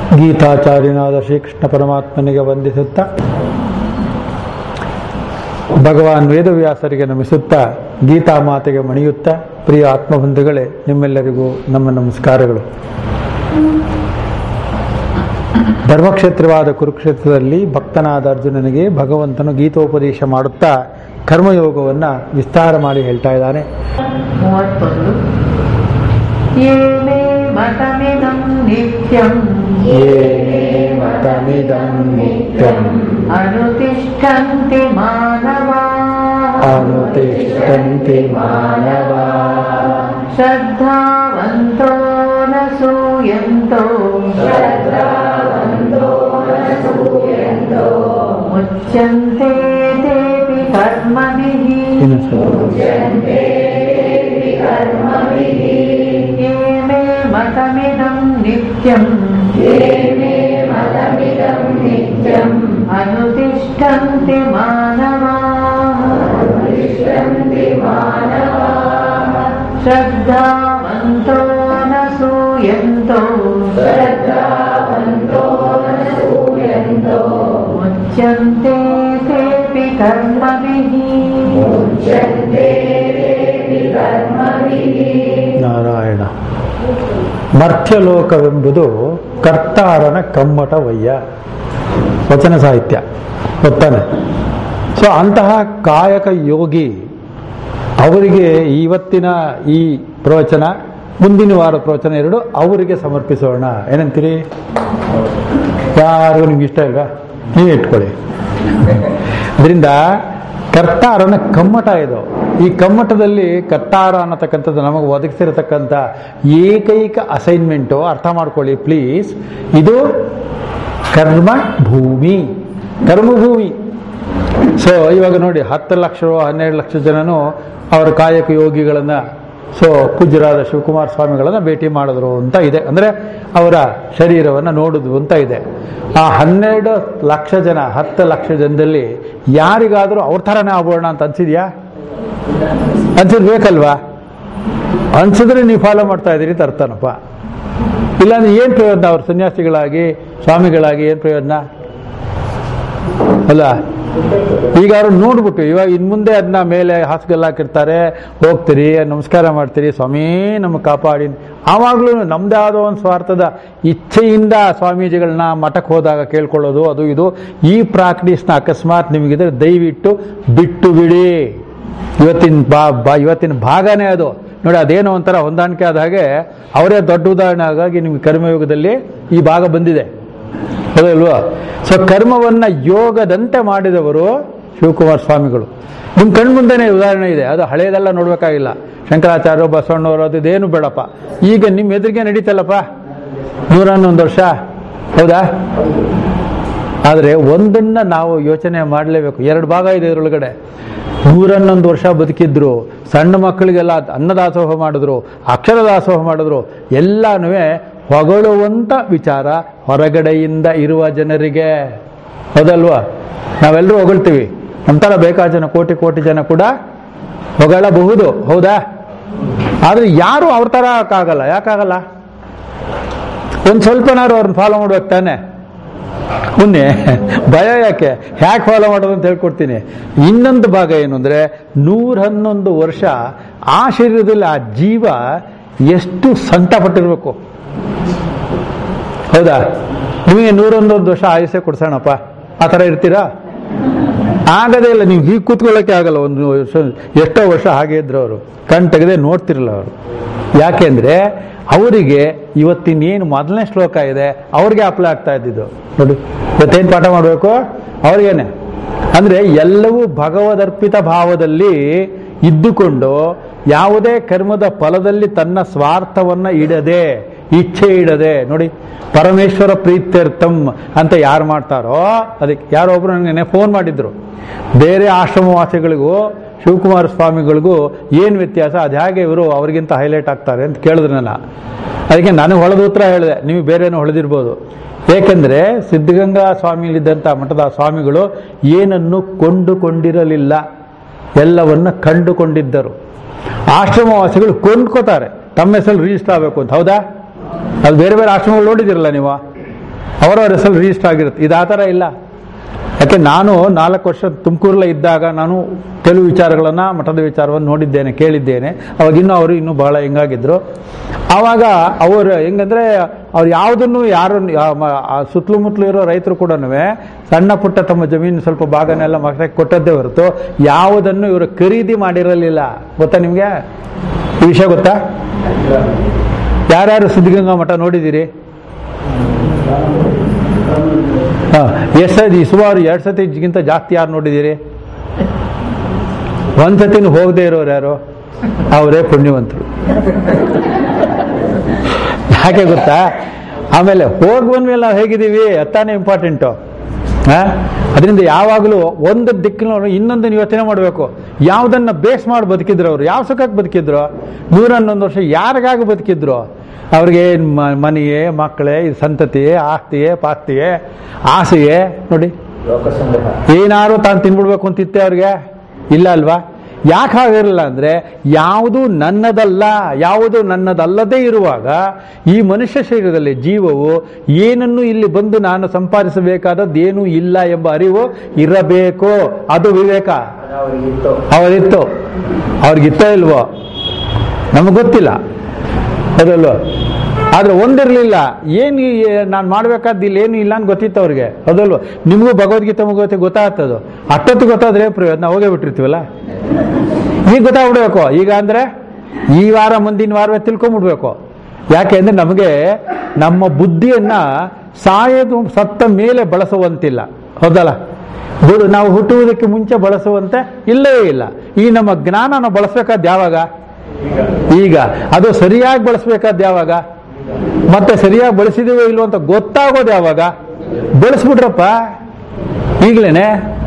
ಗೀತಾಚಾರ್ಯನಾದ ಶ್ರೀಕೃಷ್ಣ ಪರಮಾತ್ಮನಿಗೆ ವಂದಿಸುತ್ತಾ ಭಗವಾನ್ ವೇದವ್ಯಾಸರಿಗೆ ನಮಿಸುತ್ತಾ ಗೀತಾ ಮಾತೆಗೆ ಮಣಿಯುತ್ತಾ ಪ್ರಿಯ ಆತ್ಮಬಂಧುಗಳೇ ನಿಮ್ಮೆಲ್ಲರಿಗೂ ನಮ್ಮ ನಮಸ್ಕಾರಗಳು ಧರ್ಮಕ್ಷೇತ್ರವಾದ ಕುರುಕ್ಷೇತ್ರದಲ್ಲಿ ಭಕ್ತನಾದ ಅರ್ಜುನನಿಗೆ ಭಗವಂತನು ಗೀತೋಪದೇಶ ಮಾಡುತ್ತಾ ಕರ್ಮಯೋಗವನ್ನು ವಿಸ್ತಾರ ಮಾಡಿ ಹೇಳ್ತಾ ಇದ್ದಾನೆ ಮೂವತ್ತೊಂದು ಯೇ ಮೇ ಮತಮಿದಂ ನಿತ್ಯಂ ಮತಮಿದಂ ನಿತ್ಯಂ ಅನುತಿಷ್ಠಂತಿ ಮಾನವಾ ಅನುತಿಷ್ಠಂತಿ ಮಾನವಾ ಶ್ರದ್ಧಾವಂತೋ ನ ಸೂಯಂತೋ ಮುಚ್ಯಂತೆ ತೇಪಿ ಕರ್ಮಭಿಃ ಇನ್ನು ಸ್ವಲ್ಪ. ये मे मतमिदं नित्यम् अनुतिष्ठन्ति मानवाः श्रद्धावन्तो न सूयन्तो मुच्यन्ते तेऽपि कर्मभिः ನಾರಾಯಣ ಮರ್ತ್ಯಲೋಕವೆಂಬುದು ಕರ್ತಾರನ ಕಮ್ಮಟವಯ್ಯ ವಚನ ಸಾಹಿತ್ಯ ಗೊತ್ತಾನೆ ಸೊ ಅಂತಹ ಕಾಯಕ ಯೋಗಿ ಅವರಿಗೆ ಇವತ್ತಿನ ಈ ಪ್ರವಚನ ಮುಂದಿನ ವಾರ ಪ್ರವಚನ ಎರಡು ಅವರಿಗೆ ಸಮರ್ಪಿಸೋಣ ಏನಂತೀರಿ ಯಾರಿಗೂ ನಿಮ್ಗೆ ಇಷ್ಟ ಇಲ್ವಾ ನೀವೇ ಇಟ್ಕೊಳ್ಳಿ ಅದರಿಂದ ಕರ್ತಾರನ ಕಮ್ಮಟ ಇದು ಈ ಕಮ್ಮಟದಲ್ಲಿ ಕರ್ತಾರ ಅನ್ನತಕ್ಕಂಥದ್ದು ನಮಗೆ ಒದಗಿಸಿರತಕ್ಕಂಥ ಏಕೈಕ ಅಸೈನ್ಮೆಂಟು ಅರ್ಥ ಮಾಡ್ಕೊಳ್ಳಿ ಪ್ಲೀಸ್ ಇದು ಕರ್ಮ ಭೂಮಿ ಕರ್ಮಭೂಮಿ ಸೊ ಇವಾಗ ನೋಡಿ ಹತ್ತು ಲಕ್ಷ ಹನ್ನೆರಡು ಲಕ್ಷ ಜನನು ಅವರ ಕಾಯಕ ಯೋಗಿಗಳನ್ನ ಸೊ ಪೂಜ್ಯರಾದ ಶಿವಕುಮಾರ ಸ್ವಾಮಿಗಳನ್ನ ಭೇಟಿ ಮಾಡಿದ್ರು ಅಂತ ಇದೆ ಅಂದ್ರೆ ಅವರ ಶರೀರವನ್ನು ನೋಡಿದ್ವು ಅಂತ ಇದೆ ಆ ಹನ್ನೆರಡು ಲಕ್ಷ ಜನ ಹತ್ತು ಲಕ್ಷ ಜನದಲ್ಲಿ ಯಾರಿಗಾದರೂ ಅವ್ರ ಥರನೇ ಆಗೋಣ ಅಂತ ಅನ್ಸಿದ್ಯಾ ಅನ್ಸಿರ್ಬೇಕಲ್ವಾ ಅನ್ಸಿದ್ರೆ ನೀವು ಫಾಲೋ ಮಾಡ್ತಾ ಇದ್ದೀರಿ ಅಂತ ಅರ್ಥನಪ್ಪ ಇಲ್ಲಾಂದ್ರೆ ಏನು ಪ್ರಯೋಜನ ಅವ್ರ ಸನ್ಯಾಸಿಗಳಾಗಿ ಸ್ವಾಮಿಗಳಾಗಿ ಏನು ಪ್ರಯೋಜನ ಅಲ್ಲ ಈಗ ಅವ್ರು ನೋಡ್ಬಿಟ್ಟು ಇವಾಗ ಇನ್ ಮುಂದೆ ಅದನ್ನ ಮೇಲೆ ಹಾಸಿಗೆಲ್ಲ ಹಾಕಿರ್ತಾರೆ ಹೋಗ್ತೀರಿ ನಮಸ್ಕಾರ ಮಾಡ್ತೀರಿ ಸ್ವಾಮಿ ನಮಗೆ ಕಾಪಾಡಿ ಆವಾಗಲೂ ನಮ್ದೇ ಆದೋ ಒಂದು ಸ್ವಾರ್ಥದ ಇಚ್ಛೆಯಿಂದ ಸ್ವಾಮೀಜಿಗಳನ್ನ ಮಠಕ್ಕೆ ಹೋದಾಗ ಕೇಳ್ಕೊಳ್ಳೋದು ಅದು ಇದು ಈ ಪ್ರಾಕ್ಟೀಸ್ನ ಅಕಸ್ಮಾತ್ ನಿಮಗಿದ್ರೆ ದಯವಿಟ್ಟು ಬಿಟ್ಟು ಬಿಡಿ ಇವತ್ತಿನ ಬಾ ಬಾ ಇವತ್ತಿನ ಭಾಗನೇ ಅದು ನೋಡಿ ಅದೇನೋ ಒಂಥರ ಹೊಂದಾಣಿಕೆ ಆದ ಹಾಗೆ ಅವರೇ ದೊಡ್ಡ ಉದಾಹರಣೆ ಹಾಗಾಗಿ ನಿಮ್ಗೆ ಕರ್ಮಯುಗದಲ್ಲಿ ಈ ಭಾಗ ಬಂದಿದೆ ಹೌದಲ್ವಾ ಸೊ ಕರ್ಮವನ್ನ ಯೋಗದಂತೆ ಮಾಡಿದವರು ಶಿವಕುಮಾರ ಸ್ವಾಮಿಗಳು ನಿಮ್ಮ ಕಣ್ಮುಂದೆನೇ ಉದಾಹರಣೆ ಇದೆ ಅದು ಹಳೆಯದೆಲ್ಲ ನೋಡ್ಬೇಕಾಗಿಲ್ಲ ಶಂಕರಾಚಾರ್ಯ ಬಸವಣ್ಣವರು ಅದು ಇದೇನು ಬೇಡಪ್ಪ ಈಗ ನಿಮ್ಮ ಎದುರಿಗೆ ನಡೀತಲ್ಲಪ್ಪ ನೂರ ಹನ್ನೊಂದು ವರ್ಷ ಹೌದಾ ಆದರೆ ಒಂದನ್ನ ನಾವು ಯೋಚನೆ ಮಾಡಲೇಬೇಕು ಎರಡು ಭಾಗ ಇದೆ ಇದರೊಳಗಡೆ ನೂರನ್ನೊಂದು ವರ್ಷ ಬದುಕಿದ್ರು ಸಣ್ಣ ಮಕ್ಕಳಿಗೆಲ್ಲ ಅನ್ನದಾಸೋಹ ಮಾಡಿದ್ರು ಅಕ್ಷರ ದಾಸೋಹ ಮಾಡಿದ್ರು ಎಲ್ಲಾನು ಹೊಗಳುವಂತ ವಿಚಾರ ಹೊರಗಡೆಯಿಂದ ಇರುವ ಜನರಿಗೆ ಹೌದಲ್ವಾ ನಾವೆಲ್ಲರೂ ಹೊಗಳ್ತೀವಿ ನಮ್ಮ ಥರ ಬೇಕಾದ ಜನ ಕೋಟಿ ಕೋಟಿ ಜನ ಕೂಡ ಹೊಗಳಬಹುದು ಹೌದಾ ಆದ್ರೆ ಯಾರು ಅವ್ರ ಥರ ಆಗಲ್ಲ ಯಾಕಾಗಲ್ಲ ಒಂದು ಸ್ವಲ್ಪನಾರು ಅವ್ರನ್ನ ಫಾಲೋ ಮಾಡ್ಬೇಕು ತಾನೆ ಮುನ್ನೆ ಭಯ ಯಾಕೆ ಹ್ಯಾಕ್ ಫಾಲೋ ಮಾಡೋದು ಅಂತ ಹೇಳ್ಕೊಡ್ತೀನಿ ಇನ್ನೊಂದು ಭಾಗ ಏನು ಅಂದ್ರೆ ನೂರ ಹನ್ನೊಂದು ವರ್ಷ ಆ ಶರೀರದಲ್ಲಿ ಆ ಜೀವ ಎಷ್ಟು ಸಂಕಟ ಪಟ್ಟಿರ್ಬೇಕು ಹೌದಾ ನಿಮಗೆ ನೂರೊಂದೊಂದು ವರ್ಷ ಆಯುಷ್ಯ ಕೊಡ್ಸೋಣಪ್ಪ ಆ ಥರ ಇರ್ತೀರಾ ಆಗದೇ ಇಲ್ಲ ನೀವು ಹೀಗೆ ಕೂತ್ಕೊಳ್ಳೋಕೆ ಆಗಲ್ಲ ಒಂದು ವರ್ಷ ಎಷ್ಟೋ ವರ್ಷ ಹಾಗೆ ಇದ್ರು ಅವರು ಕಣ್ ತೆಗೆದೇ ನೋಡ್ತಿರಲ್ಲ ಅವರು ಯಾಕೆಂದ್ರೆ ಅವರಿಗೆ ಇವತ್ತಿನೇನು ಮೊದಲನೇ ಶ್ಲೋಕ ಇದೆ ಅವ್ರಿಗೆ ಅಪ್ಲೈ ಆಗ್ತಾ ಇದ್ದಿದ್ದು ನೋಡಿ ಇವತ್ತೇನು ಪಾಠ ಮಾಡಬೇಕು ಅವ್ರಿಗೇನೆ ಅಂದ್ರೆ ಎಲ್ಲವೂ ಭಗವದರ್ಪಿತ ಭಾವದಲ್ಲಿ ಇದ್ದುಕೊಂಡು ಯಾವುದೇ ಕರ್ಮದ ಫಲದಲ್ಲಿ ತನ್ನ ಸ್ವಾರ್ಥವನ್ನ ಇಡದೆ ಇಚ್ಛೆ ಇಡದೆ ನೋಡಿ ಪರಮೇಶ್ವರ ಪ್ರೀತ್ಯರ್ಥಂ ಅಂತ ಯಾರು ಮಾಡ್ತಾರೋ ಅದಕ್ಕೆ ಯಾರೋ ಒಬ್ರು ನನಗೆ ಫೋನ್ ಮಾಡಿದ್ರು ಬೇರೆ ಆಶ್ರಮವಾಸಿಗಳಿಗೂ ಶಿವಕುಮಾರ ಸ್ವಾಮಿಗಳಿಗೂ ಏನು ವ್ಯತ್ಯಾಸ ಅದು ಹೇಗೆ ಇವರು ಅವ್ರಿಗಿಂತ ಹೈಲೈಟ್ ಆಗ್ತಾರೆ ಅಂತ ಕೇಳಿದ್ರು ನನ್ನ ಅದಕ್ಕೆ ನಾನು ಹೊಳೆದ ಉತ್ತರ ಹೇಳಿದೆ ನೀವು ಬೇರೆನೂ ಹೊಳೆದಿರ್ಬೋದು ಏಕೆಂದರೆ ಸಿದ್ಧಗಂಗಾ ಸ್ವಾಮಿಲಿದ್ದಂಥ ಮಠದ ಸ್ವಾಮಿಗಳು ಏನನ್ನು ಕೊಂಡುಕೊಂಡಿರಲಿಲ್ಲ ಎಲ್ಲವನ್ನ ಕಂಡುಕೊಂಡಿದ್ದರು ಆಶ್ರಮವಾಸಿಗಳು ಕೊಂಡ್ಕೋತಾರೆ ತಮ್ಮ ಹೆಸರು ರಿಜಿಸ್ಟರ್ ಆಗಬೇಕು ಅಂತ ಹೌದಾ ಅದು ಬೇರೆ ಬೇರೆ ಆಶ್ರಮಗಳು ನೋಡಿದಿರಲ್ಲ ನೀವು ಅವರವ್ರ ಹೆಸರು ರಿಜಿಸ್ಟರ್ ಆಗಿರುತ್ತೆ ಇದು ಆ ಥರ ಇಲ್ಲ ಯಾಕೆ ನಾನು ನಾಲ್ಕು ವರ್ಷ ತುಮಕೂರಲ್ಲೇ ಇದ್ದಾಗ ನಾನು ಕೆಲವು ವಿಚಾರಗಳನ್ನು ಮಠದ ವಿಚಾರವನ್ನು ನೋಡಿದ್ದೇನೆ ಕೇಳಿದ್ದೇನೆ ಅವಾಗ ಇನ್ನೂ ಅವರು ಇನ್ನೂ ಬಹಳ ಹೆಂಗಾಗಿದ್ರು ಆವಾಗ ಅವರು ಹೆಂಗಂದ್ರೆ ಅವ್ರು ಯಾವುದನ್ನು ಯಾರು ಸುತ್ತಲೂ ಮುತ್ತಲು ಇರೋ ರೈತರು ಕೂಡ ಸಣ್ಣ ಪುಟ್ಟ ತಮ್ಮ ಜಮೀನು ಸ್ವಲ್ಪ ಭಾಗನೆಲ್ಲ ಮಕ್ಕಳಿಗೆ ಕೊಟ್ಟದ್ದೇ ಹೊರತು ಯಾವುದನ್ನು ಇವರು ಖರೀದಿ ಮಾಡಿರಲಿಲ್ಲ ಗೊತ್ತಾ ನಿಮಗೆ ಈ ವಿಷಯ ಗೊತ್ತಾ ಯಾರ್ಯಾರು ಸಿದ್ಧಗಂಗಾ ಮಠ ನೋಡಿದ್ದೀರಿ ಹಾ ಎಷ್ಟು ಸತಿ ಸುಮಾರು ಎರಡು ಸತಿಗಿಂತ ಜಾಸ್ತಿ ಯಾರು ನೋಡಿದ್ದೀರಿ ಒಂದ್ ಸತಿನೂ ಹೋಗದೆ ಇರೋರು ಯಾರು ಅವರೇ ಪುಣ್ಯವಂತರು ಯಾಕೆ ಗೊತ್ತಾ ಆಮೇಲೆ ಹೋಗಿ ಬಂದ್ಮೇಲೆ ನಾವು ಹೇಗಿದ್ದೀವಿ ಅತ್ತಾನೆ ಇಂಪಾರ್ಟೆಂಟು ಅದರಿಂದ ಯಾವಾಗಲೂ ಒಂದು ದಿಕ್ಕಿನ ಇನ್ನೊಂದನ್ನು ಯೋಚನೆ ಮಾಡಬೇಕು ಯಾವುದನ್ನ ಬೇಸ್ ಮಾಡಿ ಬದುಕಿದ್ರು ಅವರು ಯಾವ ಸುಖಕ್ಕೆ ಬದುಕಿದ್ರು ನೂರ ಹನ್ನೊಂದು ವರ್ಷ ಯಾರಿಗಾಗಿ ಬದುಕಿದ್ರು ಅವ್ರಿಗೆ ಮ- ಮನೆಯೇ ಮಕ್ಕಳೇ ಇದು ಸಂತತಿಯೇ ಆಸ್ತಿಯೇ ಪಾಸ್ತಿಯೇ ಆಸೆಯೇ ನೋಡಿ ಏನಾದ್ರು ತಾನು ತಿನ್ಬಿಡ್ಬೇಕು ಅಂತಿತ್ತೆ ಅವ್ರಿಗೆ ಇಲ್ಲ ಅಲ್ವಾ ಯಾಕೆ ಆಗಿರಲಿಲ್ಲ ಅಂದ್ರೆ ಯಾವುದು ನನ್ನದಲ್ಲ ಯಾವುದು ನನ್ನದಲ್ಲದೇ ಇರುವಾಗ ಈ ಮನುಷ್ಯ ಶರೀರದಲ್ಲಿ ಜೀವವು ಏನನ್ನು ಇಲ್ಲಿ ಬಂದು ನಾನು ಸಂಪಾದಿಸಬೇಕಾದದ್ದೇನೂ ಇಲ್ಲ ಎಂಬ ಅರಿವು ಇರಬೇಕು ಅದು ವಿವೇಕ ಅವರಿತ್ತು ಅವ್ರಿಗಿತ್ತೋ ಇಲ್ವೋ ನಮಗೆ ಗೊತ್ತಿಲ್ಲ ಹೌದಲ್ವ ಆದ್ರೆ ಒಂದಿರಲಿಲ್ಲ ಏನು ನಾನು ಮಾಡಬೇಕಾದ್ದು ಇಲ್ಲಿ ಏನು ಇಲ್ಲ ಅಂತ ಗೊತ್ತಿತ್ತು ಅವ್ರಿಗೆ ಹೌದಲ್ವ ನಿಮಗೂ ಭಗವದ್ಗೀತೆ ಮುಗೋತಿ ಗೊತ್ತಾಗ್ತದು ಅಷ್ಟೊತ್ತು ಗೊತ್ತಾದ್ರೆ ಏನ್ ಪ್ರಯೋಜನ ಹೋಗೇ ಬಿಟ್ಟಿರ್ತೀವಲ್ಲ ಈಗ ಗೊತ್ತಾಗ್ಬಿಡ್ಬೇಕು ಈಗ ಅಂದ್ರೆ ಈ ವಾರ ಮುಂದಿನ ವಾರವೇ ತಿಳ್ಕೊಂಬಿಡ್ಬೇಕು ಯಾಕೆ ಅಂದ್ರೆ ನಮಗೆ ನಮ್ಮ ಬುದ್ಧಿಯನ್ನ ಸಾಯದು ಸತ್ತ ಮೇಲೆ ಬಳಸುವಂತಿಲ್ಲ ಹೌದಲ್ಲ ಬುಡು ನಾವು ಹುಟ್ಟುವುದಕ್ಕೆ ಮುಂಚೆ ಬಳಸುವಂತೆ ಇಲ್ಲವೇ ಇಲ್ಲ ಈ ನಮ್ಮ ಜ್ಞಾನನ ಬಳಸಬೇಕಾದ ಯಾವಾಗ ಈಗ ಅದು ಸರಿಯಾಗಿ ಬಳಸಬೇಕಾದ ಯಾವಾಗ ಮತ್ತೆ ಸರಿಯಾಗಿ ಬಳಸಿದೀವೋ ಇಲ್ವೋ ಅಂತ ಗೊತ್ತಾಗೋದು ಯಾವಾಗ ಬಳಸ್ಬಿಟ್ರಪ್ಪ ಈಗಲೇನೆ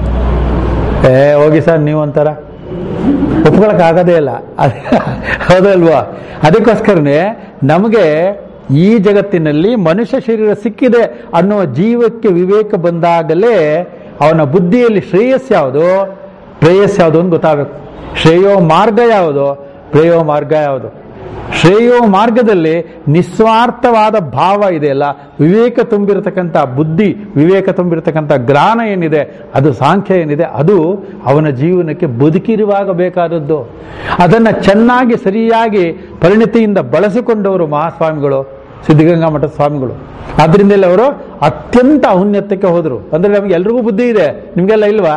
ಏ ಹೋಗಿ ಸರ್ ನೀವು ಒಂಥರ ಒಪ್ಕೊಳಕ್ ಆಗೋದೇ ಇಲ್ಲ ಅದ್- ಹೌದಲ್ವಾ ಅದಕ್ಕೋಸ್ಕರನೇ ನಮಗೆ ಈ ಜಗತ್ತಿನಲ್ಲಿ ಮನುಷ್ಯ ಶರೀರ ಸಿಕ್ಕಿದೆ ಅನ್ನುವ ಜೀವಕ್ಕೆ ವಿವೇಕ ಬಂದಾಗಲೇ ಅವನ ಬುದ್ಧಿಯಲ್ಲಿ ಶ್ರೇಯಸ್ ಯಾವುದು ಪ್ರೇಯಸ್ ಯಾವುದು ಅಂತ ಗೊತ್ತಾಗಬೇಕು ಶ್ರೇಯೋ ಮಾರ್ಗ ಯಾವುದು ಪ್ರೇಯೋ ಮಾರ್ಗ ಯಾವುದು ಶ್ರೇಯೋ ಮಾರ್ಗದಲ್ಲಿ ನಿಸ್ವಾರ್ಥವಾದ ಭಾವ ಇದೆಯಲ್ಲ ವಿವೇಕ ತುಂಬಿರತಕ್ಕಂಥ ಬುದ್ಧಿ ವಿವೇಕ ತುಂಬಿರತಕ್ಕಂಥ ಜ್ಞಾನ ಏನಿದೆ ಅದು ಸಾಂಖ್ಯ ಏನಿದೆ ಅದು ಅವನ ಜೀವನಕ್ಕೆ ಬದುಕಿರುವಾಗ ಬೇಕಾದದ್ದು ಅದನ್ನ ಚೆನ್ನಾಗಿ ಸರಿಯಾಗಿ ಪರಿಣಿತಿಯಿಂದ ಬಳಸಿಕೊಂಡವರು ಮಹಾಸ್ವಾಮಿಗಳು ಸಿದ್ಧಗಂಗಾ ಮಠದ ಸ್ವಾಮಿಗಳು ಆದ್ರಿಂದಲೇ ಅವರು ಅತ್ಯಂತ ಔನ್ನತ್ಯಕ್ಕೆ ಹೋದರು ಅಂದ್ರೆ ನಮ್ಗೆ ಎಲ್ರಿಗೂ ಬುದ್ಧಿ ಇದೆ ನಿಮ್ಗೆಲ್ಲ ಇಲ್ವಾ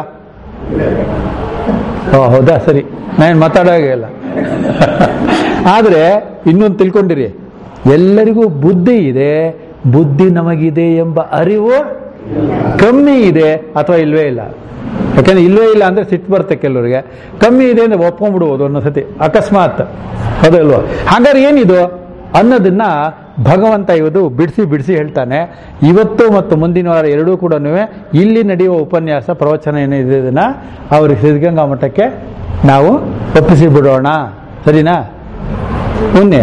ಓ ಹೌದಾ ಸರಿ ನಾನು ಮಾತಾಡೋದೇ ಇಲ್ಲ ಆದರೆ ಇನ್ನೊಂದು ತಿಳ್ಕೊಂಡಿರಿ ಎಲ್ಲರಿಗೂ ಬುದ್ಧಿ ಇದೆ ಬುದ್ಧಿ ನಮಗಿದೆ ಎಂಬ ಅರಿವು ಕಮ್ಮಿ ಇದೆ ಅಥವಾ ಇಲ್ವೇ ಇಲ್ಲ ಯಾಕಂದ್ರೆ ಇಲ್ವೇ ಇಲ್ಲ ಅಂದ್ರೆ ಸಿಟ್ಟು ಬರುತ್ತೆ ಕೆಲವರಿಗೆ ಕಮ್ಮಿ ಇದೆ ಅಂದ್ರೆ ಒಪ್ಕೊಂಡ್ಬಿಡ್ಬೋದು ಒಂದೊಂದ್ಸತಿ ಅಕಸ್ಮಾತ್ ಹೌದಲ್ವ ಹಾಗಾದ್ರೆ ಏನಿದು ಅನ್ನೋದನ್ನ ಭಗವಂತ ಇವತ್ತು ಬಿಡಿಸಿ ಬಿಡಿಸಿ ಹೇಳ್ತಾನೆ ಇವತ್ತು ಮತ್ತು ಮುಂದಿನ ವಾರ ಎರಡೂ ಕೂಡ ಇಲ್ಲಿ ನಡೆಯುವ ಉಪನ್ಯಾಸ ಪ್ರವಚನ ಏನಿದೆ ಇದನ್ನ ಅವ್ರಿಗೆ ಸಿದ್ಧಗಂಗಾ ಮಠಕ್ಕೆ ನಾವು ಒಪ್ಪಿಸಿ ಬಿಡೋಣ ಸರಿನಾ ಮುನ್ನೆ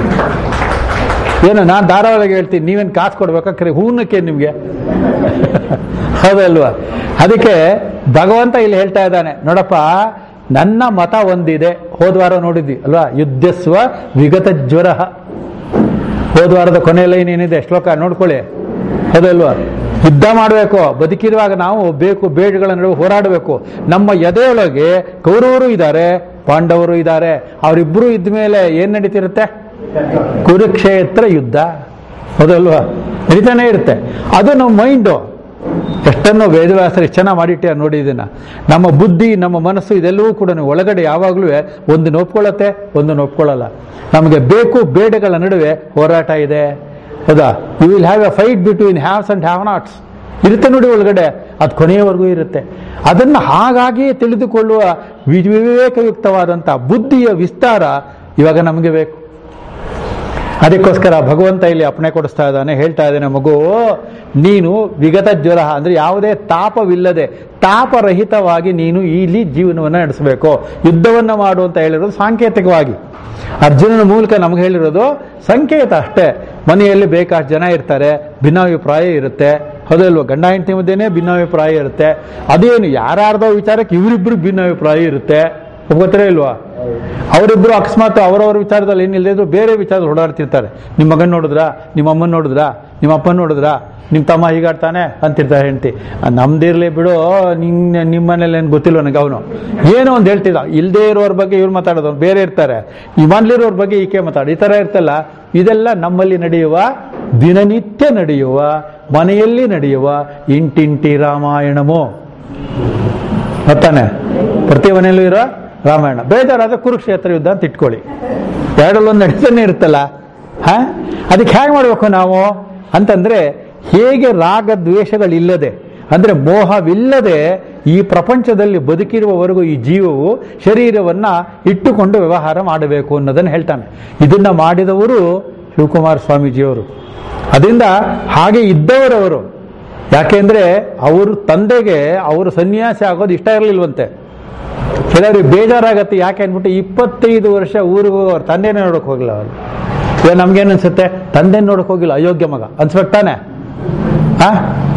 ಏನು ನಾನು ಧಾರಾವಾಹಿಗೆ ಹೇಳ್ತೀನಿ ನೀವೇನು ಕಾಸು ಕೊಡ್ಬೇಕಾ ಕರೆ ಹೂನಕ್ಕೆ ನಿಮಗೆ ಹೌದಲ್ವಾ ಅದಕ್ಕೆ ಭಗವಂತ ಇಲ್ಲಿ ಹೇಳ್ತಾ ಇದ್ದಾನೆ ನೋಡಪ್ಪ ನನ್ನ ಮತ ಒಂದಿದೆ ಹೋದ್ವಾರ ನೋಡಿದ್ವಿ ಅಲ್ವಾ ಯುದ್ಧಸ್ವ ವಿಗತ ಜ್ವರ ಹೋದ್ವಾರದ ಕೊನೆ ಲೈನ್ ಏನಿದೆ ಶ್ಲೋಕ ನೋಡ್ಕೊಳ್ಳಿ ಹೌದಲ್ವಾ ಯುದ್ಧ ಮಾಡಬೇಕು ಬದುಕಿರುವಾಗ ನಾವು ಬೇಕು ಬೇಡಗಳ ನಡುವೆ ಹೋರಾಡಬೇಕು ನಮ್ಮ ಎದೆಯೊಳಗೆ ಕೌರವರು ಇದ್ದಾರೆ ಪಾಂಡವರು ಇದ್ದಾರೆ ಅವರಿಬ್ಬರು ಇದ್ದ ಮೇಲೆ ಏನ್ ನಡೀತಿರುತ್ತೆ ಕುರುಕ್ಷೇತ್ರ ಯುದ್ಧ ಹೌದಲ್ವಾ ನಡೀತಾನೆ ಇರುತ್ತೆ ಅದು ನಮ್ಮ ಮೈಂಡು ಎಷ್ಟನ್ನು ವೇದವ್ಯಾಸರು ಎಷ್ಟು ಚೆನ್ನಾಗಿ ಮಾಡಿಟ್ಟ ನೋಡಿ ಇದನ್ನ ನಮ್ಮ ಬುದ್ಧಿ ನಮ್ಮ ಮನಸ್ಸು ಇದೆಲ್ಲವೂ ಕೂಡ ಒಳಗಡೆ ಯಾವಾಗಲೂ ಒಂದನ್ನು ಒಪ್ಕೊಳ್ಳುತ್ತೆ ಒಂದನ್ನು ಒಪ್ಕೊಳ್ಳಲ್ಲ ನಮಗೆ ಬೇಕು ಬೇಡಗಳ ನಡುವೆ ಹೋರಾಟ ಇದೆ ಹೌದಾ you will have a fight between haves and have nots ಇರುತ್ತೆ ನೋಡಿ ಒಳಗಡೆ ಅದು ಕೊನೆಯವರೆಗೂ ಇರುತ್ತೆ ಅದನ್ನು ಹಾಗಾಗಿಯೇ ತಿಳಿದುಕೊಳ್ಳುವ ವಿ- ವಿವೇಕಯುಕ್ತವಾದಂಥ ಬುದ್ಧಿಯ ವಿಸ್ತಾರ ಇವಾಗ ನಮಗೆ ಬೇಕು ಅದಕ್ಕೋಸ್ಕರ ಭಗವಂತ ಇಲ್ಲಿ ಅಪ್ಪಣೆ ಕೊಡಿಸ್ತಾ ಇದ್ದಾನೆ ಹೇಳ್ತಾ ಇದ್ದಾನೆ ಮಗು ನೀನು ವಿಗತ ಜ್ವರ ಅಂದ್ರೆ ಯಾವುದೇ ತಾಪವಿಲ್ಲದೆ ತಾಪರಹಿತವಾಗಿ ನೀನು ಇಲ್ಲಿ ಜೀವನವನ್ನು ನಡೆಸಬೇಕು ಯುದ್ಧವನ್ನ ಮಾಡು ಅಂತ ಹೇಳಿರೋದು ಸಾಂಕೇತಿಕವಾಗಿ ಅರ್ಜುನನ ಮೂಲಕ ನಮ್ಗೆ ಹೇಳಿರೋದು ಸಂಕೇತ ಅಷ್ಟೇ ಮನೆಯಲ್ಲಿ ಬೇಕಾಷ್ಟು ಜನ ಇರ್ತಾರೆ ಭಿನ್ನಾಭಿಪ್ರಾಯ ಇರುತ್ತೆ ಹೌದಲ್ವ ಗಂಡ ಹೆಂಡತಿ ಮಧ್ಯೆನೇ ಭಿನ್ನಾಭಿಪ್ರಾಯ ಇರುತ್ತೆ ಅದೇನು ಯಾರ್ಯಾರ್ದೋ ವಿಚಾರಕ್ಕೆ ಇವರಿಬ್ರು ಭಿನ್ನಾಭಿಪ್ರಾಯ ಇರುತ್ತೆ ಗೊತ್ತರ ಇಲ್ವಾ ಅವರಿಬ್ರು ಅಕಸ್ಮಾತ್ ಅವರವರ ವಿಚಾರದಲ್ಲಿ ಏನಿಲ್ಲದೆ ಇದ್ರು ಬೇರೆ ವಿಚಾರದಲ್ಲಿ ಓಡಾಡ್ತಿರ್ತಾರೆ ನಿಮ್ಮ ಮಗನ್ ನೋಡಿದ್ರಾ ನಿಮ್ಮ ಅಮ್ಮನ್ ನೋಡಿದ್ರಾ ನಿಮ್ಮ ಅಪ್ಪ ನೋಡಿದ್ರಾ ನಿಮ್ಮ ತಮ್ಮ ಹೀಗಾಡ್ತಾನೆ ಅಂತಿರ್ತಾರೆ ಹೆಂಡತಿ ನಮ್ದಿರ್ಲಿ ಬಿಡು ನಿನ್ನ ನಿಮ್ಮ ಮನೇಲಿ ಏನು ಗೊತ್ತಿಲ್ಲ ನನಗೆ ಅವನು ಏನೋ ಒಂದು ಹೇಳ್ತಿದ್ದ ಇಲ್ಲದೇ ಇರೋರ ಬಗ್ಗೆ ಇವ್ರು ಮಾತಾಡೋದು ಬೇರೆ ಇರ್ತಾರೆ ಈ ಮನೇಲಿರೋರ ಬಗ್ಗೆ ಈಕೆ ಮಾತಾಡೋ ಈ ಥರ ಇರ್ತಲ್ಲ ಇದೆಲ್ಲ ನಮ್ಮಲ್ಲಿ ನಡೆಯುವ ದಿನನಿತ್ಯ ನಡೆಯುವ ಮನೆಯಲ್ಲಿ ನಡೆಯುವ ಇಂಟಿಂಟಿ ರಾಮಾಯಣಮೋ ಗೊತ್ತಾನೆ ಪ್ರತಿ ಮನೆಯಲ್ಲೂ ಇರೋ ರಾಮಾಯಣ ಬೇಜಾರಾದ್ರೆ ಕುರುಕ್ಷೇತ್ರ ಯುದ್ಧ ಅಂತ ಇಟ್ಕೊಳ್ಳಿ ಎರಡಲ್ಲೊಂದು ನಡೀತಾನೆ ಇರುತ್ತಲ್ಲ ಹಾ ಅದಕ್ಕೆ ಹೇಗೆ ಮಾಡಬೇಕು ನಾವು ಅಂತಂದ್ರೆ ಹೇಗೆ ರಾಗ ದ್ವೇಷಗಳಿಲ್ಲದೆ ಅಂದ್ರೆ ಮೋಹವಿಲ್ಲದೆ ಈ ಪ್ರಪಂಚದಲ್ಲಿ ಬದುಕಿರುವವರೆಗೂ ಈ ಜೀವವು ಶರೀರವನ್ನ ಇಟ್ಟುಕೊಂಡು ವ್ಯವಹಾರ ಮಾಡಬೇಕು ಅನ್ನೋದನ್ನು ಹೇಳ್ತಾನೆ ಇದನ್ನ ಮಾಡಿದವರು ಶಿವಕುಮಾರ ಸ್ವಾಮೀಜಿಯವರು ಅದರಿಂದ ಹಾಗೆ ಇದ್ದವರವರು ಯಾಕೆಂದ್ರೆ ಅವರು ತಂದೆಗೆ ಅವರು ಸನ್ಯಾಸಿ ಆಗೋದು ಇಷ್ಟ ಇರಲಿಲ್ವಂತೆ ಕೆಲವರಿಗೆ ಬೇಜಾರಾಗತ್ತೆ ಯಾಕೆ ಅಂದ್ಬಿಟ್ಟು ಇಪ್ಪತ್ತೈದು ವರ್ಷ ಊರಿಗೆ ಹೋಗಿ ಅವ್ರ ತಂದೆನೇ ನೋಡಕ್ ಹೋಗಿಲ್ಲ ಅವರು ಇವಾಗ ನಮ್ಗೇನು ಅನ್ಸುತ್ತೆ ತಂದೆ ನೋಡಕ್ ಹೋಗಿಲ್ಲ ಅಯೋಗ್ಯ ಮಗ ಅನ್ಸ್ಬೇಕು ತಾನೆ ಹಾ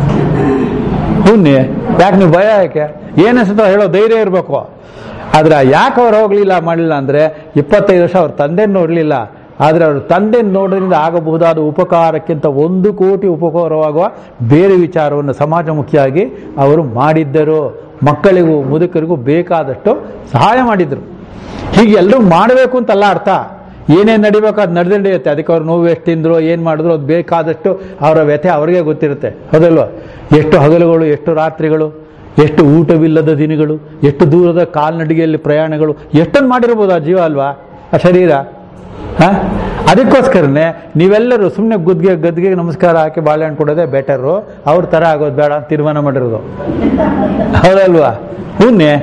ಹುನ್ನಿ ಯಾಕೆ ನೀವು ಭಯ ಯಾಕೆ ಏನ್ ಅನ್ಸುತ್ತೋ ಹೇಳೋ ಧೈರ್ಯ ಇರಬೇಕು ಆದ್ರೆ ಯಾಕೆ ಅವ್ರು ಹೋಗ್ಲಿಲ್ಲ ಮಾಡಲಿಲ್ಲ ಅಂದ್ರೆ ಇಪ್ಪತ್ತೈದು ವರ್ಷ ಅವ್ರ ತಂದೆ ನೋಡ್ಲಿಲ್ಲ ಆದ್ರೆ ಅವ್ರ ತಂದೆ ನೋಡೋದ್ರಿಂದ ಆಗಬಹುದಾದ ಉಪಕಾರಕ್ಕಿಂತ ಒಂದು ಕೋಟಿ ಉಪಕಾರವಾಗುವ ಬೇರೆ ವಿಚಾರವನ್ನು ಸಮಾಜಮುಖಿಯಾಗಿ ಅವರು ಮಾಡಿದ್ದರು ಮಕ್ಕಳಿಗೂ ಮುದುಕರಿಗೂ ಬೇಕಾದಷ್ಟು ಸಹಾಯ ಮಾಡಿದ್ರು ಹೀಗೆ ಎಲ್ಲರೂ ಮಾಡಬೇಕು ಅಂತಲ್ಲ ಅರ್ಥ ಏನೇನು ನಡಿಬೇಕು ಅದು ನಡೆದೇ ನಡೆಯುತ್ತೆ ಅದಕ್ಕೆ ಅವ್ರು ನೋವು ಎಷ್ಟು ತಿಂದ್ರು ಏನು ಮಾಡಿದ್ರು ಅದು ಬೇಕಾದಷ್ಟು ಅವರ ವ್ಯಥೆ ಅವ್ರಿಗೆ ಗೊತ್ತಿರುತ್ತೆ ಹೌದಲ್ವಾ ಎಷ್ಟು ಹಗಲುಗಳು ಎಷ್ಟು ರಾತ್ರಿಗಳು ಎಷ್ಟು ಊಟವಿಲ್ಲದ ದಿನಗಳು ಎಷ್ಟು ದೂರದ ಕಾಲ್ನಡಿಗೆಯಲ್ಲಿ ಪ್ರಯಾಣಗಳು ಎಷ್ಟನ್ನು ಮಾಡಿರ್ಬೋದು ಆ ಜೀವ ಅಲ್ವಾ ಆ ಶರೀರ ಹಾ ಅದಕ್ಕೋಸ್ಕರನೇ ನೀವೆಲ್ಲರೂ ಸುಮ್ಮನೆ ಗುದ್ಗೆ ಗದ್ಗೆ ನಮಸ್ಕಾರ ಹಾಕಿ ಬಾಳೆಹಣ್ಣು ಕೊಡೋದೇ ಬೆಟರು ಅವ್ರ ಥರ ಆಗೋದು ಬೇಡ ಅಂತ ತೀರ್ಮಾನ ಮಾಡಿರೋದು ಹೌದಲ್ವಾ ಹೂನ್ನೆ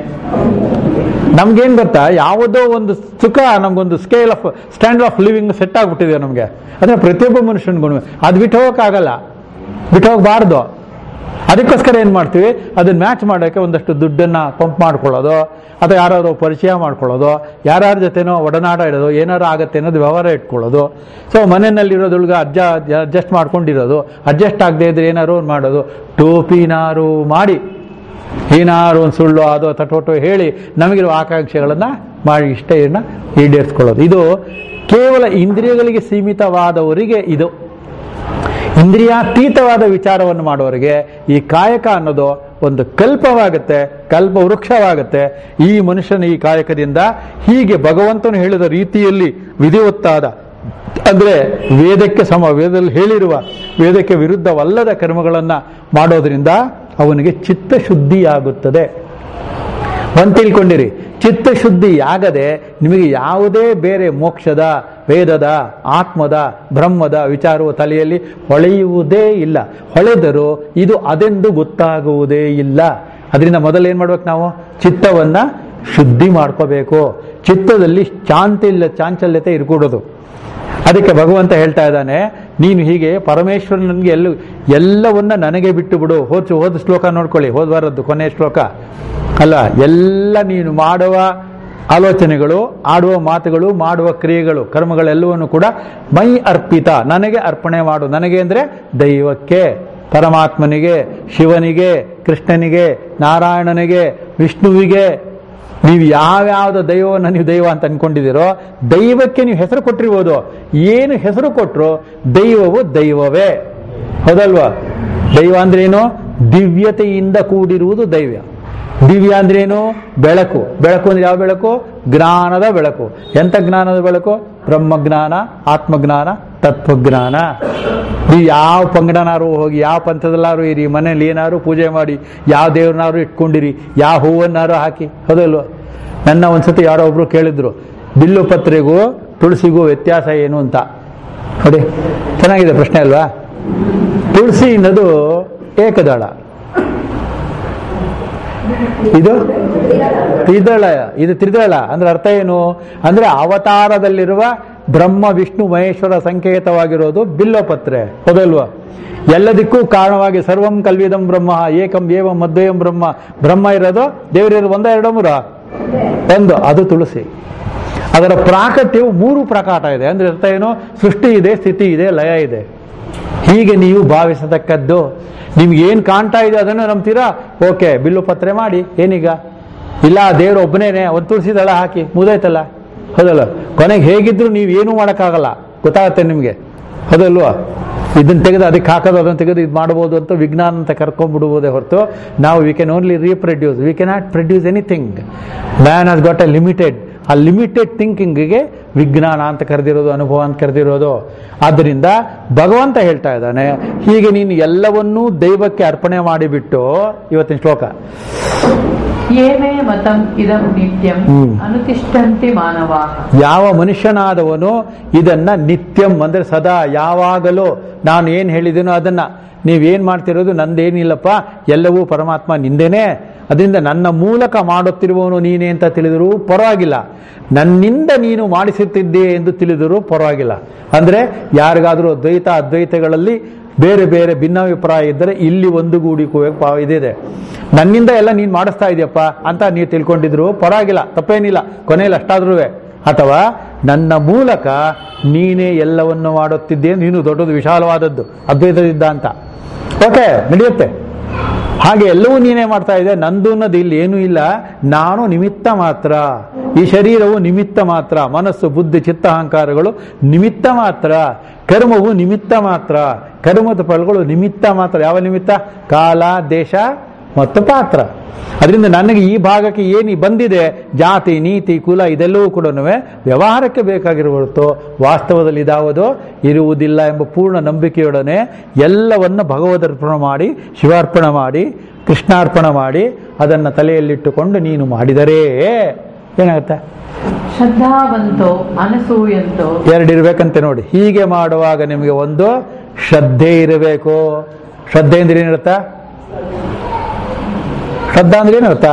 ನಮ್ಗೇನ್ ಗೊತ್ತಾ ಯಾವುದೋ ಒಂದು ಸುಖ ನಮ್ಗೊಂದು scale of standard of living set ಆಗ್ಬಿಟ್ಟಿದೆ ನಮಗೆ ಅಂದ್ರೆ ಪ್ರತಿಯೊಬ್ಬ ಮನುಷ್ಯನಿಗೂ ಅದು ಬಿಟ್ಟು ಹೋಗೋಕ್ಕಾಗಲ್ಲ ಬಿಟ್ಟು ಹೋಗಬಾರ್ದು ಅದಕ್ಕೋಸ್ಕರ ಏನು ಮಾಡ್ತೀವಿ ಅದನ್ನ ಮ್ಯಾಚ್ ಮಾಡೋಕ್ಕೆ ಒಂದಷ್ಟು ದುಡ್ಡನ್ನ ಪಂಪ್ ಮಾಡ್ಕೊಳ್ಳೋದು ಅಥವಾ ಯಾರಾದ್ರು ಪರಿಚಯ ಮಾಡ್ಕೊಳ್ಳೋದು ಯಾರ್ಯಾರ ಜೊತೆನೋ ಒಡನಾಡ ಇಡೋದು ಏನಾರು ಆಗತ್ತೆ ಅನ್ನೋದು ವ್ಯವಹಾರ ಇಟ್ಕೊಳ್ಳೋದು ಸೊ ಮನೆಯಲ್ಲಿರೋದೊಳಗೆ ಅಡ್ಜ ಅಡ್ಜಸ್ಟ್ ಮಾಡ್ಕೊಂಡಿರೋದು ಅಡ್ಜಸ್ಟ್ ಆಗದೆ ಇದ್ರೆ ಏನಾರು ಒಂದ್ ಮಾಡೋದು ಟೋಪಿನಾರು ಮಾಡಿ ಏನಾರು ಒಂದು ಸುಳ್ಳು ಅದು ತಟೋಟೋ ಹೇಳಿ ನಮಗಿರುವ ಆಕಾಂಕ್ಷೆಗಳನ್ನು ಮಾಡಿ ಇಷ್ಟೇನ ಈಡೇರಿಸ್ಕೊಳ್ಳೋದು ಇದು ಕೇವಲ ಇಂದ್ರಿಯಗಳಿಗೆ ಸೀಮಿತವಾದವರಿಗೆ ಇದು ಇಂದ್ರಿಯಾತೀತವಾದ ವಿಚಾರವನ್ನು ಮಾಡುವವರಿಗೆ ಈ ಕಾಯಕ ಅನ್ನೋದು ಒಂದು ಕಲ್ಪವಾಗುತ್ತೆ ಕಲ್ಪ ವೃಕ್ಷವಾಗುತ್ತೆ ಈ ಮನುಷ್ಯನ ಈ ಕಾಯಕದಿಂದ ಹೀಗೆ ಭಗವಂತನು ಹೇಳಿದ ರೀತಿಯಲ್ಲಿ ವಿಧಿವತ್ತಾದ ಅಂದ್ರೆ ವೇದಕ್ಕೆ ಸಮ ವೇದದಲ್ಲಿ ಹೇಳಿರುವ ವೇದಕ್ಕೆ ವಿರುದ್ಧವಲ್ಲದ ಕರ್ಮಗಳನ್ನ ಮಾಡೋದ್ರಿಂದ ಅವನಿಗೆ ಚಿತ್ತಶುದ್ಧಿಯಾಗುತ್ತದೆ ಒಂದು ತಿಳ್ಕೊಂಡಿರಿ ಚಿತ್ತಶುದ್ಧಿಯಾಗದೆ ನಿಮಗೆ ಯಾವುದೇ ಬೇರೆ ಮೋಕ್ಷದ ವೇದದ ಆತ್ಮದ ಬ್ರಹ್ಮದ ವಿಚಾರವು ತಲೆಯಲ್ಲಿ ಹೊಳೆಯುವುದೇ ಇಲ್ಲ ಹೊಳೆದರೂ ಇದು ಅದೆಂದು ಗೊತ್ತಾಗುವುದೇ ಇಲ್ಲ ಅದರಿಂದ ಮೊದಲೇನು ಮಾಡ್ಬೇಕು ನಾವು ಚಿತ್ತವನ್ನ ಶುದ್ಧಿ ಮಾಡ್ಕೋಬೇಕು ಚಿತ್ತದಲ್ಲಿ ಚಾಂತಿಲ್ಲ ಚಾಂಚಲ್ಯತೆ ಇರ್ಕೂಡೋದು ಅದಕ್ಕೆ ಭಗವಂತ ಹೇಳ್ತಾ ಇದ್ದಾನೆ ನೀನು ಹೀಗೆ ಪರಮೇಶ್ವರನಿಗೆ ಎಲ್ಲ ಎಲ್ಲವನ್ನ ನನಗೆ ಬಿಟ್ಟು ಬಿಡು ಹೋದ್ ಹೋದ ಶ್ಲೋಕ ನೋಡ್ಕೊಳ್ಳಿ ಹೋದ್ ವಾರದ್ದು ಕೊನೆಯ ಶ್ಲೋಕ ಅಲ್ಲ ಎಲ್ಲ ನೀನು ಮಾಡುವ ಆಲೋಚನೆಗಳು ಆಡುವ ಮಾತುಗಳು ಮಾಡುವ ಕ್ರಿಯೆಗಳು ಕರ್ಮಗಳೆಲ್ಲವನ್ನು ಕೂಡ ಮೈ ಅರ್ಪಿತ ನನಗೆ ಅರ್ಪಣೆ ಮಾಡು ನನಗೆ ಅಂದ್ರೆ ದೈವಕ್ಕೆ ಪರಮಾತ್ಮನಿಗೆ ಶಿವನಿಗೆ ಕೃಷ್ಣನಿಗೆ ನಾರಾಯಣನಿಗೆ ವಿಷ್ಣುವಿಗೆ ನೀವು ಯಾವ್ಯಾವ್ದು ದೈವವನ್ನು ನೀವು ದೈವ ಅಂತ ಅನ್ಕೊಂಡಿದ್ದೀರೋ ದೈವಕ್ಕೆ ನೀವು ಹೆಸರು ಕೊಟ್ಟಿರ್ಬೋದು ಏನು ಹೆಸರು ಕೊಟ್ಟರು ದೈವವು ದೈವವೇ ಹೌದಲ್ವಾ ದೈವ ಅಂದ್ರೆ ಏನು ದಿವ್ಯತೆಯಿಂದ ಕೂಡಿರುವುದು ದೈವ ದಿವ್ಯ ಅಂದ್ರೇನು ಬೆಳಕು ಬೆಳಕು ಅಂದ್ರೆ ಯಾವ ಬೆಳಕು ಜ್ಞಾನದ ಬೆಳಕು ಎಂತ ಜ್ಞಾನದ ಬೆಳಕು ಬ್ರಹ್ಮಜ್ಞಾನ ಆತ್ಮಜ್ಞಾನ ತತ್ವಜ್ಞಾನ ನೀವು ಯಾವ ಪಂಗಡನಾರು ಹೋಗಿ ಯಾವ ಪಂಥದಲ್ಲಾರು ಇರಿ ಮನೇಲಿ ಏನಾರು ಪೂಜೆ ಮಾಡಿ ಯಾವ ದೇವ್ರನಾರು ಇಟ್ಕೊಂಡಿರಿ ಯಾವ ಹೂವನ್ನಾರು ಹಾಕಿ ಹೌದಲ್ವ ನನ್ನ ಒಂದ್ಸತಿ ಯಾರೋ ಒಬ್ರು ಕೇಳಿದ್ರು ಬಿಲ್ಲು ಪತ್ರೆಗೂ ತುಳಸಿಗೂ ವ್ಯತ್ಯಾಸ ಏನು ಅಂತ ನೋಡಿ ಚೆನ್ನಾಗಿದೆ ಪ್ರಶ್ನೆ ಅಲ್ವಾ ತುಳಸಿ ಅನ್ನೋದು ಏಕದಳ ಇದು ತ್ರಿದಳ ಇದು ತ್ರಿದಳ ಅಂದ್ರೆ ಅರ್ಥ ಏನು ಅಂದ್ರೆ ಅವತಾರದಲ್ಲಿರುವ ಬ್ರಹ್ಮ ವಿಷ್ಣು ಮಹೇಶ್ವರ ಸಂಕೇತವಾಗಿರೋದು ಬಿಲ್ಲೋಪತ್ರೆ ಹೌದಲ್ವಾ ಎಲ್ಲದಕ್ಕೂ ಕಾರಣವಾಗಿ ಸರ್ವಂ ಕಲ್ವಿದಂ ಬ್ರಹ್ಮ ಏಕಂ ಏವಂ ಮದ್ವಯಂ ಬ್ರಹ್ಮ ಬ್ರಹ್ಮ ಇರೋದು ದೇವರಿರೋದು ಒಂದ ಎರಡು ಮೂರ ಒಂದು ಅದು ತುಳಸಿ ಅದರ ಪ್ರಾಕಟ್ಯವು ಮೂರು ಪ್ರಕಾಟ ಇದೆ ಅಂದ್ರೆ ಅರ್ಥ ಏನು ಸೃಷ್ಟಿ ಇದೆ ಸ್ಥಿತಿ ಇದೆ ಲಯ ಇದೆ ಹೀಗೆ ನೀವು ಭಾವಿಸತಕ್ಕದ್ದು ನಿಮ್ಗೆ ಏನ್ ಕಾಣ್ತಾ ಇದೆ ಅದನ್ನು ನಂಬ್ತೀರಾ ಓಕೆ ಬಿಲ್ಲು ಪತ್ರೆ ಮಾಡಿ ಏನೀಗ ಇಲ್ಲ ದೇವ್ರು ಒಬ್ಬನೇನೆ ಒಂದು ತುಳಸಿ ದಳ ಹಾಕಿ ಮುದಾಯ್ತಲ್ಲ ಹೌದಲ್ಲ ಕೊನೆಗೆ ಹೇಗಿದ್ರು ನೀವು ಏನೂ ಮಾಡೋಕ್ಕಾಗಲ್ಲ ಗೊತ್ತಾಗತ್ತೆ ನಿಮಗೆ ಹೌದಲ್ವಾ ಇದನ್ನ ತೆಗೆದು ಅದಕ್ಕೆ ಹಾಕೋದು ಅದನ್ನು ತೆಗೆದು ಇದು ಮಾಡ್ಬೋದು ಅಂತ ವಿಜ್ಞಾನ ಅಂತ ಕರ್ಕೊಂಡ್ಬಿಡ್ಬೋದೇ ಹೊರತು ನಾವು we can only reproduce we cannot produce anything man has got a limited ಆ ಲಿಮಿಟೆಡ್ ಥಿಂಕಿಂಗಿಗೆ ವಿಜ್ಞಾನ ಅಂತ ಕರೆದಿರೋದು ಅನುಭವ ಅಂತ ಕರೆದಿರೋದು ಆದ್ದರಿಂದ ಭಗವಂತ ಹೇಳ್ತಾ ಇದ್ದಾನೆ ಹೀಗೆ ನೀನು ಎಲ್ಲವನ್ನೂ ದೈವಕ್ಕೆ ಅರ್ಪಣೆ ಮಾಡಿಬಿಟ್ಟು ಇವತ್ತಿನ ಶ್ಲೋಕ ये मे मतम् इदं नित्यम् ಹ್ಮ್. अनुतिष्ठन्ति मानवाः ಯಾವ ಮನುಷ್ಯನಾದವನು ಇದನ್ನ ನಿತ್ಯಂ ಅಂದ್ರೆ ಸದಾ ಯಾವಾಗಲೂ ನಾನು ಏನು ಹೇಳಿದ್ದೀನೋ ಅದನ್ನ ನೀವೇನ್ ಮಾಡ್ತಿರೋದು ನಂದೇನಿಲ್ಲಪ್ಪ ಎಲ್ಲವೂ ಪರಮಾತ್ಮ ನಿಂದೇನೆ ಅದರಿಂದ ನನ್ನ ಮೂಲಕ ಮಾಡುತ್ತಿರುವವನು ನೀನೇ ಅಂತ ತಿಳಿದರೂ ಪರವಾಗಿಲ್ಲ ನನ್ನಿಂದ ನೀನು ಮಾಡಿಸುತ್ತಿದ್ದೆ ಎಂದು ತಿಳಿದರೂ ಪರವಾಗಿಲ್ಲ ಅಂದ್ರೆ ಯಾರಿಗಾದರೂ ದ್ವೈತ ಅದ್ವೈತಗಳಲ್ಲಿ ಬೇರೆ ಬೇರೆ ಭಿನ್ನಾಭಿಪ್ರಾಯ ಇದ್ದರೆ ಇಲ್ಲಿ ಒಂದುಗೂಡಿಕುವೆ ಪಾ ಇದಿದೆ ನನ್ನಿಂದ ಎಲ್ಲ ನೀನು ಮಾಡಿಸ್ತಾ ಇದೆಯಪ್ಪ ಅಂತ ನೀವು ತಿಳ್ಕೊಂಡಿದ್ರು ಪರವಾಗಿಲ್ಲ ತಪ್ಪೇನಿಲ್ಲ ಕೊನೆಯಲ್ಲಿ ಅಷ್ಟಾದ್ರೂ ಅಥವಾ ನನ್ನ ಮೂಲಕ ನೀನೇ ಎಲ್ಲವನ್ನು ಮಾಡುತ್ತಿದ್ದೆ ನೀನು ದೊಡ್ಡದು ವಿಶಾಲವಾದದ್ದು ಅದ್ವೈತದಿದ್ದ ಅಂತ ಓಕೆ ನಡೆಯುತ್ತೆ ಹಾಗೆ ಎಲ್ಲವೂ ನೀನೇ ಮಾಡ್ತಾ ಇದೆ ನಂದು ಅನ್ನೋದು ಇಲ್ಲಿ ಏನೂ ಇಲ್ಲ ನಾನು ನಿಮಿತ್ತ ಮಾತ್ರ ಈ ಶರೀರವು ನಿಮಿತ್ತ ಮಾತ್ರ ಮನಸ್ಸು ಬುದ್ಧಿ ಚಿತ್ತ ಅಹಂಕಾರಗಳು ನಿಮಿತ್ತ ಮಾತ್ರ ಕರ್ಮವು ನಿಮಿತ್ತ ಮಾತ್ರ ಕರ್ಮದ ಫಲಗಳು ನಿಮಿತ್ತ ಮಾತ್ರ ಯಾವ ನಿಮಿತ್ತ ಕಾಲ ದೇಶ ಮತ್ತು ಪಾತ್ರ ಅದರಿಂದ ನನಗೆ ಈ ಭಾಗಕ್ಕೆ ಏನು ಬಂದಿದೆ ಜಾತಿ ನೀತಿ ಕುಲ ಇದೆಲ್ಲವೂ ಕೂಡ ವ್ಯವಹಾರಕ್ಕೆ ಬೇಕಾಗಿರುವ ಹೊರತು ವಾಸ್ತವದಲ್ಲಿ ಇದಾವುದು ಇರುವುದಿಲ್ಲ ಎಂಬ ಪೂರ್ಣ ನಂಬಿಕೆಯೊಡನೆ ಎಲ್ಲವನ್ನು ಭಗವದರ್ಪಣ ಮಾಡಿ ಶಿವಾರ್ಪಣ ಮಾಡಿ ಕೃಷ್ಣಾರ್ಪಣ ಮಾಡಿ ಅದನ್ನು ತಲೆಯಲ್ಲಿಟ್ಟುಕೊಂಡು ನೀನು ಮಾಡಿದರೇ ಏನಾಗುತ್ತೆ ಶ್ರದ್ಧಾವಂತೋ ಅನಸೂಯಂತೋ ಎರಡಿರ್ಬೇಕಂತೆ ನೋಡಿ ಹೀಗೆ ಮಾಡುವಾಗ ನಿಮಗೆ ಒಂದು ಶ್ರದ್ಧೆ ಇರಬೇಕು ಶ್ರದ್ಧೆ ಅಂದ್ರೆ ಏನಿರುತ್ತಾ ಶ್ರದ್ಧಾ ಅಂದ್ರೆ ಏನರ್ಥ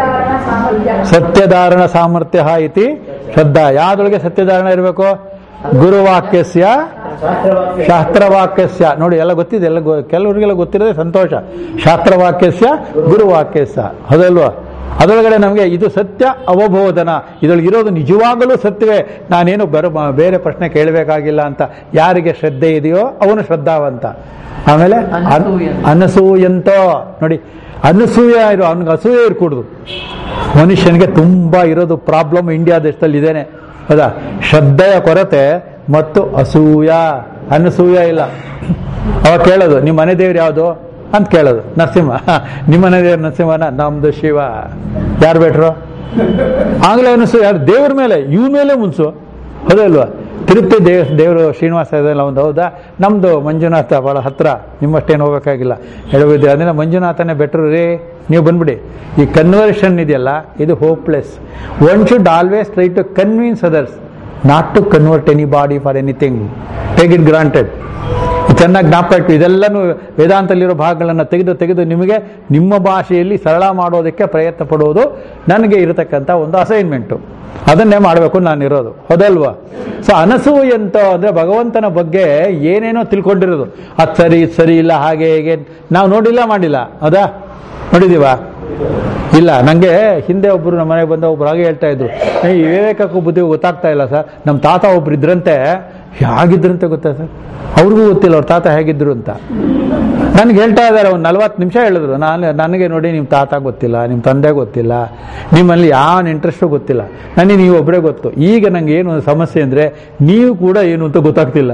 ಸತ್ಯಧಾರಣ ಸಾಮರ್ಥ್ಯ ಇತಿ ಶ್ರದ್ಧಾ ಯಾವ್ದೊಳಗೆ ಸತ್ಯಧಾರಣ ಇರಬೇಕು ಗುರುವಾಕ್ಯಸ್ಯ ಶಾಸ್ತ್ರವಾಕ್ಯಸ್ಯ ನೋಡಿ ಎಲ್ಲ ಗೊತ್ತಿದೆ ಎಲ್ಲ ಗೊ- ಕೆಲವರಿಗೆಲ್ಲ ಗೊತ್ತಿರೋದೇ ಸಂತೋಷ ಶಾಸ್ತ್ರವಾಕ್ಯಸ್ಯ ಗುರುವಾಕ್ಯಸ್ಯ ಹೌದಲ್ವಾ ಅದರೊಳಗಡೆ ನಮಗೆ ಇದು ಸತ್ಯ ಅವಬೋಧನ ಇದರೊಳಗೆ ಇರೋದು ನಿಜವಾಗಲೂ ಸತ್ಯವೇ ನಾನೇನು ಬರ ಬೇರೆ ಪ್ರಶ್ನೆ ಕೇಳಬೇಕಾಗಿಲ್ಲ ಅಂತ ಯಾರಿಗೆ ಶ್ರದ್ಧೆ ಇದೆಯೋ ಅವನು ಶ್ರದ್ಧಾವಂತ ಆಮೇಲೆ ಅನ್- ಅನಸೂಯಂತ. ಅನಸೂಯಂತೋ ನೋಡಿ ಅನಸೂಯ ಇರೋ ಅವನಿಗೆ ಅಸೂಯೆ ಇರ್ಕೂಡ್ದು ಮನುಷ್ಯನಿಗೆ ತುಂಬಾ ಇರೋದು ಪ್ರಾಬ್ಲಮ್ ಇಂಡಿಯಾ ದೇಶದಲ್ಲಿ ಇದೇನೆ ಹೌದಾ ಶ್ರದ್ಧೆಯ ಕೊರತೆ ಮತ್ತು ಅಸೂಯ ಅನಸೂಯ ಇಲ್ಲ ಅವಾಗ ಕೇಳೋದು ನಿಮ್ಮ ಮನೆ ದೇವ್ರು ಯಾವುದು ಅಂತ ಕೇಳೋದು ನರಸಿಂಹ ನಿಮ್ಮ ಮನೆ ದೇವ್ರು ನರಸಿಂಹನ ನಮ್ದು ಶಿವ ಯಾರು ಬೇಟ್ರು ಆಗ್ಲೇ ಅನಿಸು ಯಾರು ದೇವ್ರ ಮೇಲೆ ಇವ್ ಮೇಲೆ ಮುನ್ಸು ಹೌದಲ್ವಾ ತಿರುಪತಿ ದೇವ್ ದೇವರು ಶ್ರೀನಿವಾಸ ಇದೆಲ್ಲ ಒಂದು ಹೌದಾ ನಮ್ಮದು ಮಂಜುನಾಥ ಭಾಳ ಹತ್ರ ನಿಮ್ಮಷ್ಟೇನು ಹೋಗ್ಬೇಕಾಗಿಲ್ಲ ಹೇಳೋದಿದೆ ಅದರಿಂದ ಮಂಜುನಾಥನೇ ಬೆಟ್ರು ರೀ ನೀವು ಬಂದ್ಬಿಡಿ ಈ ಕನ್ವರ್ಷನ್ ಇದೆಯಲ್ಲ ಇದು hopeless one should always try to convince others not to convert anybody for anything take it granted ಚೆನ್ನಾಗಿ ಜ್ಞಾಪಕ ಇಟ್ಟು ಇದೆಲ್ಲನೂ ವೇದಾಂತಲ್ಲಿರೋ ಭಾಗಗಳನ್ನು ತೆಗೆದು ತೆಗೆದು ನಿಮಗೆ ನಿಮ್ಮ ಭಾಷೆಯಲ್ಲಿ ಸರಳ ಮಾಡೋದಕ್ಕೆ ಪ್ರಯತ್ನ ಪಡುವುದು ನನಗೆ ಇರತಕ್ಕಂಥ ಒಂದು ಅಸೈನ್ಮೆಂಟು ಅದನ್ನೇ ಮಾಡಬೇಕು ನಾನಿರೋದು ಹೌದಲ್ವಾ ಸೊ ಅನಸೂಯಂತ ಅಂದರೆ ಭಗವಂತನ ಬಗ್ಗೆ ಏನೇನೋ ತಿಳ್ಕೊಂಡಿರೋದು ಅದು ಸರಿ ಇದು ಸರಿ ಇಲ್ಲ ಹಾಗೆ ಹೇಗೆ ನಾವು ನೋಡಿಲ್ಲ ಮಾಡಿಲ್ಲ ಹೌದಾ ನೋಡಿದೀವಾ ಇಲ್ಲ ನನಗೆ ಹಿಂದೆ ಒಬ್ಬರು ನಮ್ಮ ಮನೆಗೆ ಬಂದ ಒಬ್ರು ಹಾಗೆ ಹೇಳ್ತಾ ಇದ್ರು "ಏ, ಈ ವಿವೇಕಕ್ಕೂ ಬುದ್ಧಿಗೂ ಗೊತ್ತಾಗ್ತಾ ಇಲ್ಲ ಸರ್ ನಮ್ಮ ತಾತ ಒಬ್ರು ಇದ್ರಂತೆ ಹೇಗಿದ್ರಂತೆ ಗೊತ್ತಾ ಸರ್ ಅವ್ರಿಗೂ ಗೊತ್ತಿಲ್ಲ ಅವ್ರ ತಾತ ಹೇಗಿದ್ರು ಅಂತ ನನಗೆ ಹೇಳ್ತಾ ಇದ್ದಾರೆ ಒಂದು ನಲ್ವತ್ತು ನಿಮಿಷ ಹೇಳಿದ್ರು ನಾನು ನನಗೆ ನೋಡಿ ನಿಮ್ಮ ತಾತ ಗೊತ್ತಿಲ್ಲ ನಿಮ್ಮ ತಂದೆ ಗೊತ್ತಿಲ್ಲ ನಿಮ್ಮಲ್ಲಿ ಯಾವ ಇಂಟ್ರೆಸ್ಟು ಗೊತ್ತಿಲ್ಲ ನನಗೆ ನೀವು ಒಬ್ಬರೇ ಗೊತ್ತು ಈಗ ನಂಗೆ ಏನು ಸಮಸ್ಯೆ ಅಂದರೆ ನೀವು ಕೂಡ ಏನು ಅಂತ ಗೊತ್ತಾಗ್ತಿಲ್ಲ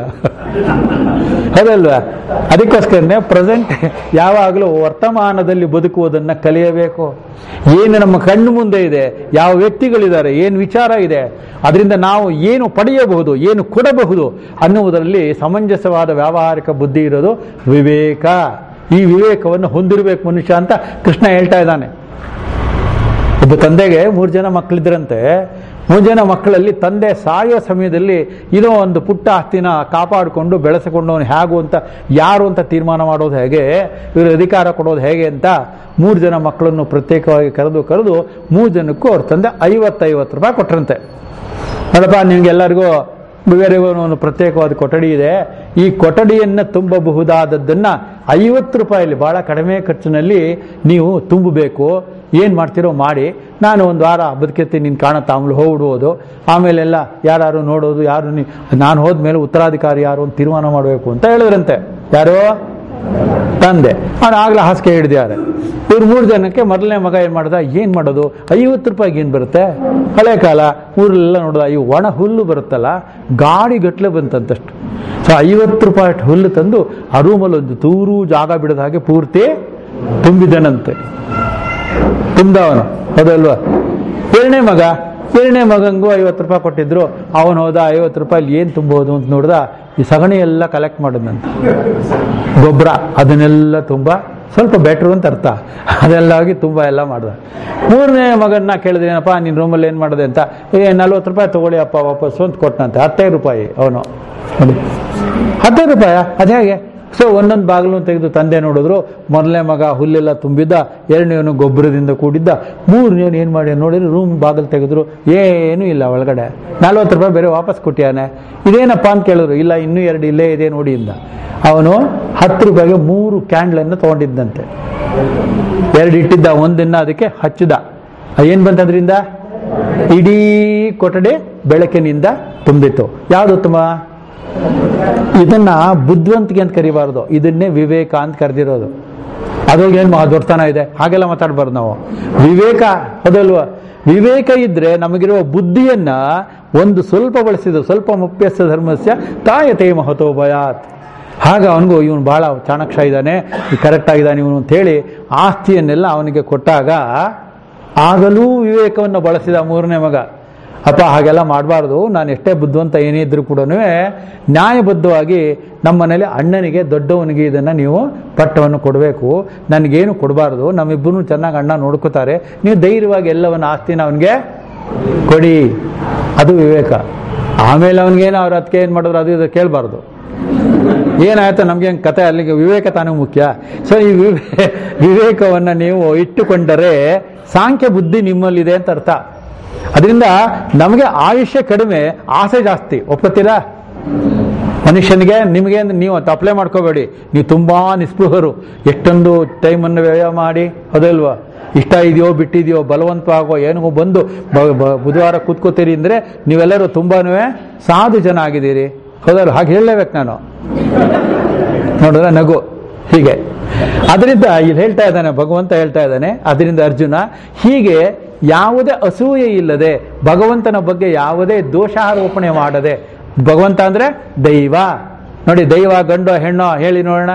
ಹೌದಲ್ವಾ ಅದಕ್ಕೋಸ್ಕರನೇ ಪ್ರೆಸೆಂಟ್ ಯಾವಾಗಲೂ ವರ್ತಮಾನದಲ್ಲಿ ಬದುಕುವುದನ್ನು ಕಲಿಯಬೇಕು ಏನು ನಮ್ಮ ಕಣ್ಣು ಮುಂದೆ ಇದೆ ಯಾವ ವ್ಯಕ್ತಿಗಳಿದ್ದಾರೆ ಏನು ವಿಚಾರ ಇದೆ ಅದರಿಂದ ನಾವು ಏನು ಪಡೆಯಬಹುದು ಏನು ಕೊಡಬಹುದು ಅನ್ನುವುದರಲ್ಲಿ ಸಮಂಜಸವಾದ ವ್ಯಾವಹಾರಿಕ ಬುದ್ಧಿ ಇರೋದು ವಿವೇಕ ಈ ವಿವೇಕವನ್ನು ಹೊಂದಿರಬೇಕು ಮನುಷ್ಯ ಅಂತ ಕೃಷ್ಣ ಹೇಳ್ತಾ ಇದ್ದಾನೆ ಒಬ್ಬ ತಂದೆಗೆ ಮೂರು ಜನ ಮಕ್ಕಳಿದ್ರಂತೆ ಮೂರು ಜನ ಮಕ್ಕಳಲ್ಲಿ ತಂದೆ ಸಾಯೋ ಸಮಯದಲ್ಲಿ ಇದೋ ಒಂದು ಪುಟ್ಟ ಆಸ್ತಿನ ಕಾಪಾಡಿಕೊಂಡು ಬೆಳೆಸಿಕೊಂಡು ಅವನು ಹೇಗೂ ಅಂತ ಯಾರು ಅಂತ ತೀರ್ಮಾನ ಮಾಡೋದು ಹೇಗೆ ಇವರು ಅಧಿಕಾರ ಕೊಡೋದು ಹೇಗೆ ಅಂತ ಮೂರು ಜನ ಮಕ್ಕಳನ್ನು ಪ್ರತ್ಯೇಕವಾಗಿ ಕರೆದು ಕರೆದು ಮೂರು ಜನಕ್ಕೂ ಅವ್ರ ತಂದೆ ಐವತ್ತೈವತ್ತು ರೂಪಾಯಿ ಕೊಟ್ರಂತೆ ನೋಡಪ್ಪ ನಿಮ್ಗೆಲ್ಲರಿಗೂ ಬೇರೆ ಒಂದು ಪ್ರತ್ಯೇಕವಾದ ಕೊಠಡಿ ಇದೆ ಈ ಕೊಠಡಿಯನ್ನು ತುಂಬಬಹುದಾದದ್ದನ್ನ ಐವತ್ತು ರೂಪಾಯಲ್ಲಿ ಬಹಳ ಕಡಿಮೆ ಖರ್ಚಿನಲ್ಲಿ ನೀವು ತುಂಬಬೇಕು ಏನು ಮಾಡ್ತೀರೋ ಮಾಡಿ ನಾನು ಒಂದು ವಾರ ಬದುಕಿರ್ತೀನಿ ನಿನ್ನ ಕಾಣುತ್ತಾ ಆಮೇಲೆ ಹೋಗ್ಬಿಡ್ಬೋದು ಆಮೇಲೆಲ್ಲ ಯಾರು ನೋಡೋದು ಯಾರು ನೀ ನಾನು ಹೋದ್ಮೇಲೆ ಉತ್ತರಾಧಿಕಾರಿ ಯಾರು ಅಂತ ತೀರ್ಮಾನ ಮಾಡಬೇಕು ಅಂತ ಹೇಳಿದ್ರಂತೆ ಯಾರು ತಂದೆ ಅವ್ನು ಆಗ್ಲೇ ಹಾಸಿಗೆ ಹಿಡಿದಾರೆ ಇವ್ರು ಮೂರು ಜನಕ್ಕೆ ಮೊದಲನೇ ಮಗ ಏನು ಮಾಡ್ದ ಏನು ಮಾಡೋದು ಐವತ್ತು ರೂಪಾಯಿಗೆ ಏನು ಬರುತ್ತೆ ಹಳೆ ಕಾಲ ಊರೆಲ್ಲ ನೋಡ್ದ ಈ ಒಣ ಹುಲ್ಲು ಬರುತ್ತಲ್ಲ ಗಾಡಿ ಗಟ್ಲೆ ಬಂತಂತಷ್ಟು ಸೊ ಐವತ್ತು ರೂಪಾಯಿ ಅಷ್ಟು ಹುಲ್ಲು ತಂದು ಆ ರೂಮಲ್ಲಿ ಒಂದು ತೂರು ಜಾಗ ಬಿಡದ ಹಾಗೆ ಪೂರ್ತಿ ತುಂಬಿದನಂತೆ ತುಂಬ್ದವನು ಹೌದಲ್ವಾ ಎರಡನೇ ಮಗ ಎರಡನೇ ಮಗಂಗೂ ಐವತ್ತು ರೂಪಾಯಿ ಕೊಟ್ಟಿದ್ರು ಅವನು ಹೋದ ಐವತ್ತು ರೂಪಾಯಿ ಏನು ತುಂಬೋದು ಅಂತ ನೋಡ್ದ ಈ ಸಗಣಿ ಎಲ್ಲ ಕಲೆಕ್ಟ್ ಮಾಡಿದ್ನಂತೆ ಗೊಬ್ಬರ ಅದನ್ನೆಲ್ಲ ತುಂಬ ಸ್ವಲ್ಪ ಬೆಟ್ರು ಅಂತ ಅರ್ಥ ಅದೆಲ್ಲ ಹೋಗಿ ತುಂಬ ಎಲ್ಲ ಮಾಡ್ದ ಮೂರನೇ ಮಗನ್ನ ಕೇಳಿದ್ರೆ ಏನಪ್ಪ ನಿನ್ನ ರೂಮಲ್ಲಿ ಏನು ಮಾಡಿದೆ ಅಂತ ಏ ನಲ್ವತ್ತು ರೂಪಾಯಿ ತಗೊಳ್ಳಿ ಅಪ್ಪ ವಾಪಸ್ಸು ಅಂತ ಕೊಟ್ಟನಂತೆ ಹತ್ತೈದು ರೂಪಾಯಿ ಅವನು ನೋಡಿ ಹತ್ತೈದು ರೂಪಾಯ ಅದು ಹೇಗೆ ಸೊ ಒಂದೊಂದು ಬಾಗಿಲು ತೆಗೆದು ತಂದೆ ನೋಡಿದ್ರು ಮೊದಲನೇ ಮಗ ಹುಲ್ಲೆಲ್ಲ ತುಂಬಿದ್ದ ಎರಡನೇವನು ಗೊಬ್ಬರದಿಂದ ಕೂಡಿದ್ದ ಮೂರನೇವನು ಏನು ಮಾಡಿ ನೋಡಿದ್ರೆ ರೂಮ್ ಬಾಗಿಲು ತೆಗೆದ್ರು ಏನೂ ಇಲ್ಲ ಒಳಗಡೆ ನಲ್ವತ್ತು ರೂಪಾಯಿ ಬೇರೆ ವಾಪಸ್ ಕೊಟ್ಟಿಯಾನೆ ಇದೇನಪ್ಪ ಅಂತ ಕೇಳಿದ್ರು ಇಲ್ಲ ಇನ್ನೂ ಎರಡು ಇಲ್ಲೇ ಇದೆ ನೋಡಿ ಇಂದ ಅವನು ಹತ್ತು ರೂಪಾಯಿಗೆ ಮೂರು ಕ್ಯಾಂಡ್ಲನ್ನು ತೊಗೊಂಡಿದ್ದಂತೆ ಎರಡು ಇಟ್ಟಿದ್ದ ಒಂದನ್ನ ಅದಕ್ಕೆ ಹಚ್ಚಿದ ಏನು ಬಂತದ್ರಿಂದ ಇಡೀ ಕೊಠಡಿ ಬೆಳಕಿನಿಂದ ತುಂಬಿತ್ತು ಯಾವುದು ಉತ್ತಮ ಇದನ್ನ ಬುದ್ಧಿವಂತಿಕೆ ಅಂತ ಕರಿಬಾರ್ದು ಇದನ್ನೇ ವಿವೇಕ ಅಂತ ಕರೆದಿರೋದು ಅದ್ರೊಳಗೆ ಏನು ದೊಡ್ಡತನ ಇದೆ ಹಾಗೆಲ್ಲ ಮಾತಾಡ್ಬಾರ್ದು ನಾವು ವಿವೇಕ ಹೌದಲ್ವಾ ವಿವೇಕ ಇದ್ರೆ ನಮಗಿರುವ ಬುದ್ಧಿಯನ್ನ ಒಂದು ಸ್ವಲ್ಪ ಬಳಸಿದ್ದು ಸ್ವಲ್ಪ ಮುಪ್ಯಸ್ಸ ಧರ್ಮಸ್ಯ ತಾಯತೆ ಮಹತೋ ಭಯಾತ್ ಹಾಗ ಅವನಿಗೂ ಇವನು ಬಹಳ ಚಾಣಕ್ಷ ಇದ್ದಾನೆ ಕರೆಕ್ಟ್ ಆಗಿದ್ದಾನೆ ಇವನು ಅಂತೇಳಿ ಆಸ್ತಿಯನ್ನೆಲ್ಲ ಅವನಿಗೆ ಕೊಟ್ಟಾಗ ಆಗಲೂ ವಿವೇಕವನ್ನು ಬಳಸಿದ ಮೂರನೇ ಮಗ ಅಪ್ಪ ಹಾಗೆಲ್ಲ ಮಾಡಬಾರ್ದು ನಾನು ಎಷ್ಟೇ ಬುದ್ಧಿವಂತ ಏನೇ ಇದ್ರೂ ಕೂಡ ನ್ಯಾಯಬದ್ಧವಾಗಿ ನಮ್ಮ ಮನೇಲಿ ಅಣ್ಣನಿಗೆ ದೊಡ್ಡವನಿಗೆ ಇದನ್ನು ನೀವು ಪಟ್ಟವನ್ನು ಕೊಡಬೇಕು ನನಗೇನು ಕೊಡಬಾರ್ದು ನಮ್ಮಿಬ್ಬರು ಚೆನ್ನಾಗಿ ಅಣ್ಣ ನೋಡ್ಕೋತಾರೆ ನೀವು ಧೈರ್ಯವಾಗಿ ಎಲ್ಲವನ್ನ ಆಸ್ತಿನ ಅವನಿಗೆ ಕೊಡಿ ಅದು ವಿವೇಕ ಆಮೇಲೆ ಅವನಿಗೇನು ಅವ್ರ ಅದಕ್ಕೆ ಏನು ಮಾಡಿದ್ರು ಅದು ಇದು ಕೇಳಬಾರ್ದು ಏನಾಯ್ತು ನಮಗೆ ಕತೆ ಅಲ್ಲಿಗೆ ವಿವೇಕ ತಾನೇ ಮುಖ್ಯ ಸೊ ಈ ವಿವೇ ವಿವೇಕವನ್ನು ನೀವು ಇಟ್ಟುಕೊಂಡರೆ ಸಾಂಖ್ಯ ಬುದ್ಧಿ ನಿಮ್ಮಲ್ಲಿದೆ ಅಂತ ಅರ್ಥ ಅದರಿಂದ ನಮಗೆ ಆಯುಷ್ಯ ಕಡಿಮೆ ಆಸೆ ಜಾಸ್ತಿ ಒಪ್ಕೋತೀರಾ ಮನುಷ್ಯನಿಗೆ ನಿಮಗೆ ನೀವು ಅಪ್ಲೈ ಮಾಡ್ಕೋಬೇಡಿ ನೀವು ತುಂಬಾ ನಿಸ್ಪೃಹರು ಎಷ್ಟೊಂದು ಟೈಮನ್ನು ವ್ಯಯ ಮಾಡಿ ಹೌದಲ್ವಾ ಇಷ್ಟ ಇದೆಯೋ ಬಿಟ್ಟಿದೆಯೋ ಬಲವಂತವಾಗೋ ಏನೋ ಬಂದು ಬ- ಬ- ಬುಧವಾರ ಕೂತ್ಕೋತೀರಿ ಅಂದರೆ ನೀವೆಲ್ಲರೂ ತುಂಬಾನು ಸಾಧು ಜನ ಆಗಿದ್ದೀರಿ ಹೌದಲ್ವ ಹಾಗೆ ಹೇಳಲೇಬೇಕು ನಾನು ನೋಡಿದ್ರೆ ನಗು ಹೀಗೆ ಅದರಿಂದ ಇಲ್ಲಿ ಹೇಳ್ತಾ ಇದ್ದಾನೆ ಭಗವಂತ ಹೇಳ್ತಾ ಇದ್ದಾನೆ ಅದರಿಂದ ಅರ್ಜುನ ಹೀಗೆ ಯಾವುದೇ ಅಸೂಯೆ ಇಲ್ಲದೆ ಭಗವಂತನ ಬಗ್ಗೆ ಯಾವುದೇ ದೋಷಾರೋಪಣೆ ಮಾಡದೆ ಭಗವಂತ ಅಂದ್ರೆ ದೈವ ನೋಡಿ ದೈವ ಗಂಡೋ ಹೆಣ್ಣೋ ಹೇಳಿ ನೋಡೋಣ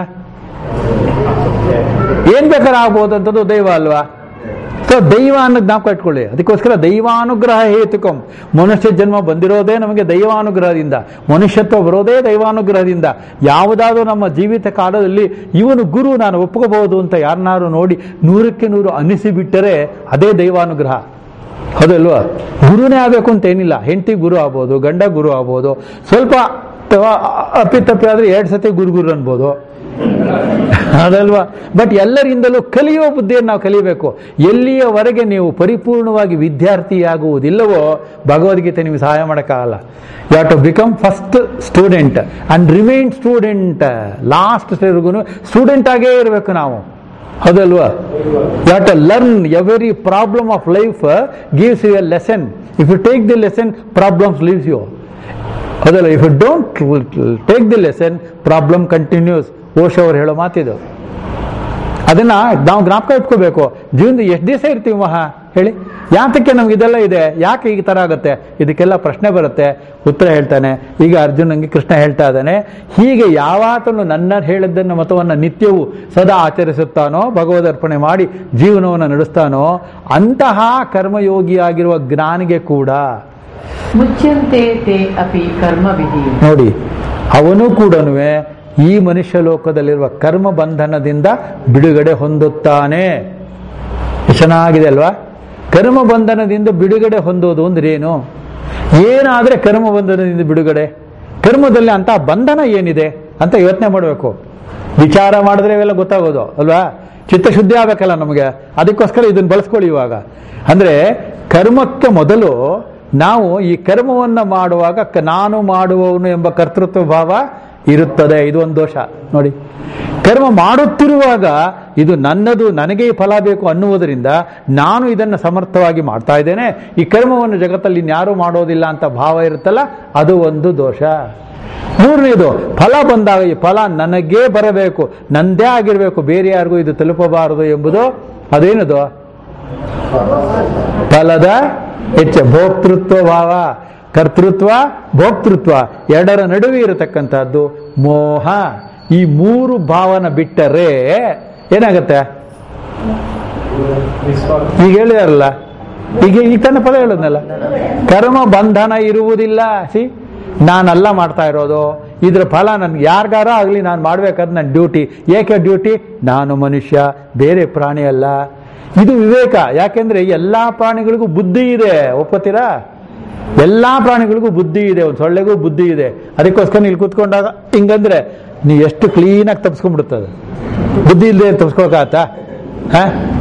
ಏನ್ ಬೇಕಾದ್ರೆ ಆಗ್ಬೋದು ಅಂತದ್ದು ದೈವ ಅಲ್ವಾ ಸೊ ದೈವ ಅನ್ನೋ ಜ್ಞಾಪಕ ಇಟ್ಕೊಳ್ಳಿ ಅದಕ್ಕೋಸ್ಕರ ದೈವಾನುಗ್ರಹ ಹೇತುಕಂ ಮನುಷ್ಯ ಜನ್ಮ ಬಂದಿರೋದೇ ನಮಗೆ ದೈವಾನುಗ್ರಹದಿಂದ ಮನುಷ್ಯತ್ವ ಬರೋದೇ ದೈವಾನುಗ್ರಹದಿಂದ ಯಾವುದಾದ್ರೂ ನಮ್ಮ ಜೀವಿತ ಕಾಲದಲ್ಲಿ ಇವನು ಗುರು ನಾನು ಒಪ್ಕೋಬಹುದು ಅಂತ ಯಾರನ್ನಾರು ನೋಡಿ ನೂರಕ್ಕೆ ನೂರು ಅನ್ನಿಸಿಬಿಟ್ಟರೆ ಅದೇ ದೈವಾನುಗ್ರಹ ಹೌದಲ್ವಾ ಗುರುನೇ ಆಗಬೇಕು ಅಂತ ಏನಿಲ್ಲ ಹೆಂಡತಿ ಗುರು ಆಗ್ಬೋದು ಗಂಡ ಗುರು ಆಗ್ಬೋದು ಸ್ವಲ್ಪ ತ- ಅಪ್ಪಿತಪ್ಪಿ ಆದ್ರೆ ಎರಡು ಸತಿ ಗುರು ಗುರು ಅನ್ಬೋದು ಅದಲ್ವಾ ಬಟ್ ಎಲ್ಲರಿಂದಲೂ ಕಲಿಯುವ ಬುದ್ಧಿಯನ್ನು ನಾವು ಕಲಿಬೇಕು ಎಲ್ಲಿಯವರೆಗೆ ನೀವು ಪರಿಪೂರ್ಣವಾಗಿ ವಿದ್ಯಾರ್ಥಿಯಾಗುವುದಿಲ್ಲವೋ ಭಗವದ್ಗೀತೆ ನಿಮಗೆ ಸಹಾಯ ಮಾಡೋಕ್ಕಾಗಲ್ಲ you to become first student and remain student last ಸ್ಟೇಜ್ಗೂ ಸ್ಟೂಡೆಂಟ್ ಆಗೇ ಇರಬೇಕು ನಾವು ಹೌದಲ್ವಾ you to learn every problem of life gives you a lesson if you take the lesson problems leaves you ಹೌದಲ್ಲ if you don't take the lesson problem continues Osho ಅವ್ರು ಹೇಳೋ ಮಾತಿದು ಅದನ್ನ ನಾವು ಜ್ಞಾಪಕ ಇಟ್ಕೋಬೇಕು ಜೀವನದ ಎಷ್ಟು ದಿವಸ ಇರ್ತೀವಿ ಮಹಾ ಹೇಳಿ ಯಾತಕ್ಕೆ ನಮ್ಗೆ ಇದೆಲ್ಲ ಇದೆ ಯಾಕೆ ಈ ತರ ಆಗುತ್ತೆ ಇದಕ್ಕೆಲ್ಲ ಪ್ರಶ್ನೆ ಬರುತ್ತೆ ಉತ್ತರ ಹೇಳ್ತಾನೆ ಈಗ ಅರ್ಜುನಂಗೆ ಕೃಷ್ಣ ಹೇಳ್ತಾ ಇದ್ದಾನೆ ಹೀಗೆ ಯಾವಾತನು ನನ್ನ ಹೇಳಿದ್ದನ್ನ ಮತವನ್ನ ನಿತ್ಯವೂ ಸದಾ ಆಚರಿಸುತ್ತಾನೋ ಭಗವದರ್ಪಣೆ ಮಾಡಿ ಜೀವನವನ್ನು ನಡೆಸ್ತಾನೋ ಅಂತಹ ಕರ್ಮಯೋಗಿಯಾಗಿರುವ ಜ್ಞಾನಿಗೆ ಕೂಡ ಮುಚ್ಯಂತೆ ತೇ ಅಪಿ ಕರ್ಮವಿಧಿ ನೋಡಿ ಅವನು ಕೂಡ ಈ ಮನುಷ್ಯ ಲೋಕದಲ್ಲಿರುವ ಕರ್ಮ ಬಂಧನದಿಂದ ಬಿಡುಗಡೆ ಹೊಂದುತ್ತಾನೆ ಎಷ್ಟ್ ಚೆನ್ನಾಗಿದೆ ಅಲ್ವಾ ಕರ್ಮ ಬಂಧನದಿಂದ ಬಿಡುಗಡೆ ಹೊಂದೋದು ಅಂದ್ರೆ ಏನು ಏನಾದ್ರೆ ಕರ್ಮ ಬಂಧನದಿಂದ ಬಿಡುಗಡೆ ಕರ್ಮದಲ್ಲಿ ಅಂತ ಬಂಧನ ಏನಿದೆ ಅಂತ ಯೋಚನೆ ಮಾಡಬೇಕು ವಿಚಾರ ಮಾಡಿದ್ರೆ ಇವೆಲ್ಲ ಗೊತ್ತಾಗೋದು ಅಲ್ವಾ ಚಿತ್ತಶುದ್ಧಿ ಆಗ್ಬೇಕಲ್ಲ ನಮಗೆ ಅದಕ್ಕೋಸ್ಕರ ಇದನ್ನ ಬಳಸ್ಕೊಳ್ಳಿ ಇವಾಗ ಅಂದ್ರೆ ಕರ್ಮಕ್ಕೆ ಮೊದಲು ನಾವು ಈ ಕರ್ಮವನ್ನ ಮಾಡುವಾಗ ಕ- ನಾನು ಮಾಡುವವನು ಎಂಬ ಕರ್ತೃತ್ವ ಭಾವ ಇರುತ್ತದೆ ಇದು ಒಂದು ದೋಷ ನೋಡಿ ಕರ್ಮ ಮಾಡುತ್ತಿರುವಾಗ ಇದು ನನ್ನದು ನನಗೆ ಈ ಫಲ ಬೇಕು ಅನ್ನುವುದರಿಂದ ನಾನು ಇದನ್ನು ಸಮರ್ಥವಾಗಿ ಮಾಡ್ತಾ ಇದ್ದೇನೆ ಈ ಕರ್ಮವನ್ನು ಜಗತ್ತಲ್ಲಿ ಇನ್ಯಾರೂ ಮಾಡೋದಿಲ್ಲ ಅಂತ ಭಾವ ಇರುತ್ತಲ್ಲ ಅದು ಒಂದು ದೋಷ ಮೂರನೇದು ಫಲ ಬಂದಾಗ ಈ ಫಲ ನನಗೇ ಬರಬೇಕು ನಂದೇ ಆಗಿರಬೇಕು ಬೇರೆ ಯಾರಿಗೂ ಇದು ತಲುಪಬಾರದು ಎಂಬುದು ಅದೇನದು ಫಲದ ಹೆಚ್ಚ ಭೋಕ್ತೃತ್ವ ಭಾವ ಕರ್ತೃತ್ವ ಭೋಕ್ತೃತ್ವ ಎರಡರ ನಡುವೆ ಇರತಕ್ಕಂಥದ್ದು ಮೋಹ ಈ ಮೂರು ಭಾವನ ಬಿಟ್ಟರೆ ಏನಾಗತ್ತೆ ಈಗ ಹೇಳಿದಾರಲ್ಲ ಈಗ ಈಗ ತನ್ನ ಪದ ಹೇಳೋದ್ನಲ್ಲ ಕರ್ಮ ಬಂಧನ ಇರುವುದಿಲ್ಲ ಸಿ ನಾನಲ್ಲ ಮಾಡ್ತಾ ಇರೋದು ಇದ್ರ ಫಲ ನನ್ಗೆ ಯಾರಿಗಾರ ಆಗಲಿ ನಾನು ಮಾಡ್ಬೇಕಾದ್ ನನ್ನ ಡ್ಯೂಟಿ ಏಕೆ ಡ್ಯೂಟಿ ನಾನು ಮನುಷ್ಯ ಬೇರೆ ಪ್ರಾಣಿ ಅಲ್ಲ ಇದು ವಿವೇಕ ಯಾಕೆಂದ್ರೆ ಎಲ್ಲಾ ಪ್ರಾಣಿಗಳಿಗೂ ಬುದ್ಧಿ ಇದೆ ಒಪ್ಪತ್ತೀರಾ ಎಲ್ಲಾ ಪ್ರಾಣಿಗಳಿಗೂ ಬುದ್ಧಿ ಇದೆ ಒಂದು ಸೊಳ್ಳೆಗೂ ಬುದ್ಧಿ ಇದೆ ಅದಕ್ಕೋಸ್ಕರ ಇಲ್ಲಿ ಕೂತ್ಕೊಂಡಾಗ ಹಿಂಗಂದ್ರೆ ನೀವು ಎಷ್ಟು ಕ್ಲೀನಾಗಿ ತಪ್ಸ್ಕೊಂಡ್ಬಿಡುತ್ತದೆ ಬುದ್ಧಿ ಇಲ್ಲದೆ ತಪ್ಸ್ಕೊಳಕಾಗತ್ತಾ ಹಾ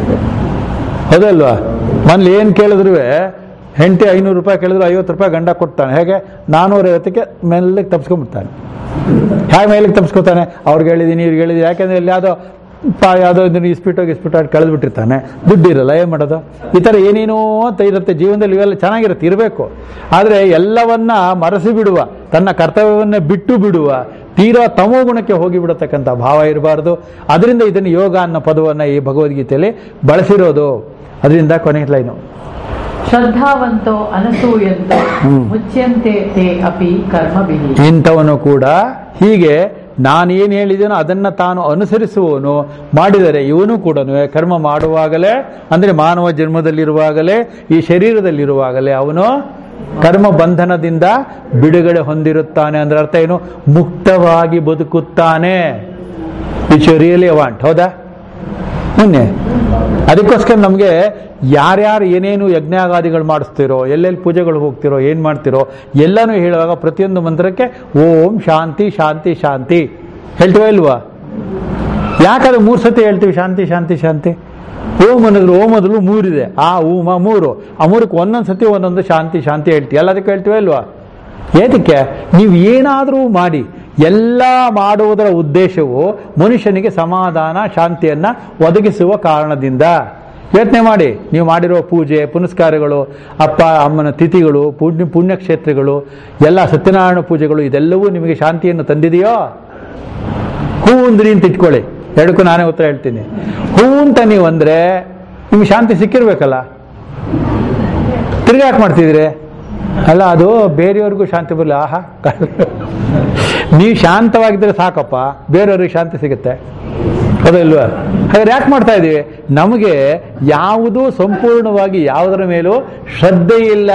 ಹೌದಲ್ವಾ ಮನೇಲಿ ಏನು ಕೇಳಿದ್ರು ಹೆಂಡತಿ ಐನೂರು ರೂಪಾಯಿ ಕೇಳಿದ್ರು ಐವತ್ತು ರೂಪಾಯಿ ಗಂಡ ಕೊಡ್ತಾನೆ ಹೇಗೆ ನಾನೂರ ಐವತ್ತಕ್ಕೆ ಮೆಲ್ಲಗೆ ತಪ್ಸ್ಕೊಂಡ್ಬಿಡ್ತಾನೆ ಹೇಗೆ ಮೇಲಕ್ಕೆ ತಪ್ಸ್ಕೊತಾನೆ ಅವ್ರಿಗೆ ಹೇಳಿದೀನಿ ಇವ್ರಿಗೆ ಹೇಳಿದೀನಿ ಯಾಕೆಂದ್ರೆ ಇಲ್ಲಿ ಯಾವುದೋ ಪಾ ಯಾವುದೋ ಇದನ್ನು ಇಸ್ಪಿಟೋ ಗಿಸ್ಪಿಟೋ ಆಗಿ ಕಳೆದ್ಬಿಟ್ಟಿರ್ತಾನೆ ದುಡ್ಡು ಇರಲ್ಲ ಏನು ಮಾಡೋದು ಈ ಥರ ಏನೇನೋ ಅಂತ ಇರುತ್ತೆ ಜೀವನದಲ್ಲಿ ಇವೆಲ್ಲ ಚೆನ್ನಾಗಿರುತ್ತೆ ಇರಬೇಕು ಆದರೆ ಎಲ್ಲವನ್ನ ಮರೆಸಿ ಬಿಡುವ ತನ್ನ ಕರ್ತವ್ಯವನ್ನ ಬಿಟ್ಟು ಬಿಡುವ ತೀರಾ ತಮೋ ಗುಣಕ್ಕೆ ಹೋಗಿ ಬಿಡತಕ್ಕಂಥ ಭಾವ ಇರಬಾರ್ದು ಅದರಿಂದ ಇದನ್ನು ಯೋಗ ಅನ್ನೋ ಪದವನ್ನು ಈ ಭಗವದ್ಗೀತೆಯಲ್ಲಿ ಬಳಸಿರೋದು ಅದರಿಂದ ಕೊನೆ ಲೈನು ಶ್ರದ್ಧಾವಂತೋ ಅನಸೂಯಂತೋ ಹ್ಮ್. ಮುಚ್ಯಂತೆ ತೇ ಅಪಿ ಕರ್ಮಭಿಹಿ ಇಂಥವನು ಕೂಡ ಹೀಗೆ ನಾನೇನು ಹೇಳಿದೆನೋ ಅದನ್ನ ತಾನು ಅನುಸರಿಸುವವನು ಮಾಡಿದರೆ ಇವನು ಕೂಡ ಕರ್ಮ ಮಾಡುವಾಗಲೇ ಅಂದ್ರೆ ಮಾನವ ಜನ್ಮದಲ್ಲಿರುವಾಗಲೇ ಈ ಶರೀರದಲ್ಲಿರುವಾಗಲೇ ಅವನು ಕರ್ಮ ಬಂಧನದಿಂದ ಬಿಡುಗಡೆ ಹೊಂದಿರುತ್ತಾನೆ ಅಂದ್ರೆ ಅರ್ಥ ಏನು ಮುಕ್ತವಾಗಿ ಬದುಕುತ್ತಾನೆ ವಿಚ್ ಯು ರಿಯಲಿ ವಾಂಟ್ ಹೌದಾ ಮೊನ್ನೆ ಅದಕ್ಕೋಸ್ಕರ ನಮಗೆ ಯಾರ್ಯಾರು ಏನೇನು ಯಜ್ಞಾಗಾದಿಗಳು ಮಾಡಿಸ್ತಿರೋ ಎಲ್ಲೆಲ್ಲಿ ಪೂಜೆಗಳು ಹೋಗ್ತಿರೋ ಏನು ಮಾಡ್ತಿರೋ ಎಲ್ಲನೂ ಹೇಳುವಾಗ ಪ್ರತಿಯೊಂದು ಮಂತ್ರಕ್ಕೆ ಓಂ ಶಾಂತಿ ಶಾಂತಿ ಶಾಂತಿ ಹೇಳ್ತೀವ ಇಲ್ವಾ ಯಾಕಂದ್ರೆ ಮೂರು ಸತಿ ಹೇಳ್ತೀವಿ ಶಾಂತಿ ಶಾಂತಿ ಶಾಂತಿ ಓಂ ಅನ್ನೋದ್ರು ಓಂ ಮೊದಲು ಮೂರಿದೆ ಆ ಊಮ ಮೂರು ಆ ಮೂರಕ್ಕೆ ಒಂದೊಂದು ಸತಿ ಒಂದೊಂದು ಶಾಂತಿ ಶಾಂತಿ ಹೇಳ್ತೀವಿ ಎಲ್ಲದಕ್ಕೂ ಹೇಳ್ತೀವ ಇಲ್ವಾ ಏತಕ್ಕೆ ನೀವು ಏನಾದರೂ ಮಾಡಿ ಎಲ್ಲ ಮಾಡುವುದರ ಉದ್ದೇಶವು ಮನುಷ್ಯನಿಗೆ ಸಮಾಧಾನ ಶಾಂತಿಯನ್ನ ಒದಗಿಸುವ ಕಾರಣದಿಂದ ಯೋಚನೆ ಮಾಡಿ ನೀವು ಮಾಡಿರೋ ಪೂಜೆ ಪುನಸ್ಕಾರಗಳು ಅಪ್ಪ ಅಮ್ಮನ ತಿಥಿಗಳು ಪುಣ್ಯ ಪುಣ್ಯಕ್ಷೇತ್ರಗಳು ಎಲ್ಲ ಸತ್ಯನಾರಾಯಣ ಪೂಜೆಗಳು ಇದೆಲ್ಲವೂ ನಿಮಗೆ ಶಾಂತಿಯನ್ನು ತಂದಿದೆಯೋ ಹೂ ಅಂದ್ರಿ ಅಂತ ಇಟ್ಕೊಳ್ಳಿ ಎರಡಕ್ಕೂ ನಾನೇ ಉತ್ತರ ಹೇಳ್ತೀನಿ ಹೂ ಅಂತ ನೀವು ಅಂದ್ರೆ ನಿಮ್ಗೆ ಶಾಂತಿ ಸಿಕ್ಕಿರ್ಬೇಕಲ್ಲ ತಿರ್ಗಿ ಯಾಕೆ ಮಾಡ್ತಿದ್ದೀರಿ ಅಲ್ಲ ಅದು ಬೇರೆಯವ್ರಿಗೂ ಶಾಂತಿ ಬರಲಿ ಆಹಾ ನೀವು ಶಾಂತವಾಗಿದ್ದರೆ ಸಾಕಪ್ಪ ಬೇರೆಯವ್ರಿಗೆ ಶಾಂತಿ ಸಿಗುತ್ತೆ ಹೌದಲ್ವಾ ಹಾಗಾದ್ರೆ ಯಾಕೆ ಮಾಡ್ತಾ ಇದೀವಿ ನಮಗೆ ಯಾವುದೂ ಸಂಪೂರ್ಣವಾಗಿ ಯಾವುದರ ಮೇಲೂ ಶ್ರದ್ಧೆ ಇಲ್ಲ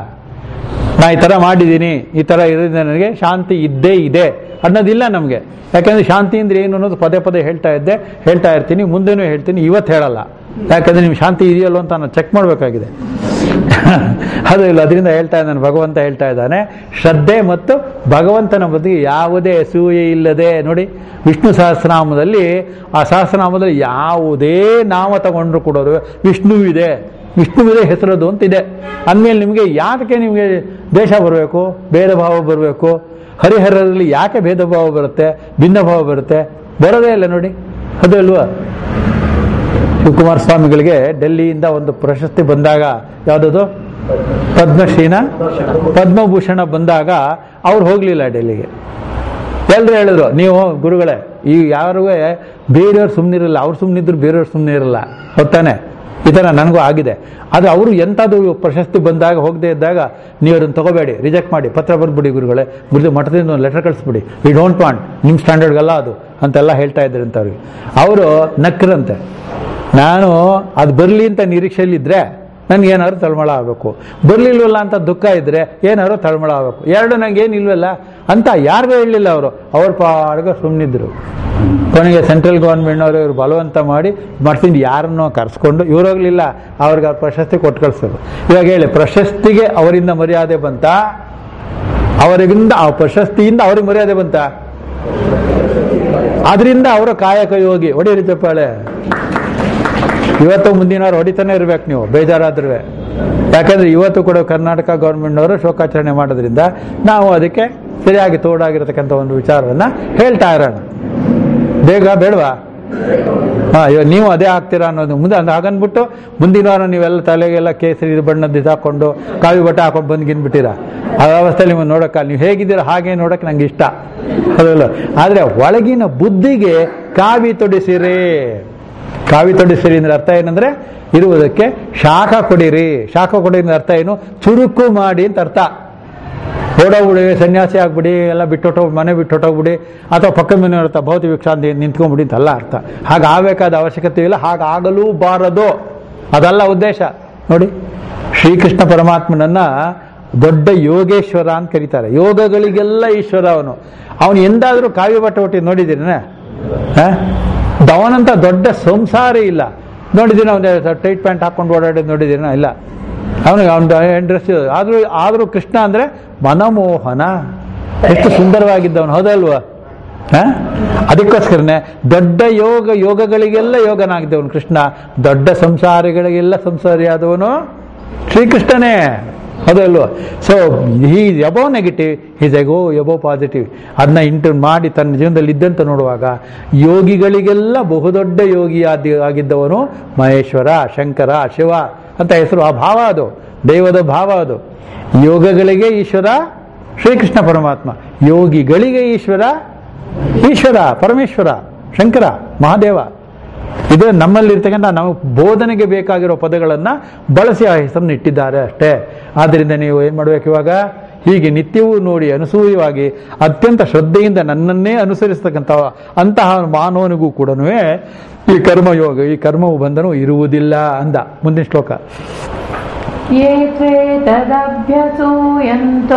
ನಾ ಈ ಥರ ಮಾಡಿದ್ದೀನಿ ಈ ಥರ ಇರೋದ್ರಿಂದ ನನಗೆ ಶಾಂತಿ ಇದ್ದೇ ಇದೆ ಅನ್ನೋದಿಲ್ಲ ನಮಗೆ ಯಾಕಂದ್ರೆ ಶಾಂತಿ ಅಂದ್ರೆ ಏನು ಅನ್ನೋದು ಪದೇ ಪದೇ ಹೇಳ್ತಾ ಇದ್ದೆ ಹೇಳ್ತಾ ಇರ್ತೀನಿ ಮುಂದೆನೂ ಹೇಳ್ತೀನಿ ಇವತ್ತು ಹೇಳಲ್ಲ ಯಾಕಂದ್ರೆ ನಿಮ್ಗೆ ಶಾಂತಿ ಇದೆಯಲ್ಲೋ ಅಂತ ನಾನು ಚೆಕ್ ಮಾಡಬೇಕಾಗಿದೆ ಅದು ಇಲ್ಲ ಅದರಿಂದ ಹೇಳ್ತಾ ಇದ್ದಾನೆ ಭಗವಂತ ಹೇಳ್ತಾ ಇದ್ದಾನೆ ಶ್ರದ್ಧೆ ಮತ್ತು ಭಗವಂತನ ಬದಿಗೆ ಯಾವುದೇ ಅಸೂಯೆ ಇಲ್ಲದೆ ನೋಡಿ ವಿಷ್ಣು ಸಹಸ್ರನಾಮದಲ್ಲಿ ಆ ಸಹಸ್ರನಾಮದಲ್ಲಿ ಯಾವುದೇ ನಾಮ ತಗೊಂಡ್ರು ಕೂಡ ವಿಷ್ಣುವಿದೆ ವಿಷ್ಣುವಿದೆ ಹೆಸರದು ಅಂತಿದೆ ಅಂದಮೇಲೆ ನಿಮಗೆ ಯಾಕೆ ನಿಮಗೆ ದೇಶ ಬರಬೇಕು ಭೇದ ಭಾವ ಬರಬೇಕು ಹರಿಹರದಲ್ಲಿ ಯಾಕೆ ಭೇದ ಭಾವ ಬರುತ್ತೆ ಭಿನ್ನ ಭಾವ ಬರುತ್ತೆ ಬರೋದೇ ಇಲ್ಲ ನೋಡಿ ಅದು ಅಲ್ವಾ ಶಿವಕುಮಾರ ಸ್ವಾಮಿಗಳಿಗೆ ಡೆಲ್ಲಿಯಿಂದ ಒಂದು ಪ್ರಶಸ್ತಿ ಬಂದಾಗ ಯಾವುದದು ಪದ್ಮಶ್ರೀನ ಪದ್ಮಭೂಷಣ ಬಂದಾಗ ಅವ್ರು ಹೋಗ್ಲಿಲ್ಲ ಡೆಲ್ಲಿಗೆ ಎಲ್ಲರೂ ಹೇಳಿದ್ರು ನೀವು ಗುರುಗಳೇ ಈ ಯಾರೂ ಬೇರೆಯವ್ರು ಸುಮ್ಮನಿರಲ್ಲ ಅವ್ರು ಸುಮ್ಮನಿದ್ರು ಬೇರೆಯವ್ರು ಸುಮ್ಮನೆ ಇರಲ್ಲ ಹೊತ್ತಾನೆ ಈ ಥರ ನನಗೂ ಆಗಿದೆ ಆದರೆ ಅವರು ಎಂಥದ್ದು ಪ್ರಶಸ್ತಿ ಬಂದಾಗ ಹೋಗದೆ ಇದ್ದಾಗ ನೀವು ಅದನ್ನು ತಗೋಬೇಡಿ ರಿಜೆಕ್ಟ್ ಮಾಡಿ ಪತ್ರ ಬರ್ಬಿಡಿ ಗುರುಗಳೇ ಗುರುದು ಮಠದಿಂದ ಒಂದು ಲೆಟರ್ ಕಳಿಸ್ಬಿಡಿ ವಿ ಡೋಂಟ್ ವಾಂಟ್ ನಿಮ್ಮ ಸ್ಟ್ಯಾಂಡರ್ಡ್ಗಲ್ಲ ಅದು ಅಂತೆಲ್ಲ ಹೇಳ್ತಾ ಇದ್ರು ಅಂತ ಅವ್ರಿಗೆ ಅವರು ನಕ್ರಂತೆ ನಾನು ಅದು ಬರಲಿ ಅಂತ ನಿರೀಕ್ಷೆಯಲ್ಲಿದ್ದರೆ ನನಗೆ ಏನಾದ್ರು ತಳಮಳ ಆಗಬೇಕು ಬರಲಿಲ್ವಲ್ಲ ಅಂತ ದುಃಖ ಇದ್ದರೆ ಏನಾದ್ರು ತಳಮಳ ಆಗಬೇಕು ಎರಡು ನಂಗೆ ಏನಿಲ್ವಲ್ಲ ಅಂತ ಯಾರಿಗೂ ಹೇಳಲಿಲ್ಲ ಅವರು ಅವ್ರ ಪಾಡ್ಗೆ ಸುಮ್ಮನಿದ್ರು ಕೊನೆಗೆ ಸೆಂಟ್ರಲ್ ಗೌರ್ಮೆಂಟ್ನವರು ಇವರು ಬಲವಂತ ಮಾಡಿ ಮಠದಿಂದ ಯಾರನ್ನೋ ಕರೆಸ್ಕೊಂಡು ಇವ್ರು ಹೋಗ್ಲಿಲ್ಲ ಅವ್ರಿಗೆ ಆ ಪ್ರಶಸ್ತಿ ಕೊಟ್ಟು ಕಳಿಸೋದು ಇವಾಗ ಹೇಳಿ ಪ್ರಶಸ್ತಿಗೆ ಅವರಿಂದ ಮರ್ಯಾದೆ ಬಂತ ಅವರಿಂದ ಆ ಪ್ರಶಸ್ತಿಯಿಂದ ಅವ್ರಿಗೆ ಮರ್ಯಾದೆ ಬಂತ ಅದರಿಂದ ಅವರ ಕಾಯಕ ಯೋಗಿ ಹೊಡೀರಿ ಚಪ್ಪಾಳೆ ಇವತ್ತು ಮುಂದಿನವ್ರು ಹೊಡಿತಾನೆ ಇರ್ಬೇಕು ನೀವು ಬೇಜಾರಾದ್ರೂ ಯಾಕಂದ್ರೆ ಇವತ್ತು ಕೂಡ ಕರ್ನಾಟಕ ಗೌರ್ಮೆಂಟ್ನವರು ಶೋಕಾಚರಣೆ ಮಾಡೋದ್ರಿಂದ ನಾವು ಅದಕ್ಕೆ ಸರಿಯಾಗಿ ತೋಡಾಗಿರ್ತಕ್ಕಂಥ ಒಂದು ವಿಚಾರವನ್ನ ಹೇಳ್ತಾ ಇರೋಣ ಬೇಗ ಬೇಡವಾ ಹಾ ಇವಾಗ ನೀವು ಅದೇ ಆಗ್ತೀರಾ ಅನ್ನೋದು ಮುಂದೆ ಅದು ಹಾಗನ್ಬಿಟ್ಟು ಮುಂದಿನ ವಾರ ನೀವೆಲ್ಲ ತಲೆಗೆಲ್ಲ ಕೇಸರಿ ಬಣ್ಣದ ಇದು ಹಾಕೊಂಡು ಕಾವಿ ಬಟ್ಟೆ ಹಾಕೊಂಡು ಬಂದು ಗಿನ್ಬಿಟ್ಟಿರಾ ಆ ಅವಸ್ಥೆಯಲ್ಲಿ ನೀವು ನೋಡಕ್ಕ ನೀವು ಹೇಗಿದ್ದೀರಾ ಹಾಗೆ ನೋಡಕ್ಕೆ ನಂಗೆ ಇಷ್ಟ ಹೌದಲ್ಲ ಆದರೆ ಒಳಗಿನ ಬುದ್ಧಿಗೆ ಕಾವಿ ತೊಡಿಸಿರಿ ಕಾವಿ ತೊಡಿಸಿರಿ ಅಂದ್ರೆ ಅರ್ಥ ಏನಂದ್ರೆ ಇರುವುದಕ್ಕೆ ಶಾಖ ಕೊಡಿರಿ ಶಾಖ ಕೊಡಿರಿ ಅಂದ್ರೆ ಅರ್ಥ ಏನು ಚುರುಕು ಮಾಡಿ ಅಂತ ಅರ್ಥ ಓಡೋಗ್ಬಿಡಿ ಸನ್ಯಾಸಿ ಆಗ್ಬಿಡಿ ಎಲ್ಲ ಬಿಟ್ಟೊಟ್ಟೋಗಿ ಮನೆ ಬಿಟ್ಟೊಟ್ಟೋಗ್ಬಿಡಿ ಅಥವಾ ಪಕ್ಕದ ಮನೆ ಇರ್ತಾ ಭೌತಿಕ ವಿಕ್ಷಾಂತಿ ನಿಂತ್ಕೊಂಡ್ಬಿಡಿ ಅಂತಲ್ಲ ಅರ್ಥ ಹಾಗೆ ಆಗಬೇಕಾದ ಅವಶ್ಯಕತೆ ಇಲ್ಲ ಹಾಗಾಗಲೂ ಬಾರದು ಅದಲ್ಲ ಉದ್ದೇಶ ನೋಡಿ ಶ್ರೀಕೃಷ್ಣ ಪರಮಾತ್ಮನನ್ನ ದೊಡ್ಡ ಯೋಗೇಶ್ವರ ಅಂತ ಕರೀತಾರೆ ಯೋಗಗಳಿಗೆಲ್ಲ ಈಶ್ವರ ಅವನು ಅವನು ಎಂದಾದರೂ ಕಾವ್ಯ ಬಟ್ಟೆ ಹುಟ್ಟಿ ನೋಡಿದ್ದೀರನೇ ಅವನಂತ ದೊಡ್ಡ ಸಂಸಾರೇ ಇಲ್ಲ ನೋಡಿದ್ದೀನ ಅವನ ಟೈಟ್ ಪ್ಯಾಂಟ್ ಹಾಕೊಂಡು ಓಡಾಡೋದು ನೋಡಿದ್ದೀನ ಇಲ್ಲ ಅವನಿಗೆ ಅವನ ಡ್ರೆಸ್ ಆದ್ರೂ ಆದ್ರೂ ಕೃಷ್ಣ ಅಂದ್ರೆ ಮನಮೋಹನ ಎಷ್ಟು ಸುಂದರವಾಗಿದ್ದವನು ಹೌದಲ್ವಾ ಹ? ಅದಕ್ಕೋಸ್ಕರನೇ ದೊಡ್ಡ ಯೋಗ ಯೋಗಗಳಿಗೆಲ್ಲ ಯೋಗನಾಗಿದ್ದವನು ಕೃಷ್ಣ ದೊಡ್ಡ ಸಂಸಾರಿಗಳಿಗೆಲ್ಲ ಸಂಸಾರಿಯಾದವನು ಶ್ರೀಕೃಷ್ಣನೇ ಹೌದಲ್ವ so he above negative is ego above positive ಅದನ್ನ ಇಂಟು ಮಾಡಿ ತನ್ನ ಜೀವನದಲ್ಲಿ ಇದ್ದಂತ ನೋಡುವಾಗ ಯೋಗಿಗಳಿಗೆಲ್ಲ ಬಹುದೊಡ್ಡ ಯೋಗಿ ಆದಿ ಆಗಿದ್ದವನು ಮಹೇಶ್ವರ ಶಂಕರ ಶಿವ ಅಂತ ಹೆಸರು ಆ ಭಾವ ಅದು ದೈವದ ಭಾವ ಅದು ಯೋಗಗಳಿಗೆ ಈಶ್ವರ ಶ್ರೀಕೃಷ್ಣ ಪರಮಾತ್ಮ ಯೋಗಿಗಳಿಗೆ ಈಶ್ವರ ಈಶ್ವರ ಪರಮೇಶ್ವರ ಶಂಕರ ಮಹಾದೇವ ಇದು ನಮ್ಮಲ್ಲಿರ್ತಕ್ಕಂಥ ನಾವು ಬೋಧನೆಗೆ ಬೇಕಾಗಿರೋ ಪದಗಳನ್ನ ಬಳಸಿ ಆ ಹೆಸರನ್ನು ಇಟ್ಟಿದ್ದಾರೆ ಅಷ್ಟೇ ಆದ್ದರಿಂದ ನೀವು ಏನ್ ಮಾಡ್ಬೇಕು ಇವಾಗ ಹೀಗೆ ನಿತ್ಯವೂ ನೋಡಿ ಅನಸೂಯವಾಗಿ ಅತ್ಯಂತ ಶ್ರದ್ಧೆಯಿಂದ ನನ್ನನ್ನೇ ಅನುಸರಿಸ್ತಕ್ಕಂಥ ಅಂತಹ ಮಾನವನಿಗೂ ಕೂಡ ಈ ಕರ್ಮಯೋಗ ಈ ಕರ್ಮವು ಬಂಧನೂ ಇರುವುದಿಲ್ಲ ಅಂದ ಮುಂದಿನ ಶ್ಲೋಕ ये त्वेतदभ्यसूयन्तो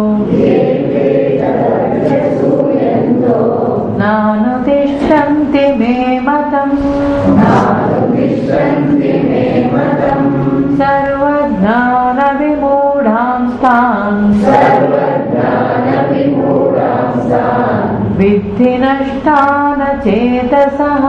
नानुतिष्ठन्ति मे मतम् सर्वज्ञानविमूढांस्तान् विद्धि नष्टान चेतसः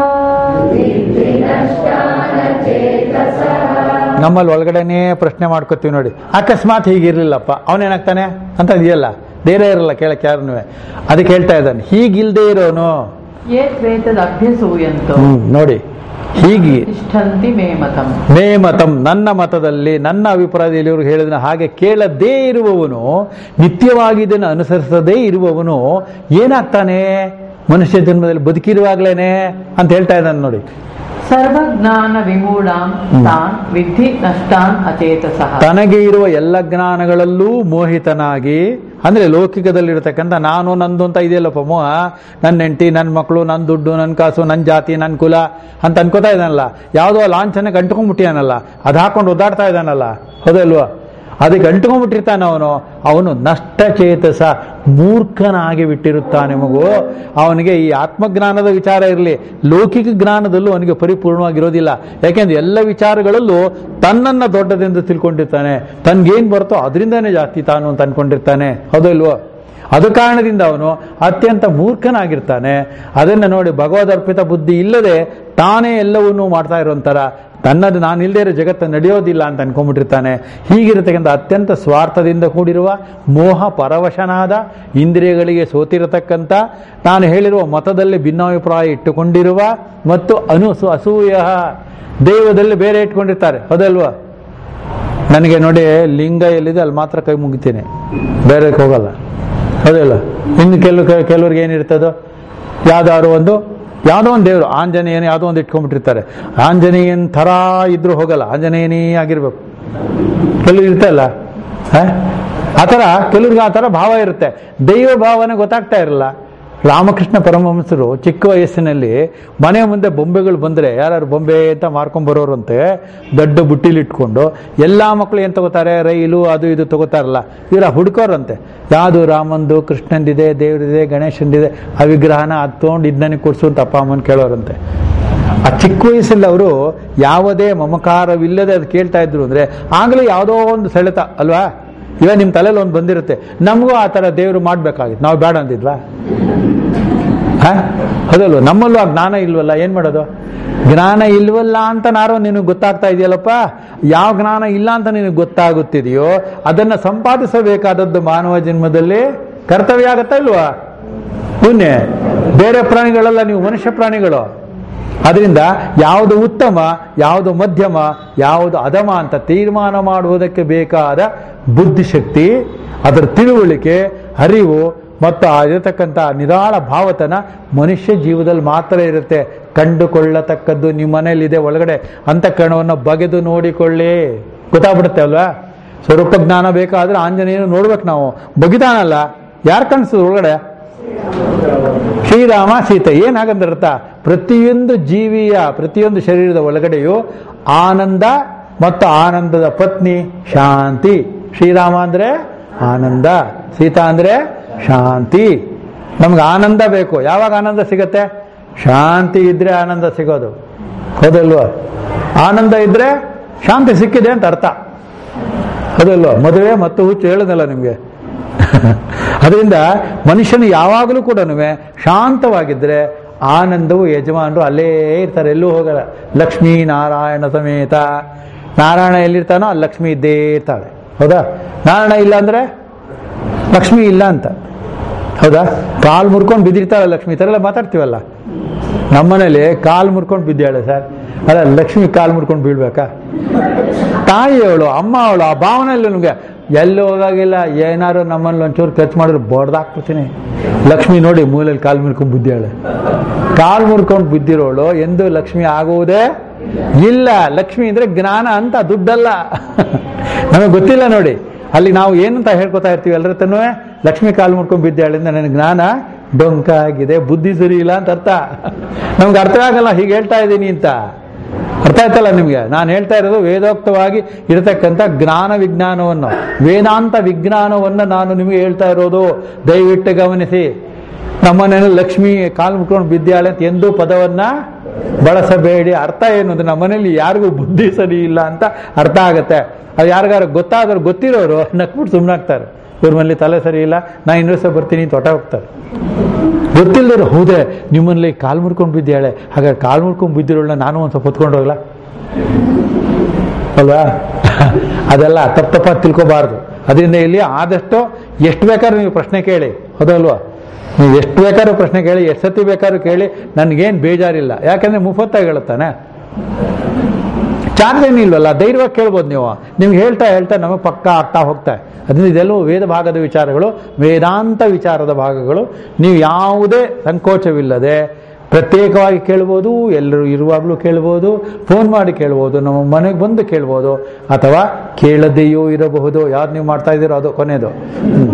ನಮ್ಮಲ್ಲಿ ಒಳಗಡೆನೇ ಪ್ರಶ್ನೆ ಮಾಡ್ಕೋತೀವಿ ನೋಡಿ ಅಕಸ್ಮಾತ್ ಹೀಗಿರ್ಲಿಲ್ಲಪ್ಪ ಅವನೇನಾಗ್ತಾನೆ ಅಂತ ಇದೆಯಲ್ಲ ಧೈರ್ಯ ಇರಲ್ಲ ಕೇಳಕ್ಕೆ ಯಾರನ್ನೂ ಅದಕ್ಕೆ ಹೇಳ್ತಾ ಇದ್ದಾನೆ ಹೀಗಿಲ್ದೇ ಇರೋನು ये त्वेतदभ्यसूयन्तो ಹ್ಮ್ ನೋಡಿ ಹೀಗೆ तिष्ठन्ति मे मतम् ಮೇ ಮತಂ ನನ್ನ ಮತದಲ್ಲಿ ನನ್ನ ಅಭಿಪ್ರಾಯದಲ್ಲಿ ಇವರು ಹೇಳಿದ ಹಾಗೆ ಕೇಳದೇ ಇರುವವನು ನಿತ್ಯವಾಗಿ ಇದನ್ನು ಅನುಸರಿಸದೇ ಇರುವವನು ಏನಾಗ್ತಾನೆ ಮನುಷ್ಯ ಜನ್ಮದಲ್ಲಿ ಬದುಕಿರುವಾಗ್ಲೇನೆ ಅಂತ ಹೇಳ್ತಾ ಇದ್ದಾನೆ ನೋಡಿ ಸರ್ವಜ್ಞಾನ ವಿಮೂಢಾಂ ತಾನ್ ವಿಧಿ ನಷ್ಟಾನ್ ಅಚೇತಸಃ ತನಗೆ ಇರುವ ಎಲ್ಲ ಜ್ಞಾನಗಳಲ್ಲೂ ಮೋಹಿತನಾಗಿ ಅಂದ್ರೆ ಲೌಕಿಕದಲ್ಲಿರತಕ್ಕಂಥ ನಾನು ನಂದು ಅಂತ ಇದೆಯಲ್ಲಪ್ಪ ಮೋಹ ನನ್ನ ಹೆಂಡತಿ ನನ್ನ ಮಕ್ಕಳು ನನ್ನ ದುಡ್ಡು ನನ್ನ ಕಾಸು ನನ್ನ ಜಾತಿ ನನ್ನ ಕುಲ ಅಂತ ಅನ್ಕೋತಾ ಇದ್ದಾನಲ್ಲ ಯಾವುದೋ ಲಾಂಛನಕ್ಕೆ ಅಂಟ್ಕೊಂಡ್ಬಿಟ್ಟಿಯಾನಲ್ಲ ಅದು ಹಾಕೊಂಡು ಒದ್ದಾಡ್ತಾ ಇದ್ದಾನಲ್ಲ ಹೌದಲ್ವಾ ಅದಕ್ಕೆ ಅಂಟ್ಕೊಂಡ್ಬಿಟ್ಟಿರ್ತಾನೆ ಅವನು ಅವನು ನಷ್ಟಚೇತಸ ಮೂರ್ಖನಾಗಿ ಬಿಟ್ಟಿರುತ್ತಾನೆ ಮಗು ಅವನಿಗೆ ಈ ಆತ್ಮಜ್ಞಾನದ ವಿಚಾರ ಇರಲಿ ಲೌಕಿಕ ಜ್ಞಾನದಲ್ಲೂ ಅವನಿಗೆ ಪರಿಪೂರ್ಣವಾಗಿರೋದಿಲ್ಲ ಯಾಕೆಂದ್ರೆ ಎಲ್ಲ ವಿಚಾರಗಳಲ್ಲೂ ತನ್ನನ್ನ ದೊಡ್ಡದೆಂದು ತಿಳ್ಕೊಂಡಿರ್ತಾನೆ ತನ್ಗೇನ್ ಬರುತ್ತೋ ಅದರಿಂದಾನೇ ಜಾಸ್ತಿ ತಾನು ಅಂತ ಅನ್ಕೊಂಡಿರ್ತಾನೆ ಹೌದೋ ಇಲ್ವೋ ಅದು ಕಾರಣದಿಂದ ಅವನು ಅತ್ಯಂತ ಮೂರ್ಖನಾಗಿರ್ತಾನೆ ಅದನ್ನು ನೋಡಿ ಭಗವದರ್ಪಿತ ಬುದ್ಧಿ ಇಲ್ಲದೆ ತಾನೇ ಎಲ್ಲವನ್ನೂ ಮಾಡ್ತಾ ಇರೋಂಥರ ತನ್ನದು ನಾನು ಇಲ್ಲದೇ ಇರೋ ಜಗತ್ತು ನಡೆಯೋದಿಲ್ಲ ಅಂತ ಅನ್ಕೊಂಡ್ಬಿಟ್ಟಿರ್ತಾನೆ ಹೀಗಿರತಕ್ಕಂಥ ಅತ್ಯಂತ ಸ್ವಾರ್ಥದಿಂದ ಕೂಡಿರುವ ಮೋಹ ಪರವಶನಾದ ಇಂದ್ರಿಯಗಳಿಗೆ ಸೋತಿರತಕ್ಕಂಥ ನಾನು ಹೇಳಿರುವ ಮತದಲ್ಲಿ ಭಿನ್ನಾಭಿಪ್ರಾಯ ಇಟ್ಟುಕೊಂಡಿರುವ ಮತ್ತು ಅನು ಅಸೂಯ ದೈವದಲ್ಲಿ ಬೇರೆ ಇಟ್ಕೊಂಡಿರ್ತಾರೆ ಹೌದಲ್ವಾ ನನಗೆ ನೋಡಿ ಲಿಂಗ ಎಲ್ಲಿದೆ ಅಲ್ಲಿ ಮಾತ್ರ ಕೈ ಮುಗಿತೀನಿ ಬೇರೆ ಹೋಗಲ್ಲ ಹೌದಲ್ಲ ಇನ್ನು ಕೆಲವು ಕೆಲವ್ರಿಗೆ ಏನಿರ್ತದೋ ಯಾವ್ದಾದ್ರು ಒಂದು ಯಾವುದೋ ಒಂದು ದೇವರು ಆಂಜನೇಯನ ಯಾವುದೋ ಒಂದು ಇಟ್ಕೊಂಡ್ಬಿಟ್ಟಿರ್ತಾರೆ ಆಂಜನೇಯನ್ ಥರ ಇದ್ರೂ ಹೋಗಲ್ಲ ಆಂಜನೇಯನೇ ಆಗಿರ್ಬೇಕು ಕೆಲವ್ರು ಇರ್ತಲ್ಲ ಹ? ಆ ಥರ ಕೆಲವ್ರಿಗೆ ಆ ಥರ ಭಾವ ಇರುತ್ತೆ ದೈವ ಭಾವನೆ ಗೊತ್ತಾಗ್ತಾ ಇರಲ್ಲ ರಾಮಕೃಷ್ಣ ಪರಮಹಂಸರು ಚಿಕ್ಕ ವಯಸ್ಸಿನಲ್ಲಿ ಮನೆ ಮುಂದೆ ಬೊಂಬೆಗಳು ಬಂದರೆ ಯಾರು ಬೊಂಬೆ ಅಂತ ಮಾರ್ಕೊಂಡ್ ಬರೋರಂತೆ ದೊಡ್ಡ ಬುಟ್ಟಿಲಿ ಇಟ್ಕೊಂಡು ಎಲ್ಲ ಮಕ್ಕಳು ಏನು ತಗೋತಾರೆ ರೈಲು ಅದು ಇದು ತಗೋತಾರಲ್ಲ ಇವರ ಹುಡ್ಕೋರಂತೆ ಯಾವುದು ರಾಮಂದು ಕೃಷ್ಣಂದಿದೆ ದೇವ್ರದಿದೆ ಗಣೇಶಂದಿದೆ ಆ ವಿಗ್ರಹನ ಅದು ತೊಗೊಂಡು ಇದು ನನಗೆ ಕೊಡ್ಸು ಅಂತ ಅಪ್ಪ ಅಮ್ಮನ ಕೇಳೋರಂತೆ ಆ ಚಿಕ್ಕ ವಯಸ್ಸಲ್ಲಿ ಅವರು ಯಾವುದೇ ಮಮಕಾರವಿಲ್ಲದೆ ಅದು ಕೇಳ್ತಾ ಇದ್ರು ಅಂದ್ರೆ ಆಗಲೇ ಯಾವುದೋ ಒಂದು ಸೆಳೆತ ಅಲ್ವಾ ಇವಾಗ ನಿಮ್ಮ ತಲೆಯಲ್ಲಿ ಒಂದು ಬಂದಿರುತ್ತೆ ನಮಗೂ ಆ ಥರ ದೇವರು ಮಾಡ್ಬೇಕಾಗಿತ್ತು ನಾವು ಬೇಡ ಅಂದಿದ್ವಾ ಹಾ ಹೌದಲ್ವ ನಮ್ಮಲ್ಲೂ ಆ ಜ್ಞಾನ ಇಲ್ವಲ್ಲ ಏನ್ ಮಾಡೋದು ಜ್ಞಾನ ಇಲ್ವಲ್ಲ ಅಂತ ನಾರೋ ನಿನಗೆ ಗೊತ್ತಾಗ್ತಾ ಇದೆಯಲ್ಲಪ್ಪ ಯಾವ ಜ್ಞಾನ ಇಲ್ಲ ಅಂತ ನಿನಗೆ ಗೊತ್ತಾಗುತ್ತಿದೆಯೋ ಅದನ್ನ ಸಂಪಾದಿಸಬೇಕಾದದ್ದು ಮಾನವ ಜನ್ಮದಲ್ಲಿ ಕರ್ತವ್ಯ ಆಗತ್ತಾ ಇಲ್ವಾ ಪುಣ್ಯ ಬೇರೆ ಪ್ರಾಣಿಗಳಲ್ಲ ನೀವು ಮನುಷ್ಯ ಪ್ರಾಣಿಗಳು ಅದರಿಂದ ಯಾವುದು ಉತ್ತಮ ಯಾವುದು ಮಧ್ಯಮ ಯಾವುದು ಅಧಮ ಅಂತ ತೀರ್ಮಾನ ಮಾಡುವುದಕ್ಕೆ ಬೇಕಾದ ಬುದ್ಧಿಶಕ್ತಿ ಅದರ ತಿಳುವಳಿಕೆ ಅರಿವು ಮತ್ತು ಆ ಇರತಕ್ಕಂಥ ನಿರಾಳ ಭಾವತನ ಮನುಷ್ಯ ಜೀವದಲ್ಲಿ ಮಾತ್ರ ಇರುತ್ತೆ ಕಂಡುಕೊಳ್ಳತಕ್ಕದ್ದು ನಿಮ್ಮ ಮನೆಯಲ್ಲಿದೆ ಒಳಗಡೆ ಅಂತಃಕರಣವನ್ನು ಬಗೆದು ನೋಡಿಕೊಳ್ಳಿ ಗೊತ್ತಾಗ್ಬಿಡುತ್ತೆ ಅಲ್ವಾ ಸ್ವರೂಪ ಜ್ಞಾನ ಬೇಕಾದ್ರೆ ಆಂಜನೇಯನು ನೋಡ್ಬೇಕು ನಾವು ಬಗಿದಾನಲ್ಲ ಯಾರು ಕಾಣಿಸ್ತದೆ ಒಳಗಡೆ ಶ್ರೀರಾಮ ಸೀತೆ ಏನಾಗಂದ್ರೆ ಅರ್ಥ ಪ್ರತಿಯೊಂದು ಜೀವಿಯ ಪ್ರತಿಯೊಂದು ಶರೀರದ ಒಳಗಡೆಯೂ ಆನಂದ ಮತ್ತು ಆನಂದದ ಪತ್ನಿ ಶಾಂತಿ ಶ್ರೀರಾಮ ಅಂದ್ರೆ ಆನಂದ ಸೀತಾ ಅಂದ್ರೆ ಶಾಂತಿ ನಮ್ಗೆ ಆನಂದ ಬೇಕು ಯಾವಾಗ ಆನಂದ ಸಿಗತ್ತೆ ಶಾಂತಿ ಇದ್ರೆ ಆನಂದ ಸಿಗೋದು ಹೌದಲ್ವಾ ಆನಂದ ಇದ್ರೆ ಶಾಂತಿ ಸಿಕ್ಕಿದೆ ಅಂತ ಅರ್ಥ ಹೌದಲ್ವಾ ಮದುವೆ ಮತ್ತು ಹುಚ್ಚು ಹೇಳೋದಲ್ಲ ನಿಮಗೆ ಅದರಿಂದ ಮನುಷ್ಯನು ಯಾವಾಗಲೂ ಕೂಡ ಶಾಂತವಾಗಿದ್ದರೆ ಆನಂದವು ಯಜಮಾನರು ಅಲ್ಲೇ ಇರ್ತಾರೆ ಎಲ್ಲೂ ಹೋಗಲ್ಲ ಲಕ್ಷ್ಮೀ ನಾರಾಯಣ ಸಮೇತ ನಾರಾಯಣ ಎಲ್ಲಿರ್ತಾನೋ ಅಲ್ಲಿ ಲಕ್ಷ್ಮಿ ಇದ್ದೇ ಇರ್ತಾಳೆ ಹೌದಾ ನಾರಾಯಣ ಇಲ್ಲ ಅಂದ್ರೆ ಲಕ್ಷ್ಮಿ ಇಲ್ಲ ಅಂತ ಹೌದಾ ಕಾಲು ಮುರ್ಕೊಂಡು ಬಿದ್ದಿರ್ತಾಳೆ ಲಕ್ಷ್ಮಿ ಈ ಥರ ಎಲ್ಲ ಮಾತಾಡ್ತೀವಲ್ಲ ನಮ್ಮನೇಲಿ ಕಾಲು ಮುರ್ಕೊಂಡು ಬಿದ್ದಾಳೆ ಸರ್ ಅಲ್ಲ ಲಕ್ಷ್ಮಿ ಕಾಲು ಮುರ್ಕೊಂಡು ಬೀಳ್ಬೇಕಾ ತಾಯಿ ಅವಳು ಅಮ್ಮ ಅವಳು ಆ ಭಾವನೆಯಲ್ಲಿ ನಿಮಗೆ ಎಲ್ಲೂ ಹೋಗಾಗಿಲ್ಲ ಏನಾರು ನಮ್ಮಲ್ಲಿ ಒಂಚೂರು ಖರ್ಚು ಮಾಡಿದ್ರೆ ಬಡ್ದಾಕ್ಬಿಡ್ತೀನಿ ಲಕ್ಷ್ಮಿ ನೋಡಿ ಮೂಲೆಯಲ್ಲಿ ಕಾಲು ಮುರ್ಕೊಂಡು ಬಿದ್ದಾಳೆ ಕಾಲು ಮುರ್ಕೊಂಡು ಬಿದ್ದಿರೋಳು ಎಂದು ಲಕ್ಷ್ಮಿ ಆಗುವುದೇ ಇಲ್ಲ ಲಕ್ಷ್ಮಿ ಅಂದ್ರೆ ಜ್ಞಾನ ಅಂತ ದುಡ್ಡಲ್ಲ ನಮಗೆ ಗೊತ್ತಿಲ್ಲ ನೋಡಿ ಅಲ್ಲಿ ನಾವು ಏನಂತ ಹೇಳ್ಕೊತಾ ಇರ್ತೀವಿ ಎಲ್ಲರ ತನೂ ಲಕ್ಷ್ಮಿ ಕಾಲು ಮುರ್ಕೊಂಡು ಬಿದ್ದಾಳಿಂದ ನನಗೆ ಜ್ಞಾನ ಡೊಂಕಾಗಿದೆ ಬುದ್ಧಿ ಸರಿ ಇಲ್ಲ ಅಂತ ಅರ್ಥ ನಮ್ಗೆ ಅರ್ಥ ಆಗಲ್ಲ ಹೀಗೆ ಹೇಳ್ತಾ ಇದ್ದೀನಿ ಅಂತ ಅರ್ಥ ಆಯ್ತಲ್ಲ ನಿಮಗೆ ನಾನು ಹೇಳ್ತಾ ಇರೋದು ವೇದೋಕ್ತವಾಗಿ ಇರತಕ್ಕಂಥ ಜ್ಞಾನ ವಿಜ್ಞಾನವನ್ನು ವೇದಾಂತ ವಿಜ್ಞಾನವನ್ನು ನಾನು ನಿಮಗೆ ಹೇಳ್ತಾ ಇರೋದು ದಯವಿಟ್ಟು ಗಮನಿಸಿ ನಮ್ಮನೇಲಿ ಲಕ್ಷ್ಮಿ ಕಾಲು ಮುಟ್ಕೊಂಡು ಬಿದ್ದಾಳೆ ಅಂತ ಎಂದೂ ಪದವನ್ನ ಬಳಸಬೇಡಿ ಅರ್ಥ ಏನು ಅಂದ್ರೆ ನಮ್ಮನೇಲಿ ಯಾರಿಗೂ ಬುದ್ಧಿ ಸರಿ ಇಲ್ಲ ಅಂತ ಅರ್ಥ ಆಗತ್ತೆ ಅದು ಯಾರಿಗಾರು ಗೊತ್ತಾದ್ರು ಗೊತ್ತಿರೋರು ನಕ್ಬಿಟ್ಟು ಸುಮ್ಮನಾಗ್ತಾರೆ ಇವ್ರ ಮನೇಲಿ ತಲೆ ಸರಿ ಇಲ್ಲ ನಾ ಇನ್ನೊಂದು ಸಲ ಬರ್ತೀನಿ ಅಂತ ಹೊಟ ಹೋಗ್ತಾರೆ ಗೊತ್ತಿಲ್ಲದ್ರು ಹೌದೇ ನಿಮ್ಮಲ್ಲಿ ಕಾಲು ಮುರ್ಕೊಂಡು ಬಿದ್ದಾಳೆ ಹಾಗಾದ್ರೆ ಕಾಲು ಮುರ್ಕೊಂಡು ಬಿದ್ದಿರೋಳ ನಾನು ಒಂದು ಸ್ವಲ್ಪ ಹೊತ್ಕೊಂಡು ಹೋಗ್ಲಾ ಅಲ್ವಾ ಅದೆಲ್ಲ ತಪ್ಪು ತಪ್ಪಾಗಿ ತಿಳ್ಕೊಬಾರ್ದು ಅದರಿಂದ ಇಲ್ಲಿ ಆದಷ್ಟು ಎಷ್ಟು ಬೇಕಾದ್ರೂ ನೀವು ಪ್ರಶ್ನೆ ಕೇಳಿ ಹೌದಲ್ವಾ ನೀವು ಎಷ್ಟು ಬೇಕಾದ್ರೂ ಪ್ರಶ್ನೆ ಕೇಳಿ ಎಷ್ಟು ಸತಿ ಬೇಕಾದ್ರೂ ಕೇಳಿ ನನಗೇನು ಬೇಜಾರಿಲ್ಲ ಯಾಕಂದ್ರೆ ಮುಫತ್ತಾಗಿ ಹೇಳುತ್ತಾನೆ ಚಾರ್ಜ್ ಏನಿಲ್ವಲ್ಲ ಧೈರ್ಯವಾಗಿ ಕೇಳ್ಬೋದು ನೀವು ನಿಮ್ಗೆ ಹೇಳ್ತಾ ಹೇಳ್ತಾ ನಮಗೆ ಪಕ್ಕ ಆಗ್ತಾ ಹೋಗ್ತಾ ಅದರಿಂದ ಇದೆಲ್ಲವೂ ವೇದ ಭಾಗದ ವಿಚಾರಗಳು ವೇದಾಂತ ವಿಚಾರದ ಭಾಗಗಳು ನೀವು ಯಾವುದೇ ಸಂಕೋಚವಿಲ್ಲದೆ ಪ್ರತ್ಯೇಕವಾಗಿ ಕೇಳ್ಬೋದು ಎಲ್ಲರೂ ಇರುವಾಗಲೂ ಕೇಳ್ಬೋದು ಫೋನ್ ಮಾಡಿ ಕೇಳ್ಬೋದು ನಮ್ಮ ಮನೆಗೆ ಬಂದು ಕೇಳ್ಬೋದು ಅಥವಾ ಕೇಳದೆಯೂ ಇರಬಹುದು ಯಾವ್ದು ನೀವು ಮಾಡ್ತಾ ಇದ್ದೀರೋ ಅದು ಕೊನೆಯದು ಹ್ಮ್.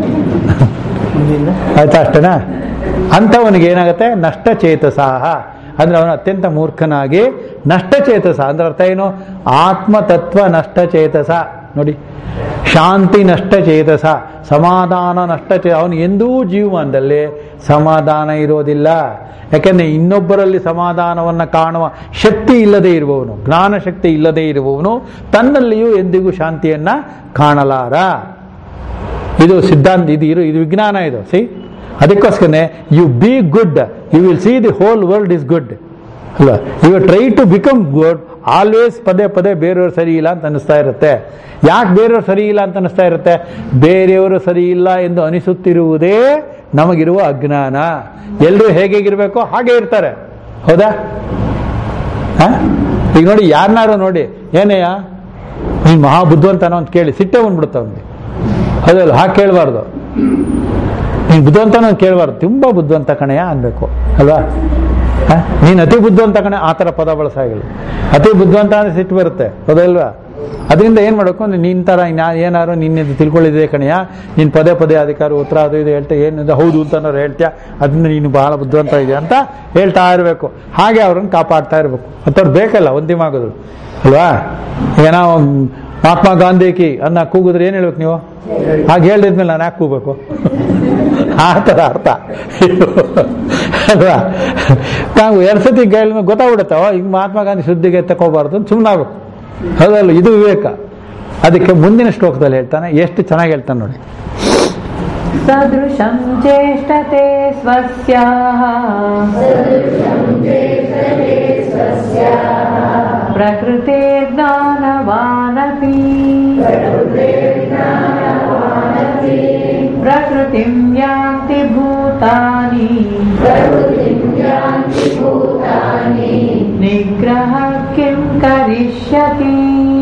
ಆಯ್ತಾ ಅಷ್ಟೇನಾ ಅಂಥವನಿಗೆ ಏನಾಗುತ್ತೆ ನಷ್ಟ ಚೇತಸಾಹ ಅಂದ್ರೆ ಅವನು ಅತ್ಯಂತ ಮೂರ್ಖನಾಗಿ ನಷ್ಟ ಚೇತಸ ಅಂದ್ರೆ ಅರ್ಥ ಏನು ಆತ್ಮತತ್ವ ನಷ್ಟ ಚೇತಸ ನೋಡಿ ಶಾಂತಿ ನಷ್ಟ ಚೇತಸ ಸಮಾಧಾನ ನಷ್ಟ ಚೇ ಅವನು ಎಂದೂ ಜೀವಮಾನದಲ್ಲಿ ಸಮಾಧಾನ ಇರೋದಿಲ್ಲ ಯಾಕೆಂದ್ರೆ ಇನ್ನೊಬ್ಬರಲ್ಲಿ ಸಮಾಧಾನವನ್ನ ಕಾಣುವ ಶಕ್ತಿ ಇಲ್ಲದೆ ಇರುವವನು ಜ್ಞಾನ ಶಕ್ತಿ ಇಲ್ಲದೆ ಇರುವವನು ತನ್ನಲ್ಲಿಯೂ ಎಂದಿಗೂ ಶಾಂತಿಯನ್ನ ಕಾಣಲಾರ ಇದು ಸಿದ್ಧಾಂತ ಇದು ಇರು ಇದು ವಿಜ್ಞಾನ ಇದು ಸಿ ಅದಕ್ಕೋಸ್ಕರನೇ you be good you will see the whole world is good ಅಲ್ವಾ you try to become good always ಪದೇ ಪದೇ ಬೇರೆಯವರು ಸರಿ ಇಲ್ಲ ಅಂತ ಅನಿಸ್ತಾ ಇರುತ್ತೆ ಯಾಕೆ ಬೇರೆಯವರು ಸರಿ ಇಲ್ಲ ಅಂತ ಅನಿಸ್ತಾ ಇರುತ್ತೆ ಬೇರೆಯವರು ಸರಿ ಇಲ್ಲ ಎಂದು ಅನಿಸುತ್ತಿರುವುದೇ ನಮಗಿರುವ ಅಜ್ಞಾನ ಎಲ್ಲರೂ ಹೇಗಿರಬೇಕೋ ಹಾಗೆ ಇರ್ತಾರೆ ಹೌದಾ ಹ? ಈಗ ನೋಡಿ ಯಾರನ್ನಾರು ನೋಡಿ ಏನಯ್ಯ ನೀನು ಮಹಾ ಬುದ್ಧಿವಂತನೋ ಅಂತ ಕೇಳಿ ಸಿಟ್ಟೆ ಬಂದ್ಬಿಡುತ್ತೆ ಅವನಿಗೆ ಹೌದಲ್ಲ ಹಾಗೆ ಕೇಳಬಾರ್ದು ನೀನು ಬುದ್ಧಿವಂತನೋ ಅಂತ ಕೇಳಬಾರ್ದು ತುಂಬ ಬುದ್ಧಿವಂತ ಕಣಯ್ಯ ಅನ್ಬೇಕು ಅಲ್ವಾ ಹ? ನೀನು ಅತಿ ಬುದ್ಧಿವಂತ ಕಣೆ ಆ ಥರ ಪದ ಬಳಸಾಗಿಲ್ಲ ಅತಿ ಬುದ್ಧಿವಂತ ಅಂದ್ರೆ ಸಿಟ್ಟು ಬರುತ್ತೆ ಹೌದಲ್ವಾ ಅದರಿಂದ ಏನು ಮಾಡಬೇಕು ಅಂದ್ರೆ ನಿನ್ ಥರ ನಾ ಏನಾರು ನಿನ್ನೆ ತಿಳ್ಕೊಳ್ಳಿದೆ ಕಣಯ್ಯ ನೀನು ಪದೇ ಪದೇ ಅಧಿಕಾರ ಉತ್ತರ ಅದು ಇದು ಹೇಳ್ತಾ ಏನಿದೆ ಹೌದು ಅಂತ ಅನ್ನೋರು ಹೇಳ್ತೀಯ ಅದರಿಂದ ನೀನು ಬಹಳ ಬುದ್ಧಿವಂತ ಇದೆಯಾ ಅಂತ ಹೇಳ್ತಾ ಇರಬೇಕು ಹಾಗೆ ಅವ್ರನ್ನ ಕಾಪಾಡ್ತಾ ಇರಬೇಕು ಅಂಥವ್ರು ಬೇಕಲ್ಲ ಒಂದಿಮ ಆಗೋದು ಅಲ್ವಾ ಈಗ ನಾವು ಮಹಾತ್ಮ ಗಾಂಧಿ ಕಿ ಅನ್ನ ಕೂಗಿದ್ರೆ ಏನು ಹೇಳ್ಬೇಕು ನೀವು ಹಾಗೆ ಹೇಳಿದ್ಮೇಲೆ ನಾನು ಯಾಕೆ ಕೂಗಬೇಕು ಆ ಥರ ಅರ್ಥ ಅಲ್ವಾ ನಾವು ಎರಡು ಸತಿ ಕೇಳಿದ್ಮೇಲೆ ಗೊತ್ತಾಗ್ಬಿಡುತ್ತಾವ ಈಗ ಮಹಾತ್ಮ ಗಾಂಧಿ ಸುದ್ದಿಗೆ ತಗೋಬಾರ್ದು ಅಂತ ಸುಮ್ಮನಾಗಬೇಕು ಹೌದಲ್ಲ ಇದು ವಿವೇಕ ಅದಕ್ಕೆ ಮುಂದಿನ ಶ್ಲೋಕದಲ್ಲಿ ಹೇಳ್ತಾನೆ ಎಷ್ಟು ಚೆನ್ನಾಗಿ ಹೇಳ್ತಾನೆ ನೋಡಿ सदृशं चेष्टते स्वस्याः प्रकृतिर्ज्ञानवानपि प्रकृतिं यान्ति भूतानि ಕರಿಷ್ಯತಿ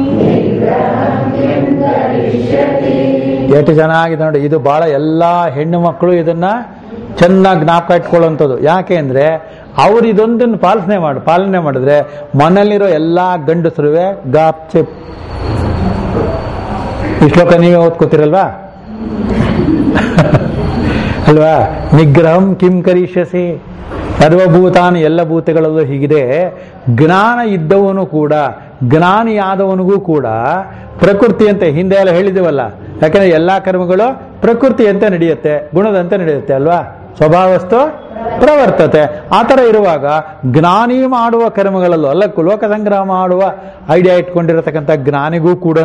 ಎಷ್ಟು ಚೆನ್ನಾಗಿದೆ ನೋಡಿ ಇದು ಬಹಳ ಎಲ್ಲ ಹೆಣ್ಣು ಮಕ್ಕಳು ಇದನ್ನ ಚೆನ್ನಾಗಿ ಜ್ಞಾಪಕ ಇಟ್ಕೊಳ್ಳುವಂಥದ್ದು ಯಾಕೆ ಅಂದ್ರೆ ಅವ್ರು ಇದೊಂದನ್ನು ಪಾಲನೆ ಮಾಡಿ ಪಾಲನೆ ಮಾಡಿದ್ರೆ ಮನೇಲಿರೋ ಎಲ್ಲಾ ಗಂಡಸರುವೆ ಗಾಪ್ ಚಿಪ್ ಈ ಶ್ಲೋಕ ನೀವೇ ಓದ್ಕೋತಿರಲ್ವಾ ಅಲ್ವಾ ನಿಗ್ರಹಂ ಕಿಂ ಕರಿಷ್ಯಸಿ ಸರ್ವಭೂತಾನ ಎಲ್ಲ ಭೂತಗಳಲ್ಲೂ ಹೀಗಿದೆ ಜ್ಞಾನ ಇದ್ದವನು ಕೂಡ ಜ್ಞಾನಿಯಾದವನಿಗೂ ಕೂಡ ಪ್ರಕೃತಿಯಂತೆ ಹಿಂದೆ ಎಲ್ಲ ಹೇಳಿದೆವಲ್ಲ ಯಾಕಂದ್ರೆ ಎಲ್ಲಾ ಕರ್ಮಗಳು ಪ್ರಕೃತಿಯಂತೆ ನಡೆಯುತ್ತೆ ಗುಣದಂತೆ ನಡೆಯುತ್ತೆ ಅಲ್ವಾ ಸ್ವಭಾವಸ್ತು ಪ್ರವರ್ತತೆ ಆ ಥರ ಇರುವಾಗ ಜ್ಞಾನಿ ಮಾಡುವ ಕರ್ಮಗಳಲ್ಲೂ ಅಲ್ಲ ಲೋಕ ಸಂಗ್ರಹ ಮಾಡುವ ಐಡಿಯಾ ಇಟ್ಕೊಂಡಿರತಕ್ಕಂಥ ಜ್ಞಾನಿಗೂ ಕೂಡ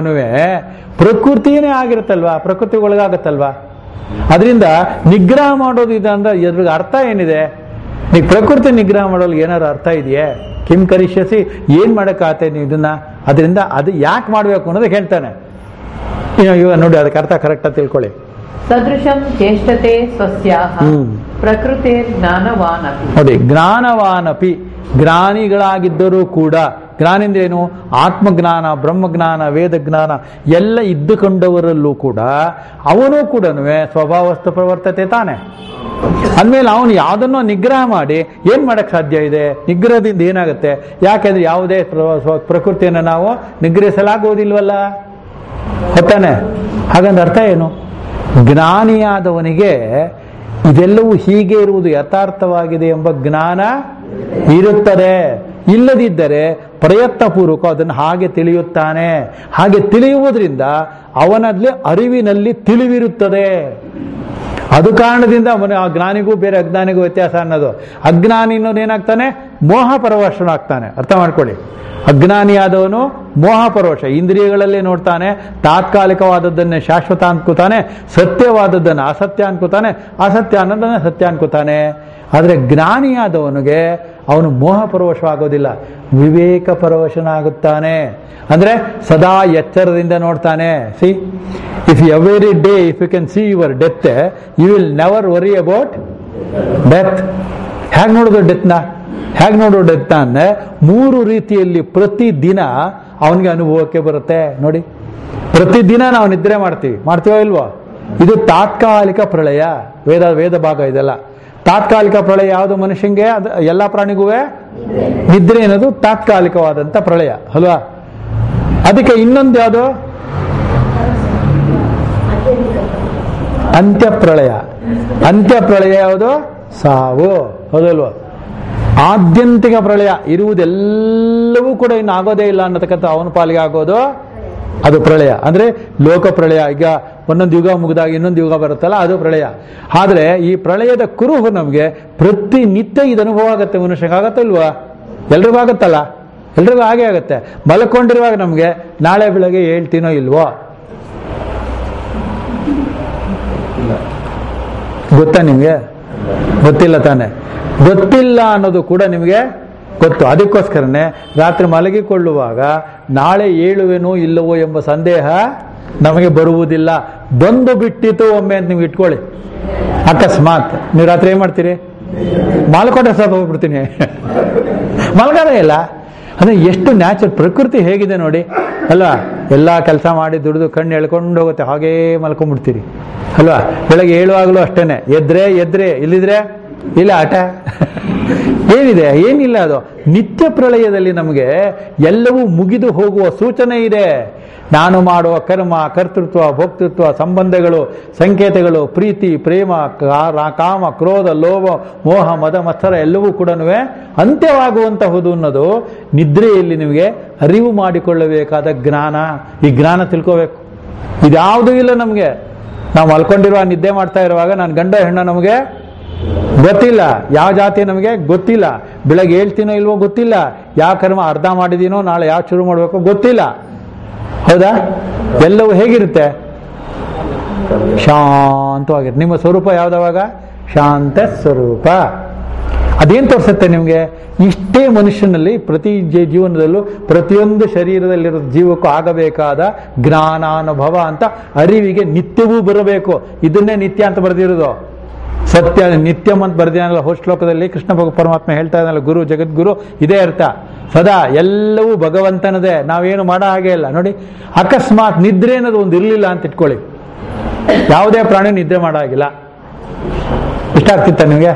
ಪ್ರಕೃತಿಯೇ ಆಗಿರುತ್ತಲ್ವಾ ಪ್ರಕೃತಿ ಒಳಗಾಗತ್ತಲ್ವಾ ಅದರಿಂದ ನಿಗ್ರಹ ಮಾಡೋದು ಇದು ಅಂದ್ರೆ ಇದ್ರ ಅರ್ಥ ಏನಿದೆ ನೀವು ಪ್ರಕೃತಿ ನಿಗ್ರಹ ಮಾಡೋದು ಏನಾದ್ರು ಅರ್ಥ ಇದೆಯೇ ಕಿಂ ಕರಿಷ್ಯಸಿ ಏನ್ ಮಾಡಕ್ಕಾಗತ್ತೆ ನೀವು ಇದನ್ನ ಅದರಿಂದ ಅದು ಯಾಕೆ ಮಾಡಬೇಕು ಅನ್ನೋದು ಹೇಳ್ತಾನೆ ಇನ್ನು ಇವಾಗ ನೋಡಿ ಅದಕ್ಕೆ ಅರ್ಥ ಕರೆಕ್ಟಾಗಿ ತಿಳ್ಕೊಳ್ಳಿ ಸದೃಶಂ ಚೇಷ್ಟತೆ ಸ್ವಸ್ಯಾಹ ಹ್ಮ್. ಪ್ರಕೃತಿ ಜ್ಞಾನವಾನಪಿ ನೋಡಿ ಜ್ಞಾನವಾನಪಿ ಜ್ಞಾನಿಗಳಾಗಿದ್ದರೂ ಕೂಡ ಜ್ಞಾನಿಂದ ಏನು ಆತ್ಮಜ್ಞಾನ ಬ್ರಹ್ಮಜ್ಞಾನ ವೇದಜ್ಞಾನ ಎಲ್ಲ ಇದ್ದುಕೊಂಡವರಲ್ಲೂ ಕೂಡ ಅವನು ಕೂಡ ಸ್ವಭಾವಸ್ತು ಪ್ರವರ್ತತೆ ತಾನೆ ಅಂದಮೇಲೆ ಅವನು ಯಾವುದನ್ನೋ ನಿಗ್ರಹ ಮಾಡಿ ಏನ್ ಮಾಡಕ್ ಸಾಧ್ಯ ಇದೆ ನಿಗ್ರಹದಿಂದ ಏನಾಗುತ್ತೆ ಯಾಕೆಂದ್ರೆ ಯಾವುದೇ ಪ್ರ- ಸ್ವ- ಪ್ರಕೃತಿಯನ್ನು ನಾವು ನಿಗ್ರಹಿಸಲಾಗುವುದಿಲ್ವಲ್ಲ ಹೊತ್ತಾನೆ ಹಾಗಂದ್ರೆ ಅರ್ಥ ಏನು ಜ್ಞಾನಿಯಾದವನಿಗೆ ಇದೆಲ್ಲವೂ ಹೀಗೆ ಇರುವುದು ಯಥಾರ್ಥವಾಗಿದೆ ಎಂಬ ಜ್ಞಾನ ಇರುತ್ತದೆ ಇಲ್ಲದಿದ್ದರೆ ಪ್ರಯತ್ನಪೂರ್ವಕ ಅದನ್ನು ಹಾಗೆ ತಿಳಿಯುತ್ತಾನೆ ಹಾಗೆ ತಿಳಿಯುವುದರಿಂದ ಅವನಲ್ಲಿ ಅರಿವಿನಲ್ಲಿ ತಿಳಿವಿರುತ್ತದೆ ಅದು ಕಾರಣದಿಂದ ಅವನು ಆ ಜ್ಞಾನಿಗೂ ಬೇರೆ ಅಜ್ಞಾನಿಗೂ ವ್ಯತ್ಯಾಸ ಅನ್ನೋದು ಅಜ್ಞಾನಿ ಅನ್ನೋದು ಏನಾಗ್ತಾನೆ ಮೋಹ ಪರವಶನಾಗ್ತಾನೆ ಅರ್ಥ ಮಾಡ್ಕೊಳ್ಳಿ ಅಜ್ಞಾನಿಯಾದವನು ಮೋಹ ಪರವಶ ಇಂದ್ರಿಯಗಳಲ್ಲೇ ನೋಡ್ತಾನೆ ತಾತ್ಕಾಲಿಕವಾದದ್ದನ್ನೇ ಶಾಶ್ವತ ಅನ್ಕೋತಾನೆ ಸತ್ಯವಾದದ್ದನ್ನು ಅಸತ್ಯ ಅನ್ಕೋತಾನೆ ಅಸತ್ಯ ಅನ್ನೋದನ್ನ ಸತ್ಯ ಅನ್ಕೋತಾನೆ ಆದರೆ ಜ್ಞಾನಿಯಾದವನಿಗೆ ಅವನು ಮೋಹ ಪರವಶವಾಗೋದಿಲ್ಲ ವಿವೇಕ ಪರವಶನಾಗುತ್ತಾನೆ ಅಂದ್ರೆ ಸದಾ ಎಚ್ಚರದಿಂದ ನೋಡ್ತಾನೆ see if every day if you can see your death you will never worry about death ಹೇಗೆ ನೋಡೋದು ಡೆತ್ನ ಹೇಗೆ ನೋಡೋ ಡೆತ್ ಅಂದ್ರೆ ಮೂರು ರೀತಿಯಲ್ಲಿ ಪ್ರತಿ ದಿನ ಅವನಿಗೆ ಅನುಭವಕ್ಕೆ ಬರುತ್ತೆ ನೋಡಿ ಪ್ರತಿದಿನ ನಾವು ನಿದ್ರೆ ಮಾಡ್ತೀವಿ ಮಾಡ್ತೀವೋ ಇಲ್ವೋ ಇದು ತಾತ್ಕಾಲಿಕ ಪ್ರಳಯ ವೇದ ವೇದ ಭಾಗ ಇದೆಲ್ಲ ತಾತ್ಕಾಲಿಕ ಪ್ರಳಯ ಯಾವುದು ಮನುಷ್ಯಂಗೆ ಅದು ಎಲ್ಲ ಪ್ರಾಣಿಗೂ ನಿದ್ರೆ ಅನ್ನೋದು ತಾತ್ಕಾಲಿಕವಾದಂತ ಪ್ರಳಯ ಅಲ್ವಾ ಅದಕ್ಕೆ ಇನ್ನೊಂದು ಯಾವುದು ಅಂತ್ಯಪ್ರಳಯ ಅಂತ್ಯಪ್ರಳಯ ಯಾವುದು ಸಾವು ಹೌದಲ್ವಾ ಆದ್ಯಂತಿಕ ಪ್ರಳಯ ಇರುವುದೆಲ್ಲವೂ ಕೂಡ ಇನ್ನು ಆಗೋದೇ ಇಲ್ಲ ಅನ್ನತಕ್ಕಂಥ ಅವನ ಪಾಲಿಗೆ ಆಗೋದು ಅದು ಪ್ರಳಯ ಅಂದ್ರೆ ಲೋಕ ಪ್ರಳಯ ಈಗ ಒಂದೊಂದು ಯುಗ ಮುಗಿದಾಗ ಇನ್ನೊಂದು ಯುಗ ಬರುತ್ತಲ್ಲ ಅದು ಪ್ರಳಯ ಆದ್ರೆ ಈ ಪ್ರಳಯದ ಕುರುಹು ನಮಗೆ ಪ್ರತಿನಿತ್ಯ ಇದು ಅನುಭವ ಆಗುತ್ತೆ ಮನುಷ್ಯಗೆ ಆಗತ್ತೆ ಇಲ್ವಾ ಎಲ್ರಿಗೂ ಆಗತ್ತಲ್ಲ ಎಲ್ರಿಗೂ ಹಾಗೆ ಆಗುತ್ತೆ ಮಲ್ಕೊಂಡಿರುವಾಗ ನಮಗೆ ನಾಳೆ ಬೆಳಗ್ಗೆ ಹೇಳ್ತೀನೋ ಇಲ್ವೋ ಗೊತ್ತಾ ನಿಮಗೆ ಗೊತ್ತಿಲ್ಲ ತಾನೆ ಗೊತ್ತಿಲ್ಲ ಅನ್ನೋದು ಕೂಡ ನಿಮಗೆ ಗೊತ್ತು ಅದಕ್ಕೋಸ್ಕರನೇ ರಾತ್ರಿ ಮಲಗಿಕೊಳ್ಳುವಾಗ ನಾಳೆ ಏಳುವೆನೋ ಇಲ್ಲವೋ ಎಂಬ ಸಂದೇಹ ನಮಗೆ ಬರುವುದಿಲ್ಲ ಬಂದು ಬಿಟ್ಟಿತು ಒಮ್ಮೆ ಅಂತ ನೀವು ಇಟ್ಕೊಳ್ಳಿ ಅಕಸ್ಮಾತ್ ನೀವು ರಾತ್ರಿ ಏನ್ ಮಾಡ್ತೀರಿ ಮಾಲ್ಕೊಂಡ್ರೆ ಸ್ವಲ್ಪ ಹೋಗ್ಬಿಡ್ತೀನಿ ಮಲ್ಗದೇ ಇಲ್ಲ ಅಂದ್ರೆ ಎಷ್ಟು ನ್ಯಾಚುರಲ್ ಪ್ರಕೃತಿ ಹೇಗಿದೆ ನೋಡಿ ಅಲ್ವಾ ಎಲ್ಲ ಕೆಲಸ ಮಾಡಿ ದುಡಿದು ಕಣ್ಣು ಎಳ್ಕೊಂಡು ಹೋಗುತ್ತೆ ಹಾಗೇ ಮಲ್ಕೊಂಡ್ಬಿಡ್ತೀರಿ ಅಲ್ವಾ ಬೆಳಗ್ಗೆ ಏಳುವಾಗಲೂ ಅಷ್ಟೇನೆ ಎದ್ರೆ ಎದ್ರೆ ಇಲ್ಲಿದ್ರೆ ಇಲ್ಲ ಆಟ ಏನಿದೆ ಏನಿಲ್ಲ ಅದು ನಿತ್ಯ ಪ್ರಳಯದಲ್ಲಿ ನಮಗೆ ಎಲ್ಲವೂ ಮುಗಿದು ಹೋಗುವ ಸೂಚನೆ ಇದೆ ನಾನು ಮಾಡುವ ಕರ್ಮ ಕರ್ತೃತ್ವ ಭೋಕ್ತೃತ್ವ ಸಂಬಂಧಗಳು ಸಂಕೇತಗಳು ಪ್ರೀತಿ ಪ್ರೇಮ ಕಾ- ಕಾಮ ಕ್ರೋಧ ಲೋಭ ಮೋಹ ಮದ ಮತ್ಸರ ಎಲ್ಲವೂ ಕೂಡ ಅಂತ್ಯವಾಗುವಂತಹುದು ಅನ್ನೋದು ನಿದ್ರೆಯಲ್ಲಿ ನಿಮಗೆ ಅರಿವು ಮಾಡಿಕೊಳ್ಳಬೇಕಾದ ಜ್ಞಾನ ಈ ಜ್ಞಾನ ತಿಳ್ಕೋಬೇಕು ಇದ್ಯಾವುದೂ ಇಲ್ಲ ನಮಗೆ ನಾವು ಮಲ್ಕೊಂಡಿರುವ ನಿದ್ದೆ ಮಾಡ್ತಾ ಇರುವಾಗ ನಾನು ಗಂಡ ಹೆಣ್ಣ ನಮಗೆ ಗೊತ್ತಿಲ್ಲ ಯಾವ ಜಾತಿ ನಮಗೆ ಗೊತ್ತಿಲ್ಲ ಬೆಳಗ್ಗೆ ಹೇಳ್ತೀನೋ ಇಲ್ವೋ ಗೊತ್ತಿಲ್ಲ ಯಾವ ಕರ್ಮ ಅರ್ಧ ಮಾಡಿದೀನೋ ನಾಳೆ ಯಾವ ಶುರು ಮಾಡಬೇಕೋ ಗೊತ್ತಿಲ್ಲ ಹೌದಾ ಎಲ್ಲವೂ ಹೇಗಿರುತ್ತೆ ಶಾಂತವಾಗಿರುತ್ತೆ ನಿಮ್ಮ ಸ್ವರೂಪ ಯಾವ್ದವಾಗ ಶಾಂತ ಸ್ವರೂಪ ಅದೇನ್ ತೋರಿಸುತ್ತೆ ನಿಮಗೆ ಇಷ್ಟೇ ಮನುಷ್ಯನಲ್ಲಿ ಪ್ರತಿ ಜೀ- ಜೀವನದಲ್ಲೂ ಪ್ರತಿಯೊಂದು ಶರೀರದಲ್ಲಿರೋ ಜೀವಕ್ಕೂ ಆಗಬೇಕಾದ ಜ್ಞಾನಾನುಭವ ಅಂತ ಅರಿವಿಗೆ ನಿತ್ಯವೂ ಬರಬೇಕು ಇದನ್ನೇ ನಿತ್ಯ ಅಂತ ಬರೆದಿರೋದು ಸತ್ಯ ನಿತ್ಯಂ ಅಂತ ಬರ್ದಿನಲ್ಲ ಹೋಸ್ಟ್ ಶ್ಲೋಕದಲ್ಲಿ ಕೃಷ್ಣ ಭಗ ಪರಮಾತ್ಮ ಹೇಳ್ತಾ ಇದ್ದಾನಲ್ಲ ಗುರು ಜಗದ್ಗುರು ಇದೇ ಅರ್ಥ ಸದಾ ಎಲ್ಲವೂ ಭಗವಂತನದೇ ನಾವೇನು ಮಾಡೋ ಹಾಗೆ ಇಲ್ಲ ನೋಡಿ ಅಕಸ್ಮಾತ್ ನಿದ್ರೆ ಅನ್ನೋದು ಒಂದು ಇರಲಿಲ್ಲ ಅಂತ ಇಟ್ಕೊಳ್ಳಿ ಯಾವುದೇ ಪ್ರಾಣಿ ನಿದ್ರೆ ಮಾಡೋ ಹಾಗಿಲ್ಲ ಇಷ್ಟ ಆಗ್ತಿತ್ತ ನಿಮಗೆ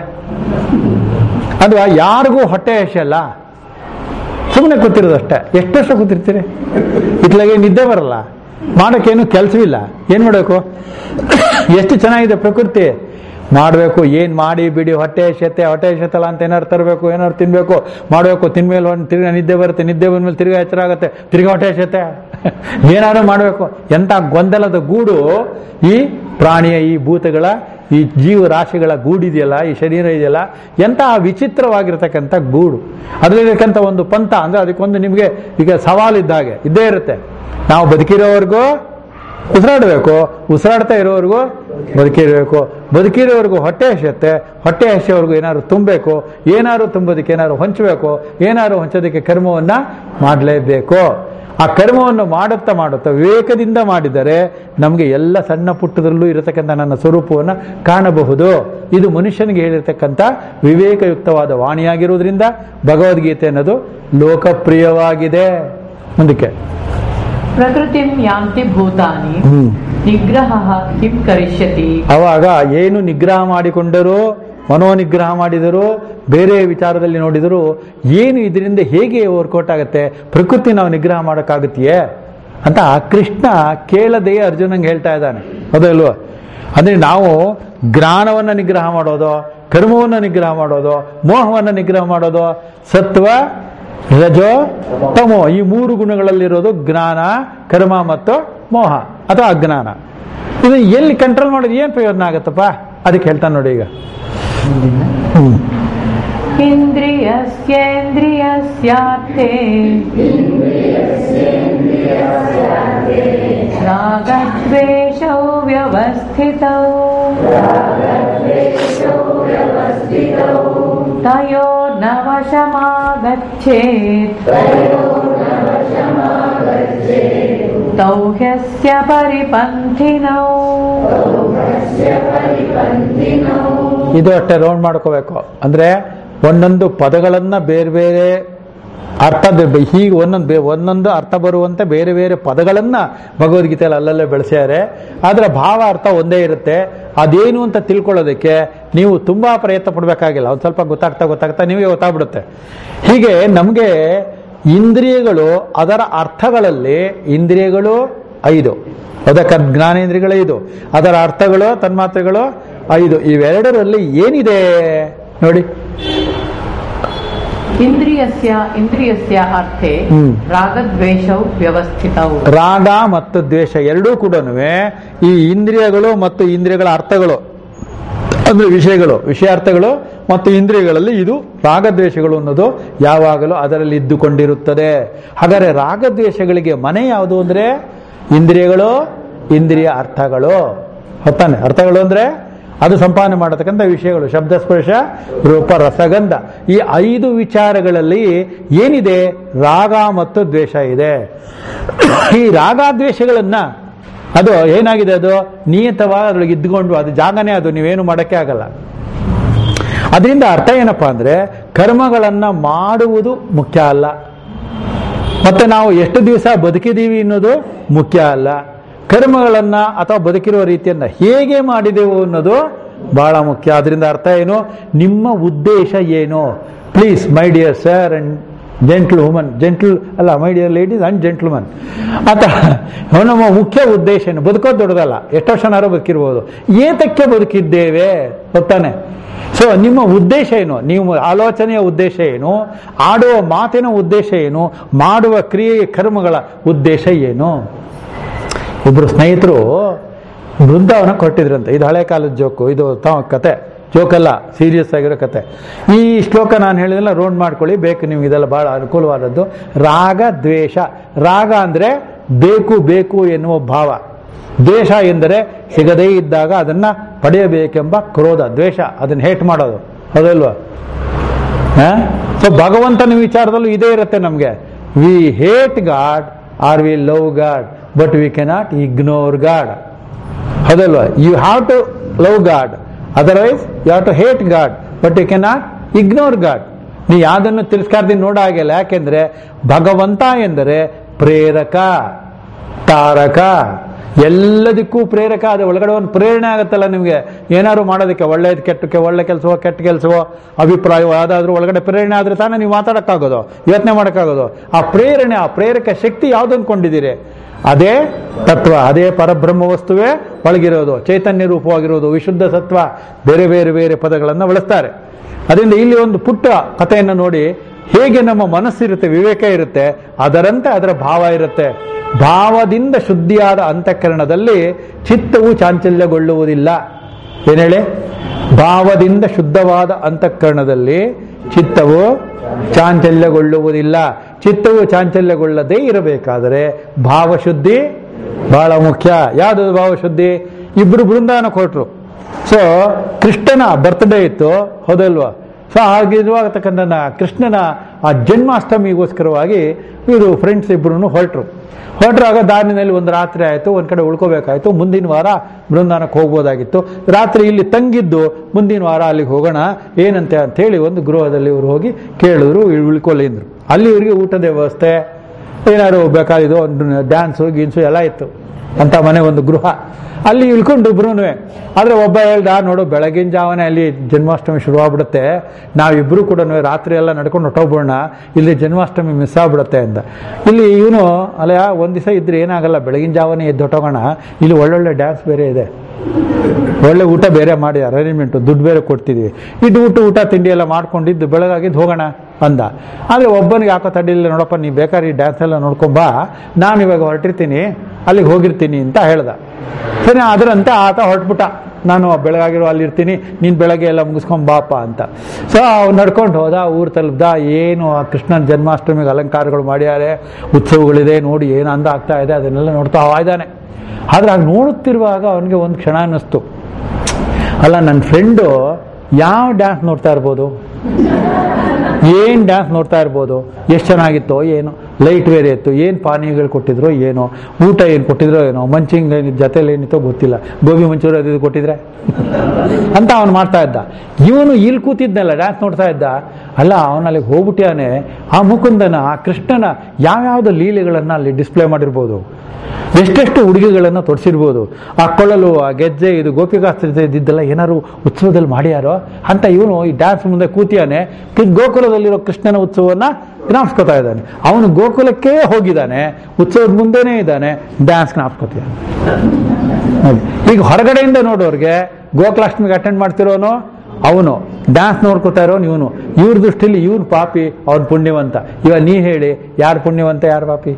ಅಥವಾ ಯಾರಿಗೂ ಹೊಟ್ಟೆ ಹಸಿಯಲ್ಲ ಸುಮ್ಮನೆ ಕೂತಿರೋದಷ್ಟೇ ಎಷ್ಟು ವರ್ಷ ಕೂತಿರ್ತೀರಿ ಇತ್ಲಾಗೆ ನಿದ್ದೆ ಬರಲ್ಲ ಮಾಡೋಕ್ಕೇನು ಕೆಲಸವಿಲ್ಲ ಏನು ಮಾಡಬೇಕು ಎಷ್ಟು ಚೆನ್ನಾಗಿದೆ ಪ್ರಕೃತಿ ಮಾಡಬೇಕು ಏನು ಮಾಡಿ ಬಿಡಿ ಹೊಟ್ಟೆ ಹಸಿಯತ್ತೆ ಹೊಟ್ಟೆ ಹಸಿಯತ್ತಲ್ಲ ಅಂತ ಏನಾರು ತರಬೇಕು ಏನಾರು ತಿನ್ನಬೇಕು ಮಾಡಬೇಕು ತಿನ್ಮೇಲೆ ಒಂದು ತಿರ್ಗಾ ನಿದ್ದೆ ಬರುತ್ತೆ ನಿದ್ದೆ ಬಂದ್ಮೇಲೆ ತಿರ್ಗಾ ಎಚ್ಚರ ಆಗುತ್ತೆ ತಿರ್ಗಾ ಹೊಟ್ಟೆ ಹಸಿಯತ್ತೆ ಏನಾದ್ರು ಮಾಡಬೇಕು ಎಂಥ ಗೊಂದಲದ ಗೂಡು ಈ ಪ್ರಾಣಿಯ ಈ ಭೂತಗಳ ಈ ಜೀವರಾಶಿಗಳ ಗೂಡಿದೆಯಲ್ಲ ಈ ಶರೀರ ಇದೆಯಲ್ಲ ಎಂತಹ ವಿಚಿತ್ರವಾಗಿರ್ತಕ್ಕಂಥ ಗೂಡು ಅದರಲ್ಲಿರ್ತಕ್ಕಂಥ ಒಂದು ಪಂಥ ಅಂದರೆ ಅದಕ್ಕೊಂದು ನಿಮಗೆ ಈಗ ಸವಾಲಿದ್ದ ಹಾಗೆ ಇದ್ದೇ ಇರುತ್ತೆ ನಾವು ಬದುಕಿರೋವರೆಗೂ ಉಸಿರಾಡಬೇಕು ಉಸಿರಾಡ್ತಾ ಇರೋವರೆಗೂ ಬದುಕಿರಬೇಕು ಬದುಕಿರೋವರೆಗೂ ಹೊಟ್ಟೆ ಹಸಿಯುತ್ತೆ ಹೊಟ್ಟೆ ಹಸಿಯೋವರೆಗೂ ಏನಾದ್ರು ತುಂಬಬೇಕು ಏನಾದ್ರು ತುಂಬೋದಕ್ಕೆ ಏನಾದ್ರು ಹೊಂಚಬೇಕು ಏನಾದ್ರು ಹೊಂಚೋದಕ್ಕೆ ಕರ್ಮವನ್ನು ಮಾಡಲೇಬೇಕು ಆ ಕರ್ಮವನ್ನು ಮಾಡುತ್ತಾ ಮಾಡುತ್ತಾ ವಿವೇಕದಿಂದ ಮಾಡಿದರೆ ನಮಗೆ ಎಲ್ಲ ಸಣ್ಣ ಪುಟ್ಟದಲ್ಲೂ ಇರತಕ್ಕಂಥ ನನ್ನ ಸ್ವರೂಪವನ್ನು ಕಾಣಬಹುದು ಇದು ಮನುಷ್ಯನಿಗೆ ಹೇಳಿರ್ತಕ್ಕಂಥ ವಿವೇಕಯುಕ್ತವಾದ ವಾಣಿಯಾಗಿರುವುದರಿಂದ ಭಗವದ್ಗೀತೆ ಅನ್ನೋದು ಲೋಕಪ್ರಿಯವಾಗಿದೆ ಮುಂದಕ್ಕೆ ಪ್ರಕೃತಿಂ ಯಾಂತಿ ಭೂತಾನಿ ಹ್ಮ್ ನಿಗ್ರಹ ಕಿಂ ಕರಿಷ್ಯತಿ ಅವಾಗ ಏನು ನಿಗ್ರಹ ಮಾಡಿಕೊಂಡರೂ ಮನೋನಿಗ್ರಹ ಮಾಡಿದರೂ ಬೇರೆ ವಿಚಾರದಲ್ಲಿ ನೋಡಿದರೂ ಏನು ಇದರಿಂದ ಹೇಗೆ ವರ್ಕೌಟ್ ಆಗುತ್ತೆ ಪ್ರಕೃತಿ ನಾವು ನಿಗ್ರಹ ಮಾಡೋಕ್ಕಾಗುತ್ತೆಯೇ ಅಂತ ಕೃಷ್ಣ ಕೇಳದೆಯೇ ಅರ್ಜುನಂಗೆ ಹೇಳ್ತಾ ಇದ್ದಾನೆ ಹೌದಲ್ವ ಅಂದರೆ ನಾವು ಜ್ಞಾನವನ್ನು ನಿಗ್ರಹ ಮಾಡೋದು ಕರ್ಮವನ್ನು ನಿಗ್ರಹ ಮಾಡೋದು ಮೋಹವನ್ನು ನಿಗ್ರಹ ಮಾಡೋದು ಸತ್ವ ರಜೋ ತಮೋ ಈ ಮೂರು ಗುಣಗಳಲ್ಲಿರೋದು ಜ್ಞಾನ ಕರ್ಮ ಮತ್ತು ಮೋಹ ಅಥವಾ ಅಜ್ಞಾನ ಇದು ಎಲ್ಲಿ ಕಂಟ್ರೋಲ್ ಮಾಡೋದು ಏನು ಪ್ರಯೋಜನ ಆಗುತ್ತಪ್ಪ ಅದಕ್ಕೆ ಹೇಳ್ತಾನೆ ನೋಡಿ ಈಗ ಹ್ಮ್. इन्द्रियस्येन्द्रियस्यार्थे रागद्वेषौ व्यवस्थितौ तयोर्नवशमागच्छेत् तौ ह्यस्य परिपन्थिनौ ಇದು ಅಷ್ಟೇ ರೌಂಡ್ ಮಾಡ್ಕೋಬೇಕು ಅಂದ್ರೆ ಒಂದೊಂದು ಪದಗಳನ್ನ ಬೇರೆ ಬೇರೆ ಅರ್ಥದ ಬ- ಹೀಗೆ ಒಂದೊಂದು ಬೇ ಒಂದೊಂದು ಅರ್ಥ ಬರುವಂತೆ ಬೇರೆ ಬೇರೆ ಪದಗಳನ್ನ ಭಗವದ್ಗೀತೆಯಲ್ಲಿ ಅಲ್ಲಲ್ಲೇ ಬೆಳೆಸ್ಯಾರೆ ಆದರೆ ಭಾವ ಅರ್ಥ ಒಂದೇ ಇರುತ್ತೆ ಅದೇನು ಅಂತ ತಿಳ್ಕೊಳ್ಳೋದಕ್ಕೆ ನೀವು ತುಂಬಾ ಪ್ರಯತ್ನ ಪಡಬೇಕಾಗಿಲ್ಲ ಒಂದು ಸ್ವಲ್ಪ ಗೊತ್ತಾಗ್ತಾ ಗೊತ್ತಾಗ್ತಾ ನಿಮಗೆ ಗೊತ್ತಾಗ್ಬಿಡುತ್ತೆ ಹೀಗೆ ನಮಗೆ ಇಂದ್ರಿಯಗಳು ಅದರ ಅರ್ಥಗಳಲ್ಲಿ ಇಂದ್ರಿಯಗಳು ಐದು ಅದಕ್ಕೆ ಜ್ಞಾನೇಂದ್ರಿಯಗಳು ಐದು ಅದರ ಅರ್ಥಗಳು ತನ್ಮಾತ್ರೆಗಳು ಐದು ಇವೆರಡರಲ್ಲಿ ಏನಿದೆ ನೋಡಿ ಇಂದ್ರಿಯಸ್ಯ ಇಂದ್ರಿಯಸ್ಯ ಅರ್ಥೆ ಹ್ಮ್. ರಾಗದ್ವೇಷೌ ವ್ಯವಸ್ಥಿತೌ ರಾಗ ಮತ್ತು ದ್ವೇಷ ಎರಡೂ ಕೂಡ ಈ ಇಂದ್ರಿಯಗಳು ಮತ್ತು ಇಂದ್ರಿಯಗಳ ಅರ್ಥಗಳು ಅಂದ್ರೆ ವಿಷಯಗಳು ವಿಷಯಾರ್ಥಗಳು ಮತ್ತು ಇಂದ್ರಿಯಗಳಲ್ಲಿ ಇದು ರಾಗದ್ವೇಷಗಳು ಅನ್ನೋದು ಯಾವಾಗಲೂ ಅದರಲ್ಲಿ ಇದ್ದುಕೊಂಡಿರುತ್ತದೆ ಹಾಗಾದ್ರೆ ರಾಗದ್ವೇಷಗಳಿಗೆ ಮನೆ ಯಾವುದು ಅಂದ್ರೆ ಇಂದ್ರಿಯಗಳು ಇಂದ್ರಿಯ ಅರ್ಥಗಳು ಹೊತ್ತಾನೆ ಅರ್ಥಗಳು ಅಂದ್ರೆ ಅದು ಸಂಪಾದನೆ ಮಾಡತಕ್ಕಂಥ ವಿಷಯಗಳು ಶಬ್ದ ಸ್ಪರ್ಶ ರೂಪ ರಸಗಂಧ ಈ ಐದು ವಿಚಾರಗಳಲ್ಲಿ ಏನಿದೆ ರಾಗ ಮತ್ತು ದ್ವೇಷ ಇದೆ ಈ ರಾಗದ್ವೇಷಗಳನ್ನ ಅದು ಏನಾಗಿದೆ ಅದು ನಿಯತವಾಗಿ ಅದ್ರೊಳಗೆ ಇದ್ಕೊಂಡು ಅದು ಜಾಗನೇ ಅದು ನೀವೇನು ಮಾಡೋಕ್ಕೆ ಆಗಲ್ಲ ಅದರಿಂದ ಅರ್ಥ ಏನಪ್ಪಾ ಅಂದ್ರೆ ಕರ್ಮಗಳನ್ನ ಮಾಡುವುದು ಮುಖ್ಯ ಅಲ್ಲ ಮತ್ತೆ ನಾವು ಎಷ್ಟು ದಿವಸ ಬದುಕಿದೀವಿ ಅನ್ನೋದು ಮುಖ್ಯ ಅಲ್ಲ ಕರ್ಮಗಳನ್ನ ಅಥವಾ ಬದುಕಿರುವ ರೀತಿಯನ್ನ ಹೇಗೆ ಮಾಡಿದೆವು ಅನ್ನೋದು ಬಹಳ ಮುಖ್ಯ ಅದರಿಂದ ಅರ್ಥ ಏನು ನಿಮ್ಮ ಉದ್ದೇಶ ಏನು please my dear sir and gentlewoman gentle ಅಲ್ಲ my dear ladies and gentleman ಆತ ನಮ್ಮ ಮುಖ್ಯ ಉದ್ದೇಶ ಏನು ಬದುಕೋದು ದೊಡ್ಡದಲ್ಲ ಎಷ್ಟು ವರ್ಷನಾರು ಬದುಕಿರ್ಬೋದು ಏತಕ್ಕೆ ಬದುಕಿದ್ದೇವೆ ಗೊತ್ತಾನೆ ಸೊ ನಿಮ್ಮ ಉದ್ದೇಶ ಏನು ನೀವು ಆಲೋಚನೆಯ ಉದ್ದೇಶ ಏನು ಆಡುವ ಮಾತಿನ ಉದ್ದೇಶ ಏನು ಮಾಡುವ ಕ್ರಿಯೆ ಕರ್ಮಗಳ ಉದ್ದೇಶ ಏನು ಇಬ್ರು ಸ್ನೇಹಿತರು ಬೃಂದಾವನ ಕೊಟ್ಟಿದ್ರಂತೆ ಇದು ಹಳೆ ಕಾಲದ ಜೋಕು ಇದು ತ ಕತೆ ಜೋಕಲ್ಲ ಸೀರಿಯಸ್ ಆಗಿರೋ ಕತೆ ಈ ಶ್ಲೋಕ ನಾನು ಹೇಳಿದೆಲ್ಲ ರೋಡ್ ಮಾಡ್ಕೊಳ್ಳಿ ಬೇಕು ನಿಮ್ಗೆ ಇದೆಲ್ಲ ಬಹಳ ಅನುಕೂಲವಾದದ್ದು ರಾಗ ದ್ವೇಷ ರಾಗ ಅಂದ್ರೆ ಬೇಕು ಬೇಕು ಎನ್ನುವ ಭಾವ ದ್ವೇಷ ಎಂದರೆ ಸಿಗದೇ ಇದ್ದಾಗ ಅದನ್ನ ಪಡೆಯಬೇಕೆಂಬ ಕ್ರೋಧ ದ್ವೇಷ ಅದನ್ನ ಹೇಟ್ ಮಾಡೋದು ಹೌದಲ್ವಾ ಸೊ ಭಗವಂತನ ವಿಚಾರದಲ್ಲೂ ಇದೇ ಇರುತ್ತೆ ನಮಗೆ we hate God or we love God but we cannot ignore God ಹೌದಲ್ವಾ you have to love God otherwise you have to hate God but you cannot ignore God ನೀ ಯಾವುದನ್ನು ತಿರಸ್ಕಾರದಿಂದ ನೋಡ ಹಾಗಿಲ್ಲ ಯಾಕೆಂದ್ರೆ ಭಗವಂತ ಎಂದರೆ ಪ್ರೇರಕ ತಾರಕ ಎಲ್ಲದಕ್ಕೂ ಪ್ರೇರಕ ಅದು ಒಳಗಡೆ ಒಂದು ಪ್ರೇರಣೆ ಆಗುತ್ತಲ್ಲ ನಿಮಗೆ ಏನಾದ್ರು ಮಾಡೋದಕ್ಕೆ ಒಳ್ಳೇದು ಕೆಟ್ಟಕ್ಕೆ ಒಳ್ಳೆ ಕೆಲಸವೋ ಕೆಟ್ಟ ಕೆಲಸವೋ ಅಭಿಪ್ರಾಯವೋ ಯಾವುದಾದ್ರೂ ಒಳಗಡೆ ಪ್ರೇರಣೆ ಆದ್ರೆ ತಾನೇ ನೀವು ಮಾತಾಡೋಕ್ಕಾಗೋದು ಯೋಚನೆ ಮಾಡೋಕ್ಕಾಗೋದು ಆ ಪ್ರೇರಣೆ ಆ ಪ್ರೇರಕ ಶಕ್ತಿ ಯಾವ್ದು ಅಂದ್ಕೊಂಡಿದ್ದೀರಿ ಅದೇ ತತ್ವ ಅದೇ ಪರಬ್ರಹ್ಮ ವಸ್ತುವೇ ಒಳಗಿರೋದು ಚೈತನ್ಯ ರೂಪವಾಗಿರೋದು ವಿಶುದ್ಧ ಸತ್ವ ಬೇರೆ ಬೇರೆ ಬೇರೆ ಪದಗಳನ್ನು ಬಳಸ್ತಾರೆ ಅದರಿಂದ ಇಲ್ಲಿ ಒಂದು ಪುಟ್ಟ ಕಥೆಯನ್ನು ನೋಡಿ ಹೇಗೆ ನಮ್ಮ ಮನಸ್ಸಿರುತ್ತೆ ವಿವೇಕ ಇರುತ್ತೆ ಅದರಂತೆ ಅದರ ಭಾವ ಇರುತ್ತೆ ಭಾವದಿಂದ ಶುದ್ಧಿಯಾದ ಅಂತಃಕರಣದಲ್ಲಿ ಚಿತ್ತವು ಚಾಂಚಲ್ಯಗೊಳ್ಳುವುದಿಲ್ಲ ಏನ್ ಹೇಳಿ ಭಾವದಿಂದ ಶುದ್ಧವಾದ ಅಂತಃಕರಣದಲ್ಲಿ ಚಿತ್ತವು ಚಾಂಚಲ್ಯಗೊಳ್ಳುವುದಿಲ್ಲ ಚಿತ್ತವು ಚಾಂಚಲ್ಯಗೊಳ್ಳದೇ ಇರಬೇಕಾದರೆ ಭಾವಶುದ್ಧಿ ಬಹಳ ಮುಖ್ಯ ಯಾವುದು ಭಾವಶುದ್ಧಿ ಇಬ್ರು ಬೃಂದಾವನಕ್ಕೆ ಹೊರಟ್ರು ಸೊ ಕೃಷ್ಣನ ಬರ್ತ್ಡೇ ಇತ್ತು ಹೌದಲ್ವಾ ಸೊ ಹಾಗಿರುವಾಗತಕ್ಕಂಥ ಕೃಷ್ಣನ ಆ ಜನ್ಮಾಷ್ಟಮಿಗೋಸ್ಕರವಾಗಿ ಇವರು ಫ್ರೆಂಡ್ಸ್ ಇಬ್ಬರು ಹೊರಟ್ರು ಹೊರಟ್ರಾಗ ದಾರಿನಲ್ಲಿ ಒಂದು ರಾತ್ರಿ ಆಯಿತು ಒಂದು ಕಡೆ ಉಳ್ಕೋಬೇಕಾಯ್ತು ಮುಂದಿನ ವಾರ ಬೃಂದಾವನಕ್ಕೆ ಹೋಗ್ಬೋದಾಗಿತ್ತು ರಾತ್ರಿ ಇಲ್ಲಿ ತಂಗಿದ್ದು ಮುಂದಿನ ವಾರ ಅಲ್ಲಿಗೆ ಹೋಗೋಣ ಏನಂತೆ ಅಂತೇಳಿ ಒಂದು ಗೃಹದಲ್ಲಿ ಇವರು ಹೋಗಿ ಕೇಳಿದ್ರು ಇಳ್- ಉಳ್ಕೊಳ್ಳಿ ಅಂದ್ರು ಅಲ್ಲಿ ಇವರಿಗೆ ಊಟದ ವ್ಯವಸ್ಥೆ ಏನಾದ್ರು ಬೇಕಾಗಿದ್ದು ಒಂದು ಡ್ಯಾನ್ಸು ಗೀನ್ಸು ಎಲ್ಲ ಇತ್ತು ಅಂತ ಮನೆ ಒಂದು ಗೃಹ ಅಲ್ಲಿ ಇಳ್ಕೊಂಡು ಇಬ್ರುನುವೆ ಆದ್ರೆ ಒಬ್ಬ ಹೇಳ್ದ ನೋಡು ಬೆಳಗಿನ ಜಾವನೆ ಅಲ್ಲಿ ಜನ್ಮಾಷ್ಟಮಿ ಶುರುವಾಗ್ಬಿಡುತ್ತೆ ನಾವಿಬ್ರು ಕೂಡ ರಾತ್ರಿ ಎಲ್ಲ ನಡ್ಕೊಂಡು ಹೊಟ್ಟೋಗ್ಬಿಡೋಣ ಇಲ್ಲಿ ಜನ್ಮಾಷ್ಟಮಿ ಮಿಸ್ ಆಗ್ಬಿಡುತ್ತೆ ಅಂತ ಇಲ್ಲಿ ಇವನು ಅಲ್ಲ ಒಂದ್ ದಿವಸ ಇದ್ರೆ ಏನಾಗಲ್ಲ ಬೆಳಗಿನ ಜಾವನೆ ಎದ್ದು ಹೊಟ್ಟೋಗೋಣ ಇಲ್ಲಿ ಒಳ್ಳೊಳ್ಳೆ ಡ್ಯಾನ್ಸ್ ಬೇರೆ ಇದೆ ಒಳ್ಳೆ ಊಟ ಬೇರೆ ಮಾಡಿ ಅರೇಂಜ್ಮೆಂಟ್ ದುಡ್ಡು ಬೇರೆ ಕೊಡ್ತಿದ್ವಿ ಇದು ಊಟ ಊಟ ತಿಂಡಿ ಎಲ್ಲ ಮಾಡ್ಕೊಂಡಿದ್ದು ಬೆಳಗಾಗಿದ್ದು ಹೋಗೋಣ ಅಂದ ಆದರೆ ಒಬ್ಬನಿಗೆ ಯಾಕೋ ತಡಿಲ್ಲ ನೋಡಪ್ಪ ನೀ ಬೇಕಾದ್ರೆ ಈ ಡ್ಯಾನ್ಸ್ ಎಲ್ಲ ನೋಡ್ಕೊಂಬಾ ನಾನು ಇವಾಗ ಹೊರಟಿರ್ತೀನಿ ಅಲ್ಲಿಗೆ ಹೋಗಿರ್ತೀನಿ ಅಂತ ಹೇಳ್ದ ಸರಿ ಅದರಂತೆ ಆತ ಹೊರಟ್ಬಿಟ್ಟ ನಾನು ಬೆಳಗಾಗಿರೋ ಅಲ್ಲಿ ಇರ್ತೀನಿ ನೀನು ಬೆಳಗ್ಗೆ ಎಲ್ಲ ಮುಗಿಸ್ಕೊಂಡ್ ಬಾಪ ಅಂತ ಸೊ ಅವ್ನು ನಡ್ಕೊಂಡು ಹೋದ ಊರು ತಲುಪ್ದ ಏನು ಆ ಕೃಷ್ಣನ ಜನ್ಮಾಷ್ಟಮಿಗೆ ಅಲಂಕಾರಗಳು ಮಾಡ್ಯಾರೆ ಉತ್ಸವಗಳಿದೆ ನೋಡಿ ಏನು ಅಂದ ಆಗ್ತಾ ಇದೆ ಅದನ್ನೆಲ್ಲ ನೋಡ್ತಾ ಇದ್ದಾನೆ ಆದ್ರೆ ಆಗ ನೋಡುತ್ತಿರುವಾಗ ಅವನಿಗೆ ಒಂದು ಕ್ಷಣ ಅನ್ನಿಸ್ತು ಅಲ್ಲ ನನ್ನ ಫ್ರೆಂಡು ಯಾವ ಡ್ಯಾನ್ಸ್ ನೋಡ್ತಾ ಇರ್ಬೋದು ಏನ್ ಡ್ಯಾನ್ಸ್ ನೋಡ್ತಾ ಇರ್ಬೋದು ಎಷ್ಟು ಚೆನ್ನಾಗಿತ್ತೋ ಏನೋ ಲೈಟ್ ಬೇರೆ ಇತ್ತು ಏನು ಪಾನೀಯಗಳು ಕೊಟ್ಟಿದ್ರು ಏನೋ ಊಟ ಏನು ಕೊಟ್ಟಿದ್ರೋ ಏನೋ ಮಂಚಿಂಗ್ ಜೊತೆಲಿ ಏನಿತ್ತೋ ಗೊತ್ತಿಲ್ಲ ಗೋಬಿ ಮಂಚೂರಿ ಅದು ಇದು ಕೊಟ್ಟಿದ್ರೆ ಅಂತ ಅವನು ಮಾಡ್ತಾ ಇದ್ದ ಇವನು ಇಲ್ಲಿ ಕೂತಿದ್ನಲ್ಲ ಡ್ಯಾನ್ಸ್ ನೋಡ್ತಾ ಇದ್ದ ಅಲ್ಲ ಅವನಲ್ಲಿ ಹೋಗ್ಬಿಟ್ಯಾನೆ ಆ ಮುಕುಂದನ ಆ ಕೃಷ್ಣನ ಯಾವ್ಯಾವ್ದು ಲೀಲೆಗಳನ್ನ ಅಲ್ಲಿ ಡಿಸ್ಪ್ಲೇ ಮಾಡಿರ್ಬೋದು ಎಷ್ಟೆಷ್ಟು ಉಡುಗೆಗಳನ್ನು ತೊಡಿಸಿರ್ಬೋದು ಆ ಕೊಳ್ಳಲು ಆ ಗೆಜ್ಜೆ ಇದು ಗೋಪಿಕಾಸ್ತ್ರ ಇದ್ದಿದ್ದೆಲ್ಲ ಏನಾದ್ರು ಉತ್ಸವದಲ್ಲಿ ಮಾಡ್ಯಾರೋ ಅಂತ ಇವನು ಈ ಡ್ಯಾನ್ಸ್ ಮುಂದೆ ಕೂತಿಯಾನೆ ಕೃ- ಗೋಕುಲದಲ್ಲಿರೋ ಕೃಷ್ಣನ ಉತ್ಸವವನ್ನ ಜ್ಞಾಪಿಸ್ಕೊತಾ ಇದ್ದಾನೆ ಅವನು ಗೋಕುಲಕ್ಕೇ ಹೋಗಿದ್ದಾನೆ ಉತ್ಸವದ ಮುಂದೆನೇ ಇದ್ದಾನೆ ಡ್ಯಾನ್ಸ್ ಜ್ಞಾಪಿಸ್ಕೊತಿದ್ದಾನೆ ನೋಡಿ. ಈಗ ಹೊರಗಡೆಯಿಂದ ನೋಡೋರ್ಗೆ ಗೋಕುಲಾಷ್ಟಮಿಗೆ ಅಟೆಂಡ್ ಮಾಡ್ತಿರೋನು ಅವನು ಡ್ಯಾನ್ಸ್ ನೋಡ್ಕೋತಾ ಇರೋನು ಇವನು ಇವ್ರ ದೃಷ್ಟಿಲಿ ಇವನು ಪಾಪಿ ಅವನು ಪುಣ್ಯವಂತ ಇವಾಗ ನೀ ಹೇಳಿ ಯಾರು ಪುಣ್ಯವಂತ ಯಾರು ಪಾಪಿ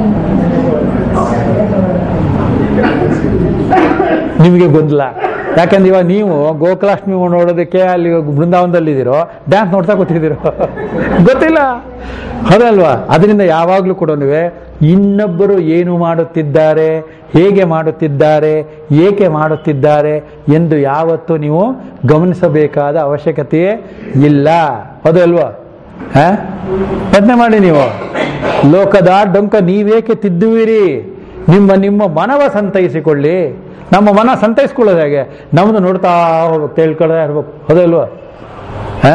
ನಿಮಗೆ ಗೊಂದಲ ಯಾಕಂದ್ರೆ ಇವಾಗ ನೀವು ಗೋಕುಲಾಷ್ಟಮಿ ನೋಡೋದಕ್ಕೆ ಅಲ್ಲಿ ಬೃಂದಾವನದಲ್ಲಿದ್ದೀರೋ ಡ್ಯಾನ್ಸ್ ನೋಡ್ತಾ ಕೂತಿದ್ದೀರೋ ಗೊತ್ತಿಲ್ಲ ಹೌದಲ್ವಾ ಅದರಿಂದ ಯಾವಾಗಲೂ ಕೂಡ ಇನ್ನೊಬ್ಬರು ಏನು ಮಾಡುತ್ತಿದ್ದಾರೆ ಹೇಗೆ ಮಾಡುತ್ತಿದ್ದಾರೆ ಏಕೆ ಮಾಡುತ್ತಿದ್ದಾರೆ ಎಂದು ಯಾವತ್ತೂ ನೀವು ಗಮನಿಸಬೇಕಾದ ಅವಶ್ಯಕತೆಯೇ ಇಲ್ಲ ಹೌದಲ್ವಾ ಹ ಪ್ರಶ್ನೆ ಮಾಡಿ ನೀವು ಲೋಕದ ಡೊಂಕ ನೀವೇಕೆ ತಿದ್ದುವಿರಿ ನಿಮ್ಮ ನಿಮ್ಮ ಮನವ ಸಂತೈಸಿಕೊಳ್ಳಿ ನಮ್ಮ ಮನ ಸಂತೈಸ್ಕೊಳ್ಳೋದು ಹೇಗೆ ನಮ್ದು ನೋಡ್ತಾ ಹೋಗ್ಬೇಕು ತಿಳ್ಕೊಳ್ತಾ ಇರ್ಬೇಕು ಹೌದಲ್ವಾ ಹ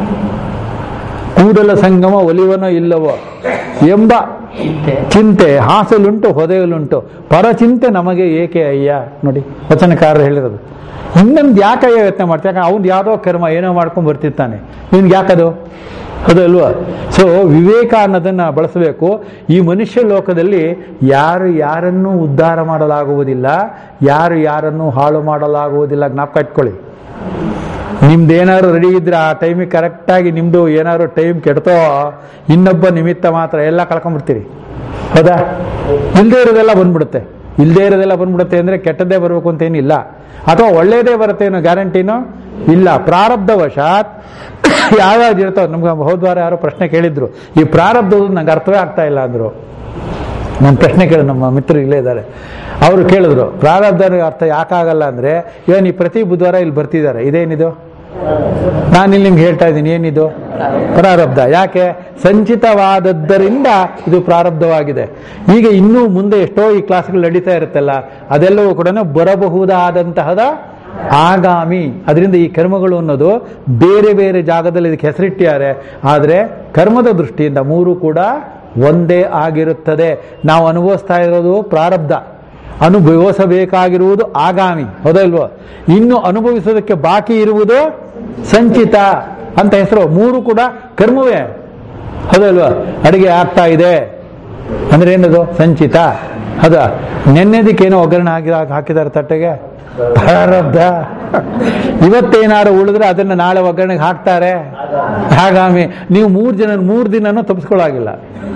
ಕೂಡಲ ಸಂಗಮ ಒಲಿವನೋ ಇಲ್ಲವೋ ಎಂಬ ಚಿಂತೆ ಚಿಂತೆ ಹಾಸಲುಂಟು ಹೊದೆಯಲುಂಟು ಪರಚಿಂತೆ ನಮಗೆ ಏಕೆ ಅಯ್ಯ ನೋಡಿ ವಚನಕಾರರು ಹೇಳಿರೋದು ಇನ್ನೊಂದು ಯಾಕಯ್ಯ ಯತ್ನ ಮಾಡ್ತಾರೆ ಯಾಕಂದ್ರೆ ಅವ್ನು ಯಾವುದೋ ಕರ್ಮ ಏನೋ ಮಾಡ್ಕೊಂಡು ಬರ್ತಿರ್ತಾನೆ ನಿನ್ಗೆ ಯಾಕದು ಹೌದಲ್ವಾ ಸೊ ವಿವೇಕ ಅನ್ನೋದನ್ನ ಬಳಸಬೇಕು ಈ ಮನುಷ್ಯ ಲೋಕದಲ್ಲಿ ಯಾರು ಯಾರನ್ನೂ ಉದ್ಧಾರ ಮಾಡಲಾಗುವುದಿಲ್ಲ ಯಾರು ಯಾರನ್ನೂ ಹಾಳು ಮಾಡಲಾಗುವುದಿಲ್ಲ ಜ್ಞಾಪಕ ಇಟ್ಕೊಳ್ಳಿ ನಿಮ್ದು ಏನಾದ್ರು ರೆಡಿ ಇದ್ರೆ ಆ ಟೈಮಿಗೆ ಕರೆಕ್ಟಾಗಿ ನಿಮ್ದು ಏನಾದ್ರು ಟೈಮ್ ಕೆಡ್ತೋ ಇನ್ನೊಬ್ಬ ನಿಮಿತ್ತ ಮಾತ್ರ ಎಲ್ಲ ಕಳ್ಕೊಂಡ್ಬಿಡ್ತೀರಿ ಹೌದಾ ಇಲ್ಲದೆ ಇರೋದೆಲ್ಲ ಬಂದ್ಬಿಡುತ್ತೆ ಇಲ್ಲದೆ ಇರೋದೆಲ್ಲ ಬಂದ್ಬಿಡುತ್ತೆ ಅಂದ್ರೆ ಕೆಟ್ಟದ್ದೇ ಬರಬೇಕು ಅಂತ ಏನಿಲ್ಲ ಅಥವಾ ಒಳ್ಳೇದೇ ಬರುತ್ತೆ ಅನ್ನೋ ಗ್ಯಾರಂಟಿನೂ ಇಲ್ಲ ಪ್ರಾರಬ್ಧವಶಾತ್ ಯಾವ್ಯಾವ್ದು ಇರ್ತಾವ ನಮ್ಗೆ ಹೋದ್ವಾರ ಯಾರೋ ಪ್ರಶ್ನೆ ಕೇಳಿದ್ರು ಈ ಪ್ರಾರಬ್ಧದ್ದು ನಂಗೆ ಅರ್ಥವೇ ಆಗ್ತಾ ಇಲ್ಲ ಅಂದ್ರು ನನ್ನ ಪ್ರಶ್ನೆ ಕೇಳಿ ನಮ್ಮ ಮಿತ್ರರು ಇಲ್ಲೇ ಇದ್ದಾರೆ ಅವರು ಕೇಳಿದ್ರು ಪ್ರಾರಬ್ಧ ಅರ್ಥ ಯಾಕಾಗಲ್ಲ ಅಂದ್ರೆ ಇವನ್ ಈ ಪ್ರತಿ ಬುಧವಾರ ಇಲ್ಲಿ ಬರ್ತಿದ್ದಾರೆ ಇದೇನಿದು ನಾನು ಇಲ್ಲಿ ನಿಮ್ಗೆ ಹೇಳ್ತಾ ಇದ್ದೀನಿ ಏನಿದು ಪ್ರಾರಬ್ಧ ಯಾಕೆ ಸಂಚಿತವಾದದ್ದರಿಂದ ಇದು ಪ್ರಾರಬ್ಧವಾಗಿದೆ ಈಗ ಇನ್ನೂ ಮುಂದೆ ಎಷ್ಟೋ ಈ ಕ್ಲಾಸ್ಗಳು ನಡೀತಾ ಇರುತ್ತಲ್ಲ ಅದೆಲ್ಲವೂ ಕೂಡ ಬರಬಹುದಾದಂತಹದ ಆಗಾಮಿ ಅದರಿಂದ ಈ ಕರ್ಮಗಳು ಅನ್ನೋದು ಬೇರೆ ಬೇರೆ ಜಾಗದಲ್ಲಿ ಇದಕ್ಕೆ ಹೆಸರಿಟ್ಟಿದ್ದಾರೆ ಆದರೆ ಕರ್ಮದ ದೃಷ್ಟಿಯಿಂದ ಮೂರು ಕೂಡ ಒಂದೇ ಆಗಿರುತ್ತದೆ ನಾವು ಅನುಭವಿಸ್ತಾ ಇರೋದು ಪ್ರಾರಬ್ಧ ಅನುಭವಿಸಬೇಕಾಗಿರುವುದು ಆಗಾಮಿ ಹೌದಲ್ವೋ ಇನ್ನು ಅನುಭವಿಸೋದಕ್ಕೆ ಬಾಕಿ ಇರುವುದು ಸಂಚಿತ ಅಂತ ಹೆಸರು ಮೂರು ಕೂಡ ಕರ್ಮವೇ ಹೌದಲ್ವಾ ಅಡಿಗೆ ಆಗ್ತಾ ಇದೆ ಅಂದ್ರೆ ಏನದು ಸಂಚಿತ ಹೌದಾ ನೆನ್ನೆದಕ್ಕೇನೋ ಒಗ್ಗರಣೆ ಹಾಕಿ ಹಾಕಿದ್ದಾರೆ ತಟ್ಟೆಗೆ ಪ್ರಾರಬ್ಧ ಇವತ್ತೇನಾರು ಉಳಿದ್ರೆ ಅದನ್ನ ನಾಳೆ ಒಗ್ಗರಣೆಗೆ ಹಾಕ್ತಾರೆ ಹಾಗಾಮಿ ನೀವು ಮೂರು ಜನ ಮೂರು ದಿನನೂ ತಪ್ಪಿಸ್ಕೊಳ್ಳಾಗಿಲ್ಲ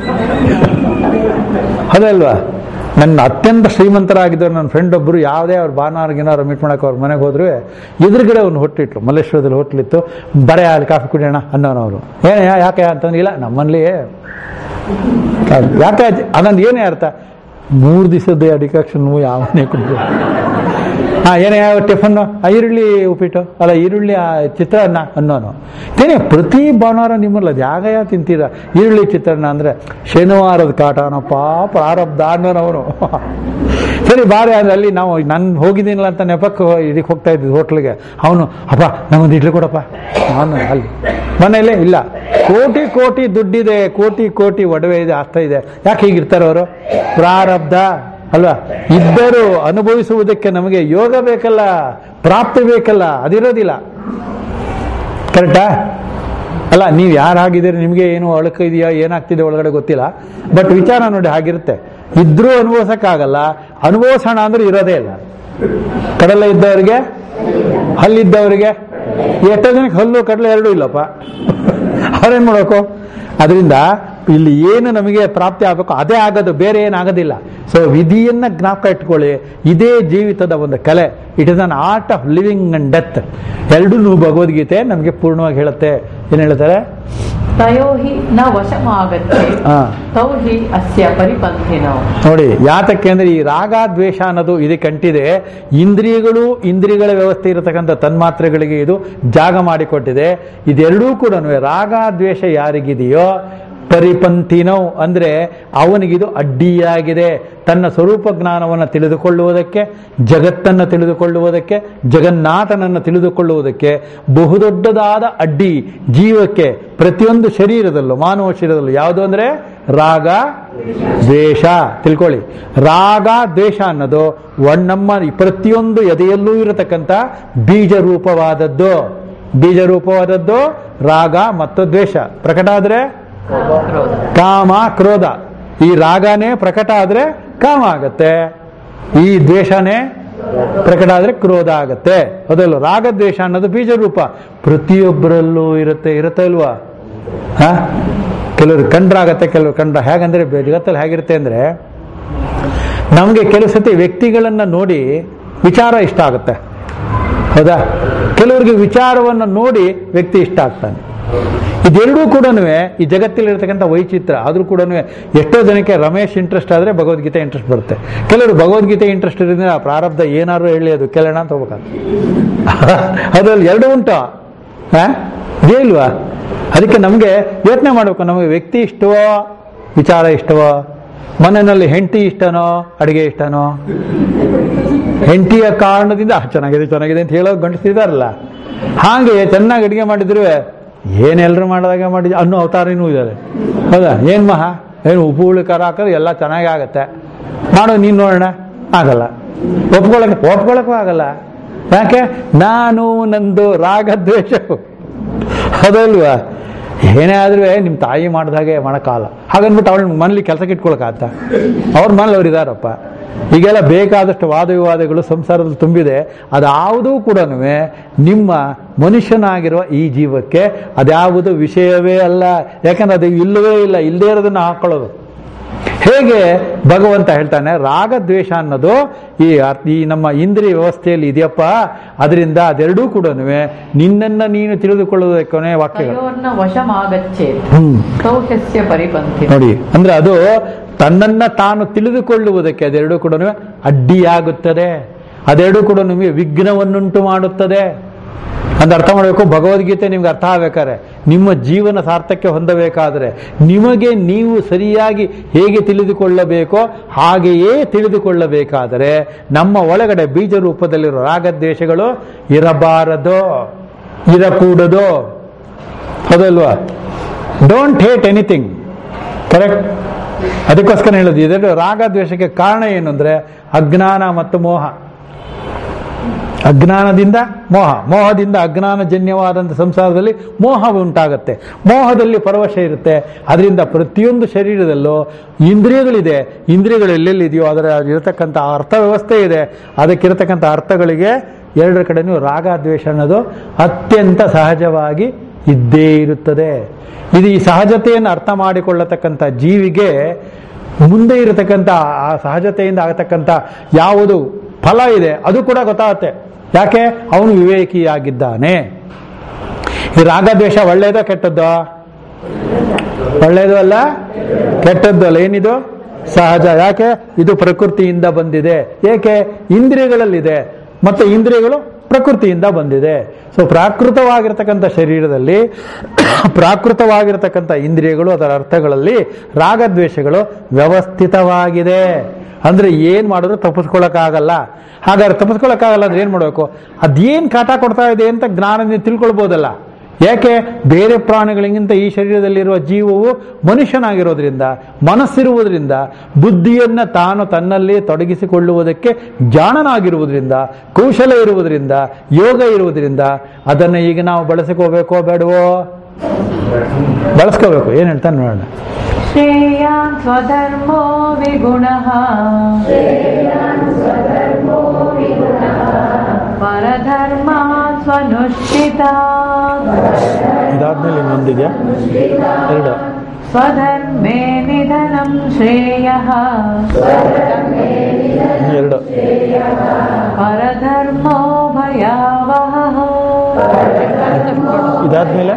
ಅದಲ್ವಾ ನನ್ನ ಅತ್ಯಂತ ಶ್ರೀಮಂತರಾಗಿದ್ದರು ನನ್ನ ಫ್ರೆಂಡ್ ಒಬ್ಬರು ಯಾವುದೇ ಅವ್ರು ಭಾನುವಾರ ಗಿನಾರು ಮೀಟ್ ಮಾಡಕ್ಕೆ ಅವ್ರ ಮನೆಗೆ ಹೋದ್ರು ಎದುರುಗಡೆ ಒಂದು ಹೊಟ್ಟಿಟ್ಲು ಮಲ್ಲೇಶ್ವರದಲ್ಲಿ ಹೋಟ್ಲಿತ್ತು ಬರೆ ಅಲ್ಲಿ ಕಾಫಿ ಕುಡಿಯೋಣ ಅನ್ನೋನವರು ಏನ ಯಾಕೆ ಅಂತಂದ್ರೆ ಇಲ್ಲ ನಮ್ಮಲ್ಲಿ ಯಾಕೆ ಅದೊಂದು ಏನೇ ಅರ್ಥ ಮೂರು ದಿವಸದ ಡಿಕಾಕ್ಷನ್ ಯಾವನ್ನೇ ಕುಡಿದ್ರು ಹಾ ಏನೇ ಯಾವ ಟಿಫನ್ ಈರುಳ್ಳಿ ಉಪ್ಪಿಟ್ಟು ಅಲ್ಲ ಈರುಳ್ಳಿ ಆ ಚಿತ್ರಾನ್ನ ಅನ್ನೋನು ತೇನೆ ಪ್ರತಿ ಭಾನುವಾರ ನಿಮ್ಮಲ್ಲ ಅದು ಯಾಗ ಯಾವ ತಿಂತೀರಾ ಈರುಳ್ಳಿ ಚಿತ್ರಾನ್ನ ಅಂದ್ರೆ ಶನಿವಾರದ ಕಾಟನಪ್ಪ ಪ್ರಾರಬ್ಧ ಅನ್ನೋನವನು ಸರಿ ಬಾರಿ ಅಂದ್ರೆ ಅಲ್ಲಿ ನಾವು ನಾನು ಹೋಗಿದ್ದೀನಲ್ಲ ಅಂತ ನೆಪಕ್ಕೆ ಇದಕ್ಕೆ ಹೋಗ್ತಾ ಇದ್ದಿದ್ದು ಹೋಟ್ಲಿಗೆ ಅವನು ಅಪ್ಪ ನಮ್ಮದು ಇಡ್ಲಿ ಕೊಡಪ್ಪ ನಾನು ಅಲ್ಲಿ ಮನೇಲೆ ಇಲ್ಲ ಕೋಟಿ ಕೋಟಿ ದುಡ್ಡಿದೆ ಕೋಟಿ ಕೋಟಿ ಒಡವೆ ಇದೆ ಆಗ್ತಾ ಇದೆ ಯಾಕೆ ಹೀಗಿರ್ತಾರೆ ಅವರು ಪ್ರಾರಬ್ಧ ಅಲ್ವಾ ಇದ್ದರೂ ಅನುಭವಿಸುವುದಕ್ಕೆ ನಮಗೆ ಯೋಗ ಬೇಕಲ್ಲ ಪ್ರಾಪ್ತಿ ಬೇಕಲ್ಲ ಅದಿರೋದಿಲ್ಲ ಕರೆಕ್ಟಾ ಅಲ್ಲ ನೀವು ಯಾರಾಗಿದ್ದೀರಿ ನಿಮಗೆ ಏನು ಅಳುಕ ಇದೆಯಾ ಏನಾಗ್ತಿದೆ ಒಳಗಡೆ ಗೊತ್ತಿಲ್ಲ ಬಟ್ ವಿಚಾರ ನೋಡಿ ಹಾಗಿರುತ್ತೆ ಇದ್ರೂ ಅನುಭವಿಸಕ್ಕಾಗಲ್ಲ ಅನುಭವಿಸೋಣ ಅಂದ್ರೆ ಇರೋದೇ ಇಲ್ಲ ಕಡಲೆ ಇದ್ದವರಿಗೆ ಹಲ್ಲಿದ್ದವರಿಗೆ ಎಷ್ಟೋ ಜನಕ್ಕೆ ಹಲ್ಲು ಕಡಲೆ ಎರಡೂ ಇಲ್ಲಪ್ಪ ಅವ್ರೇನ್ ಮಾಡ್ಬೇಕು ಅದರಿಂದ ಇಲ್ಲಿ ಏನು ನಮಗೆ ಪ್ರಾಪ್ತಿ ಆಗಬೇಕು ಅದೇ ಆಗೋದು ಬೇರೆ ಏನಾಗೋದಿಲ್ಲ ಸೊ ವಿಧಿಯನ್ನ ಜ್ಞಾಪಕ ಇಟ್ಕೊಳ್ಳಿ ಇದೇ ಜೀವಿತದ ಒಂದು ಕಲೆ it is an art of living and death ಎರಡೂ ಭಗವದ್ಗೀತೆ ನಮಗೆ ಪೂರ್ಣವಾಗಿ ಹೇಳುತ್ತೆ ಏನ್ ಹೇಳ್ತಾರೆ ತಯೋ ಹಿ ನ ವಶಮಾಗಚ್ಚೆ ಹಾ ತೌ ಹಿ ಅಸ್ಯ ಪರಿಪಂಥಿನೋ ನೋಡಿ ಯಾತಕ್ಕೆ ಅಂದ್ರೆ ಈ ರಾಗ ದ್ವೇಷ ಅನ್ನೋದು ಇದಕ್ಕೆ ಅಂಟಿದೆ ಇಂದ್ರಿಯಗಳು ಇಂದ್ರಿಯಗಳ ವ್ಯವಸ್ಥೆ ಇರತಕ್ಕಂಥ ತನ್ಮಾತ್ರೆಗಳಿಗೆ ಇದು ಜಾಗ ಮಾಡಿಕೊಟ್ಟಿದೆ ಇದೆರಡೂ ಕೂಡ ರಾಗ ದ್ವೇಷ ಯಾರಿಗಿದೆಯೋ ಪರಿಪಂಥಿನೋ ಅಂದ್ರೆ ಅವನಿಗಿದು ಅಡ್ಡಿಯಾಗಿದೆ ತನ್ನ ಸ್ವರೂಪ ಜ್ಞಾನವನ್ನು ತಿಳಿದುಕೊಳ್ಳುವುದಕ್ಕೆ ಜಗತ್ತನ್ನು ತಿಳಿದುಕೊಳ್ಳುವುದಕ್ಕೆ ಜಗನ್ನಾಥನನ್ನು ತಿಳಿದುಕೊಳ್ಳುವುದಕ್ಕೆ ಬಹುದೊಡ್ಡದಾದ ಅಡ್ಡಿ ಜೀವಕ್ಕೆ ಪ್ರತಿಯೊಂದು ಶರೀರದಲ್ಲೂ ಮಾನವ ಶರೀರದಲ್ಲೂ ಯಾವುದು ಅಂದ್ರೆ ರಾಗ ದ್ವೇಷ ತಿಳ್ಕೊಳ್ಳಿ ರಾಗ ದ್ವೇಷ ಅನ್ನೋದು ಒನ್- ನಮ್ಮ ಪ್ರತಿಯೊಂದು ಎದೆಯಲ್ಲೂ ಇರತಕ್ಕಂಥ ಬೀಜ ರೂಪವಾದದ್ದು ಬೀಜ ರೂಪವಾದದ್ದು ರಾಗ ಮತ್ತು ದ್ವೇಷ ಪ್ರಕಟ ಆದ್ರೆ ಕ್ರೋಧ ಕಾಮ ಕ್ರೋಧ ಈ ರಾಗನೇ ಪ್ರಕಟ ಆದ್ರೆ ಕಾಮ ಆಗತ್ತೆ ಈ ದ್ವೇಷನೇ ಪ್ರಕಟ ಆದ್ರೆ ಕ್ರೋಧ ಆಗತ್ತೆ ಅದಲ್ಲ ರಾಗ ದ್ವೇಷ ಅನ್ನೋದು ಬೀಜ ರೂಪ ಪ್ರತಿಯೊಬ್ಬರಲ್ಲೂ ಇರುತ್ತೆ ಇರುತ್ತೆ ಇಲ್ವಾ ಹ ಕೆಲವರು ಕಂಡ್ರಾಗತ್ತೆ ಕೆಲವರು ಕಂಡ್ರ ಹೇಗಂದ್ರೆ ಬೆ- ಜಗತ್ತಲ್ಲಿ ಹೇಗಿರುತ್ತೆ ಅಂದ್ರೆ ನಮಗೆ ಕೆಲವು ಸತಿ ವ್ಯಕ್ತಿಗಳನ್ನ ನೋಡಿ ವಿಚಾರ ಇಷ್ಟ ಆಗುತ್ತೆ ಹೌದಾ ಕೆಲವರಿಗೆ ವಿಚಾರವನ್ನು ನೋಡಿ ವ್ಯಕ್ತಿ ಇಷ್ಟ ಆಗ್ತಾನೆ ಇದೆರಡೂ ಕೂಡ ಈ ಜಗತ್ತಲ್ಲಿರ್ತಕ್ಕಂಥ ವೈಚಿತ್ರ ಆದ್ರೂ ಕೂಡ ಎಷ್ಟೋ ಜನಕ್ಕೆ ರಮೇಶ್ ಇಂಟ್ರೆಸ್ಟ್ ಆದ್ರೆ ಭಗವದ್ಗೀತೆ ಇಂಟ್ರೆಸ್ಟ್ ಬರುತ್ತೆ ಕೆಲವರು ಭಗವದ್ಗೀತೆ ಇಂಟ್ರೆಸ್ಟ್ ಇರೋದ್ರಿಂದ ಆ ಪ್ರಾರಬ್ಧ ಏನಾದ್ರು ಹೇಳಿ ಅದು ಕೇಳೋಣ ಅಂತ ಹೋಗ್ಬೇಕಾಗ್ತದೆ ಅದ್ರಲ್ಲಿ ಎರಡು ಉಂಟು ಹಾ ಇದೇ ಇಲ್ವಾ ಅದಕ್ಕೆ ನಮಗೆ ಯೋಚನೆ ಮಾಡಬೇಕು ನಮಗೆ ವ್ಯಕ್ತಿ ಇಷ್ಟವೋ ವಿಚಾರ ಇಷ್ಟವೋ ಮನೆಯಲ್ಲಿ ಹೆಂಡತಿ ಇಷ್ಟನೋ ಅಡಿಗೆ ಇಷ್ಟನೋ ಹೆಂಡತಿಯ ಕಾರಣದಿಂದ "ಆ, ಚೆನ್ನಾಗಿದೆ ಚೆನ್ನಾಗಿದೆ ಅಂತ ಹೇಳೋ ಗಂಡಸಿದಾರಲ್ಲ ಹಾಗೆ ಚೆನ್ನಾಗಿ ಅಡಿಗೆ ಮಾಡಿದ್ರು ಏನೆಲ್ಲರೂ ಮಾಡಿದಾಗ ಮಾಡಿದ ಅನ್ನೋ ಅವತಾರನೂ ಇದ್ದಾರೆ ಹೌದಾ ಏನ್ ಮಹಾ ಏನು ಉಪ್ಪು ಹುಳಿ ಖಾರ ಹಾಕಿದ್ರೆ ಎಲ್ಲ ಚೆನ್ನಾಗಿ ಆಗತ್ತೆ ಮಾಡೋ ನೀನು ನೋಡೋಣ ಆಗಲ್ಲ ಒಪ್ಕೊಳಕ್ ಒಪ್ಕೊಳಕ್ಕೂ ಆಗಲ್ಲ ಯಾಕೆ ನಾನು ನಂದು ರಾಗದ್ವೇಷವು ಅದಲ್ವಾ ಏನೇ ಆದ್ರೂ ನಿಮ್ಮ ತಾಯಿ ಮಾಡಿದಾಗೆ ಮಾಡೋಕ್ಕಾಗಲ್ಲ ಹಾಗನ್ಬಿಟ್ಟು ಅವಳ ಮನೇಲಿ ಕೆಲಸಕ್ಕೆ ಇಟ್ಕೊಳಕ್ಕಾಗತ್ತ ಅವ್ರ ಮನೇಲಿ ಅವ್ರು ಇದಾರಪ್ಪ ಈಗೆಲ್ಲ ಬೇಕಾದಷ್ಟು ವಾದ ವಿವಾದಗಳು ಸಂಸಾರದಲ್ಲಿ ತುಂಬಿದೆ ಅದ್ಯಾವುದೂ ಕೂಡ ನಿಮ್ಮ ಮನುಷ್ಯನಾಗಿರುವ ಈ ಜೀವಕ್ಕೆ ಅದ್ಯಾವುದು ವಿಷಯವೇ ಅಲ್ಲ ಯಾಕಂದ್ರೆ ಅದು ಇಲ್ಲವೇ ಇಲ್ಲ ಇಲ್ಲದೇ ಇರೋದನ್ನ ಹಾಕೊಳ್ಳೋದು ಹೇಗೆ ಭಗವಂತ ಹೇಳ್ತಾನೆ ರಾಗ ದ್ವೇಷ ಅನ್ನೋದು ಈ ಅರ್- ಈ ನಮ್ಮ ಇಂದ್ರಿಯ ವ್ಯವಸ್ಥೆಯಲ್ಲಿ ಇದೆಯಪ್ಪ ಅದರಿಂದ ಅದೆರಡೂ ಕೂಡ ನಿನ್ನನ್ನ ನೀನು ತಿಳಿದುಕೊಳ್ಳುವುದಕ್ಕೆ ವಾಕ್ಯಗಳು ತಯೋರ್ನ ವಶಮಾಗಚ್ಚೇತ್ ಹ್ಮ್ ತೌ ಹ್ಯಸ್ಯ ಪರಿಪಂಥಿನೋ ನೋಡಿ ಅಂದ್ರೆ ಅದು ತನ್ನನ್ನ ತಾನು ತಿಳಿದುಕೊಳ್ಳುವುದಕ್ಕೆ ಅದೆರಡೂ ಕೂಡ ಅಡ್ಡಿಯಾಗುತ್ತದೆ ಅದೆರಡೂ ಕೂಡ ನಿಮಗೆ ವಿಘ್ನವನ್ನುಂಟು ಮಾಡುತ್ತದೆ ಅಂತ ಅರ್ಥ ಮಾಡಬೇಕು ಭಗವದ್ಗೀತೆ ನಿಮ್ಗೆ ಅರ್ಥ ಆಗ್ಬೇಕಾದ್ರೆ ನಿಮ್ಮ ಜೀವನ ಸಾರ್ಥಕ್ಯ ಹೊಂದಬೇಕಾದರೆ ನಿಮಗೆ ನೀವು ಸರಿಯಾಗಿ ಹೇಗೆ ತಿಳಿದುಕೊಳ್ಳಬೇಕೋ ಹಾಗೆಯೇ ತಿಳಿದುಕೊಳ್ಳಬೇಕಾದರೆ ನಮ್ಮ ಒಳಗಡೆ ಬೀಜ ರೂಪದಲ್ಲಿರೋ ರಾಗದ್ವೇಷಗಳು ಇರಬಾರದು ಇರಕೂಡದು ಹೌದಲ್ವಾ ಡೋಂಟ್ ಹೇಟ್ ಎನಿಥಿಂಗ್ ಕರೆಕ್ಟ್ ಅದಕ್ಕೋಸ್ಕರ ಹೇಳೋದು ಇದೆರಡು ರಾಗ ದ್ವೇಷಕ್ಕೆ ಕಾರಣ ಏನು ಅಂದ್ರೆ ಅಜ್ಞಾನ ಮತ್ತು ಮೋಹ ಅಜ್ಞಾನದಿಂದ ಮೋಹ ಮೋಹದಿಂದ ಅಜ್ಞಾನಜನ್ಯವಾದಂಥ ಸಂಸಾರದಲ್ಲಿ ಮೋಹ ಉಂಟಾಗುತ್ತೆ ಮೋಹದಲ್ಲಿ ಪರವಶ ಇರುತ್ತೆ ಅದರಿಂದ ಪ್ರತಿಯೊಂದು ಶರೀರದಲ್ಲೂ ಇಂದ್ರಿಯಗಳಿದೆ ಇಂದ್ರಿಯಗಳು ಎಲ್ಲೆಲ್ಲಿದೆಯೋ ಅದರ ಇರತಕ್ಕಂಥ ಅರ್ಥ ವ್ಯವಸ್ಥೆ ಇದೆ ಅದಕ್ಕಿರತಕ್ಕಂಥ ಅರ್ಥಗಳಿಗೆ ಎರಡರ ಕಡೆನೂ ರಾಗ ದ್ವೇಷ ಅನ್ನೋದು ಅತ್ಯಂತ ಸಹಜವಾಗಿ ಇದ್ದೇ ಇರುತ್ತದೆ ಇದು ಈ ಸಹಜತೆಯನ್ನು ಅರ್ಥ ಮಾಡಿಕೊಳ್ಳತಕ್ಕಂಥ ಜೀವಿಗೆ ಮುಂದೆ ಇರತಕ್ಕಂಥ ಆ ಸಹಜತೆಯಿಂದ ಆಗತಕ್ಕಂಥ ಯಾವುದು ಫಲ ಇದೆ ಅದು ಕೂಡ ಗೊತ್ತಾಗುತ್ತೆ ಯಾಕೆ ಅವನು ವಿವೇಕಿಯಾಗಿದ್ದಾನೆ ಈ ರಾಗದ್ವೇಷ ಒಳ್ಳೇದೋ ಕೆಟ್ಟದ್ದೋ ಒಳ್ಳೇದು ಅಲ್ಲ ಕೆಟ್ಟದ್ದು ಅಲ್ಲ ಏನಿದು ಸಹಜ ಯಾಕೆ ಇದು ಪ್ರಕೃತಿಯಿಂದ ಬಂದಿದೆ ಏಕೆ ಇಂದ್ರಿಯಗಳಲ್ಲಿದೆ ಮತ್ತೆ ಇಂದ್ರಿಯಗಳು ಪ್ರಕೃತಿಯಿಂದ ಬಂದಿದೆ ಸೊ ಪ್ರಾಕೃತವಾಗಿರ್ತಕ್ಕಂಥ ಶರೀರದಲ್ಲಿ ಪ್ರಾಕೃತವಾಗಿರ್ತಕ್ಕಂಥ ಇಂದ್ರಿಯಗಳು ಅದರ ಅರ್ಥಗಳಲ್ಲಿ ರಾಗದ್ವೇಷಗಳು ವ್ಯವಸ್ಥಿತವಾಗಿದೆ ಅಂದ್ರೆ ಏನ್ ಮಾಡಿದ್ರು ತಪ್ಪಿಸ್ಕೊಳಕ್ಕಾಗಲ್ಲ ಹಾಗಾದ್ರೆ ತಪ್ಪಿಸ್ಕೊಳಕ್ಕಾಗಲ್ಲ ಅಂದ್ರೆ ಏನ್ ಮಾಡಬೇಕು ಅದೇನ್ ಕಾಟ ಕೊಡ್ತಾ ಇದೆ ಅಂತ ಜ್ಞಾನದಿಂದ ತಿಳ್ಕೊಳ್ಬೋದಲ್ಲ ಯಾಕೆ ಬೇರೆ ಪ್ರಾಣಿಗಳಿಗಿಂತ ಈ ಶರೀರದಲ್ಲಿರುವ ಜೀವವು ಮನುಷ್ಯನಾಗಿರೋದ್ರಿಂದ ಮನಸ್ಸಿರುವುದರಿಂದ ಬುದ್ಧಿಯನ್ನ ತಾನು ತನ್ನಲ್ಲಿ ತೊಡಗಿಸಿಕೊಳ್ಳುವುದಕ್ಕೆ ಜಾಣನಾಗಿರುವುದರಿಂದ ಕೌಶಲ ಇರುವುದರಿಂದ ಯೋಗ ಇರುವುದರಿಂದ ಅದನ್ನು ಈಗ ನಾವು ಬಳಸಿಕೋಬೇಕೋ ಬೇಡವೋ ಬಳಸ್ಕೋಬೇಕು ಏನ್ ಹೇಳ್ತಾನೆ ನೋಡೋಣ श्रेयान् स्वधर्मो विगुणः परधर्मान् स्वनुष्ठितात् ಇದಾದ್ಮೇಲೆ ಇನ್ನೊಂದಿದೆಯಾ ಎರಡು स्वधर्मे निधनं श्रेयः ಇನ್ನು ಎರಡು परधर्मो भयावहः ಇದಾದ್ಮೇಲೆ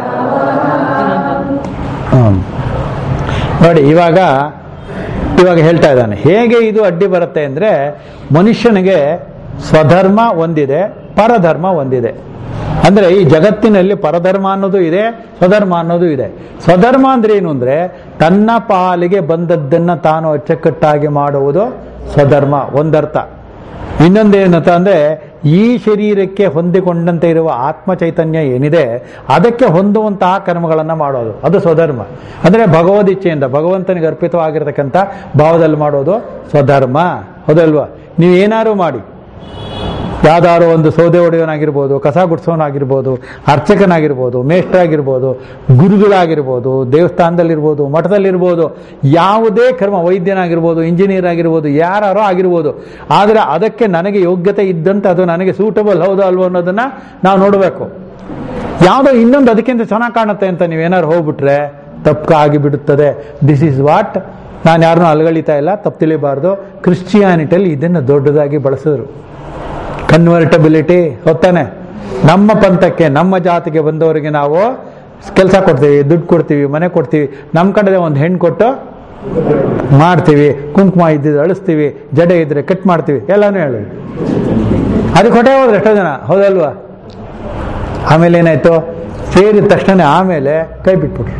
ಹ್ಮ್. ನೋಡಿ ಇವಾಗ ಇವಾಗ ಹೇಳ್ತಾ ಇದ್ದಾನೆ ಹೇಗೆ ಇದು ಅಡ್ಡಿ ಬರುತ್ತೆ ಅಂದ್ರೆ ಮನುಷ್ಯನಿಗೆ ಸ್ವಧರ್ಮ ಒಂದಿದೆ ಪರಧರ್ಮ ಒಂದಿದೆ ಅಂದ್ರೆ ಈ ಜಗತ್ತಿನಲ್ಲಿ ಪರಧರ್ಮ ಅನ್ನೋದು ಇದೆ ಸ್ವಧರ್ಮ ಅನ್ನೋದು ಇದೆ ಸ್ವಧರ್ಮ ಅಂದ್ರೆ ಏನು ಅಂದ್ರೆ ತನ್ನ ಪಾಲಿಗೆ ಬಂದದ್ದನ್ನ ತಾನು ಅಚ್ಚುಕಟ್ಟಾಗಿ ಮಾಡುವುದು ಸ್ವಧರ್ಮ ಒಂದರ್ಥ ಇನ್ನೊಂದೇನಂತ ಅಂದ್ರೆ ಈ ಶರೀರಕ್ಕೆ ಹೊಂದಿಕೊಂಡಂತೆ ಇರುವ ಆತ್ಮ ಚೈತನ್ಯ ಏನಿದೆ ಅದಕ್ಕೆ ಹೊಂದುವಂತಹ ಕರ್ಮಗಳನ್ನು ಮಾಡೋದು ಅದು ಸ್ವಧರ್ಮ ಅಂದ್ರೆ ಭಗವದ್ ಇಚ್ಛೆಯಿಂದ ಭಗವಂತನಿಗೆ ಅರ್ಪಿತವಾಗಿರ್ತಕ್ಕಂಥ ಭಾವದಲ್ಲಿ ಮಾಡೋದು ಸ್ವಧರ್ಮ ಹೌದಲ್ವಾ ನೀವು ಏನಾರು ಮಾಡಿ ಯಾವ್ದಾದ್ರು ಒಂದು ಸೌದೆ ಹೊಡೆಯೋನಾಗಿರ್ಬೋದು ಕಸ ಗುಡಿಸೋನಾಗಿರ್ಬೋದು ಅರ್ಚಕನಾಗಿರ್ಬೋದು ಮೇಷ್ಟ್ರಾಗಿರ್ಬೋದು ಗುರುಗಳಾಗಿರ್ಬೋದು ದೇವಸ್ಥಾನದಲ್ಲಿರ್ಬೋದು ಮಠದಲ್ಲಿರ್ಬೋದು ಯಾವುದೇ ಕರ್ಮ ವೈದ್ಯನಾಗಿರ್ಬೋದು ಇಂಜಿನಿಯರ್ ಆಗಿರ್ಬೋದು ಯಾರೋ ಆಗಿರ್ಬೋದು ಆದರೆ ಅದಕ್ಕೆ ನನಗೆ ಯೋಗ್ಯತೆ ಇದ್ದಂತೆ ಅದು ನನಗೆ ಸೂಟಬಲ್ ಹೌದಾ ಅಲ್ವೋ ಅನ್ನೋದನ್ನ ನಾವು ನೋಡಬೇಕು ಯಾವುದೋ ಇನ್ನೊಂದು ಅದಕ್ಕಿಂತ ಚೆನ್ನಾಗಿ ಕಾಣುತ್ತೆ ಅಂತ ನೀವೇನಾದ್ರು ಹೋಗ್ಬಿಟ್ರೆ ತಪ್ಪಾಗಿ ಬಿಡುತ್ತದೆ ದಿಸ್ ಇಸ್ ವಾಟ್ ನಾನು ಯಾರನ್ನೂ ಅಲ್ಗಳಿತಾ ಇಲ್ಲ ತಪ್ಪು ತಿಳಿಬಾರ್ದು ಕ್ರಿಶ್ಚಿಯಾನಿಟಿಯಲ್ಲಿ ಇದನ್ನು ದೊಡ್ಡದಾಗಿ ಬಳಸಿದ್ರು ಕನ್ವರ್ಟಬಿಲಿಟಿ ಹೊತ್ತಾನೆ ನಮ್ಮ ಪಂಥಕ್ಕೆ ನಮ್ಮ ಜಾತಿಗೆ ಬಂದವರಿಗೆ ನಾವು ಕೆಲಸ ಕೊಡ್ತೀವಿ ದುಡ್ಡು ಕೊಡ್ತೀವಿ ಮನೆ ಕೊಡ್ತೀವಿ ನಮ್ಮ ಕಡೆ ಒಂದು ಹೆಣ್ಣು ಕೊಟ್ಟು ಮಾಡ್ತೀವಿ ಕುಂಕುಮ ಇದ್ದಿದ್ರೆ ಅಳಿಸ್ತೀವಿ ಜಡೆ ಇದ್ರೆ ಕಟ್ ಮಾಡ್ತೀವಿ ಎಲ್ಲಾನು ಹೇಳಿ ಅದಕ್ಕೆ ಹೊಟ್ಟೆ ಹೋದ್ರೆ ಎಷ್ಟೋ ಜನ ಹೌದಲ್ವಾ ಆಮೇಲೆ ಏನಾಯ್ತು ಸೇರಿದ ತಕ್ಷಣ ಆಮೇಲೆ ಕೈ ಬಿಟ್ಬಿಟ್ರು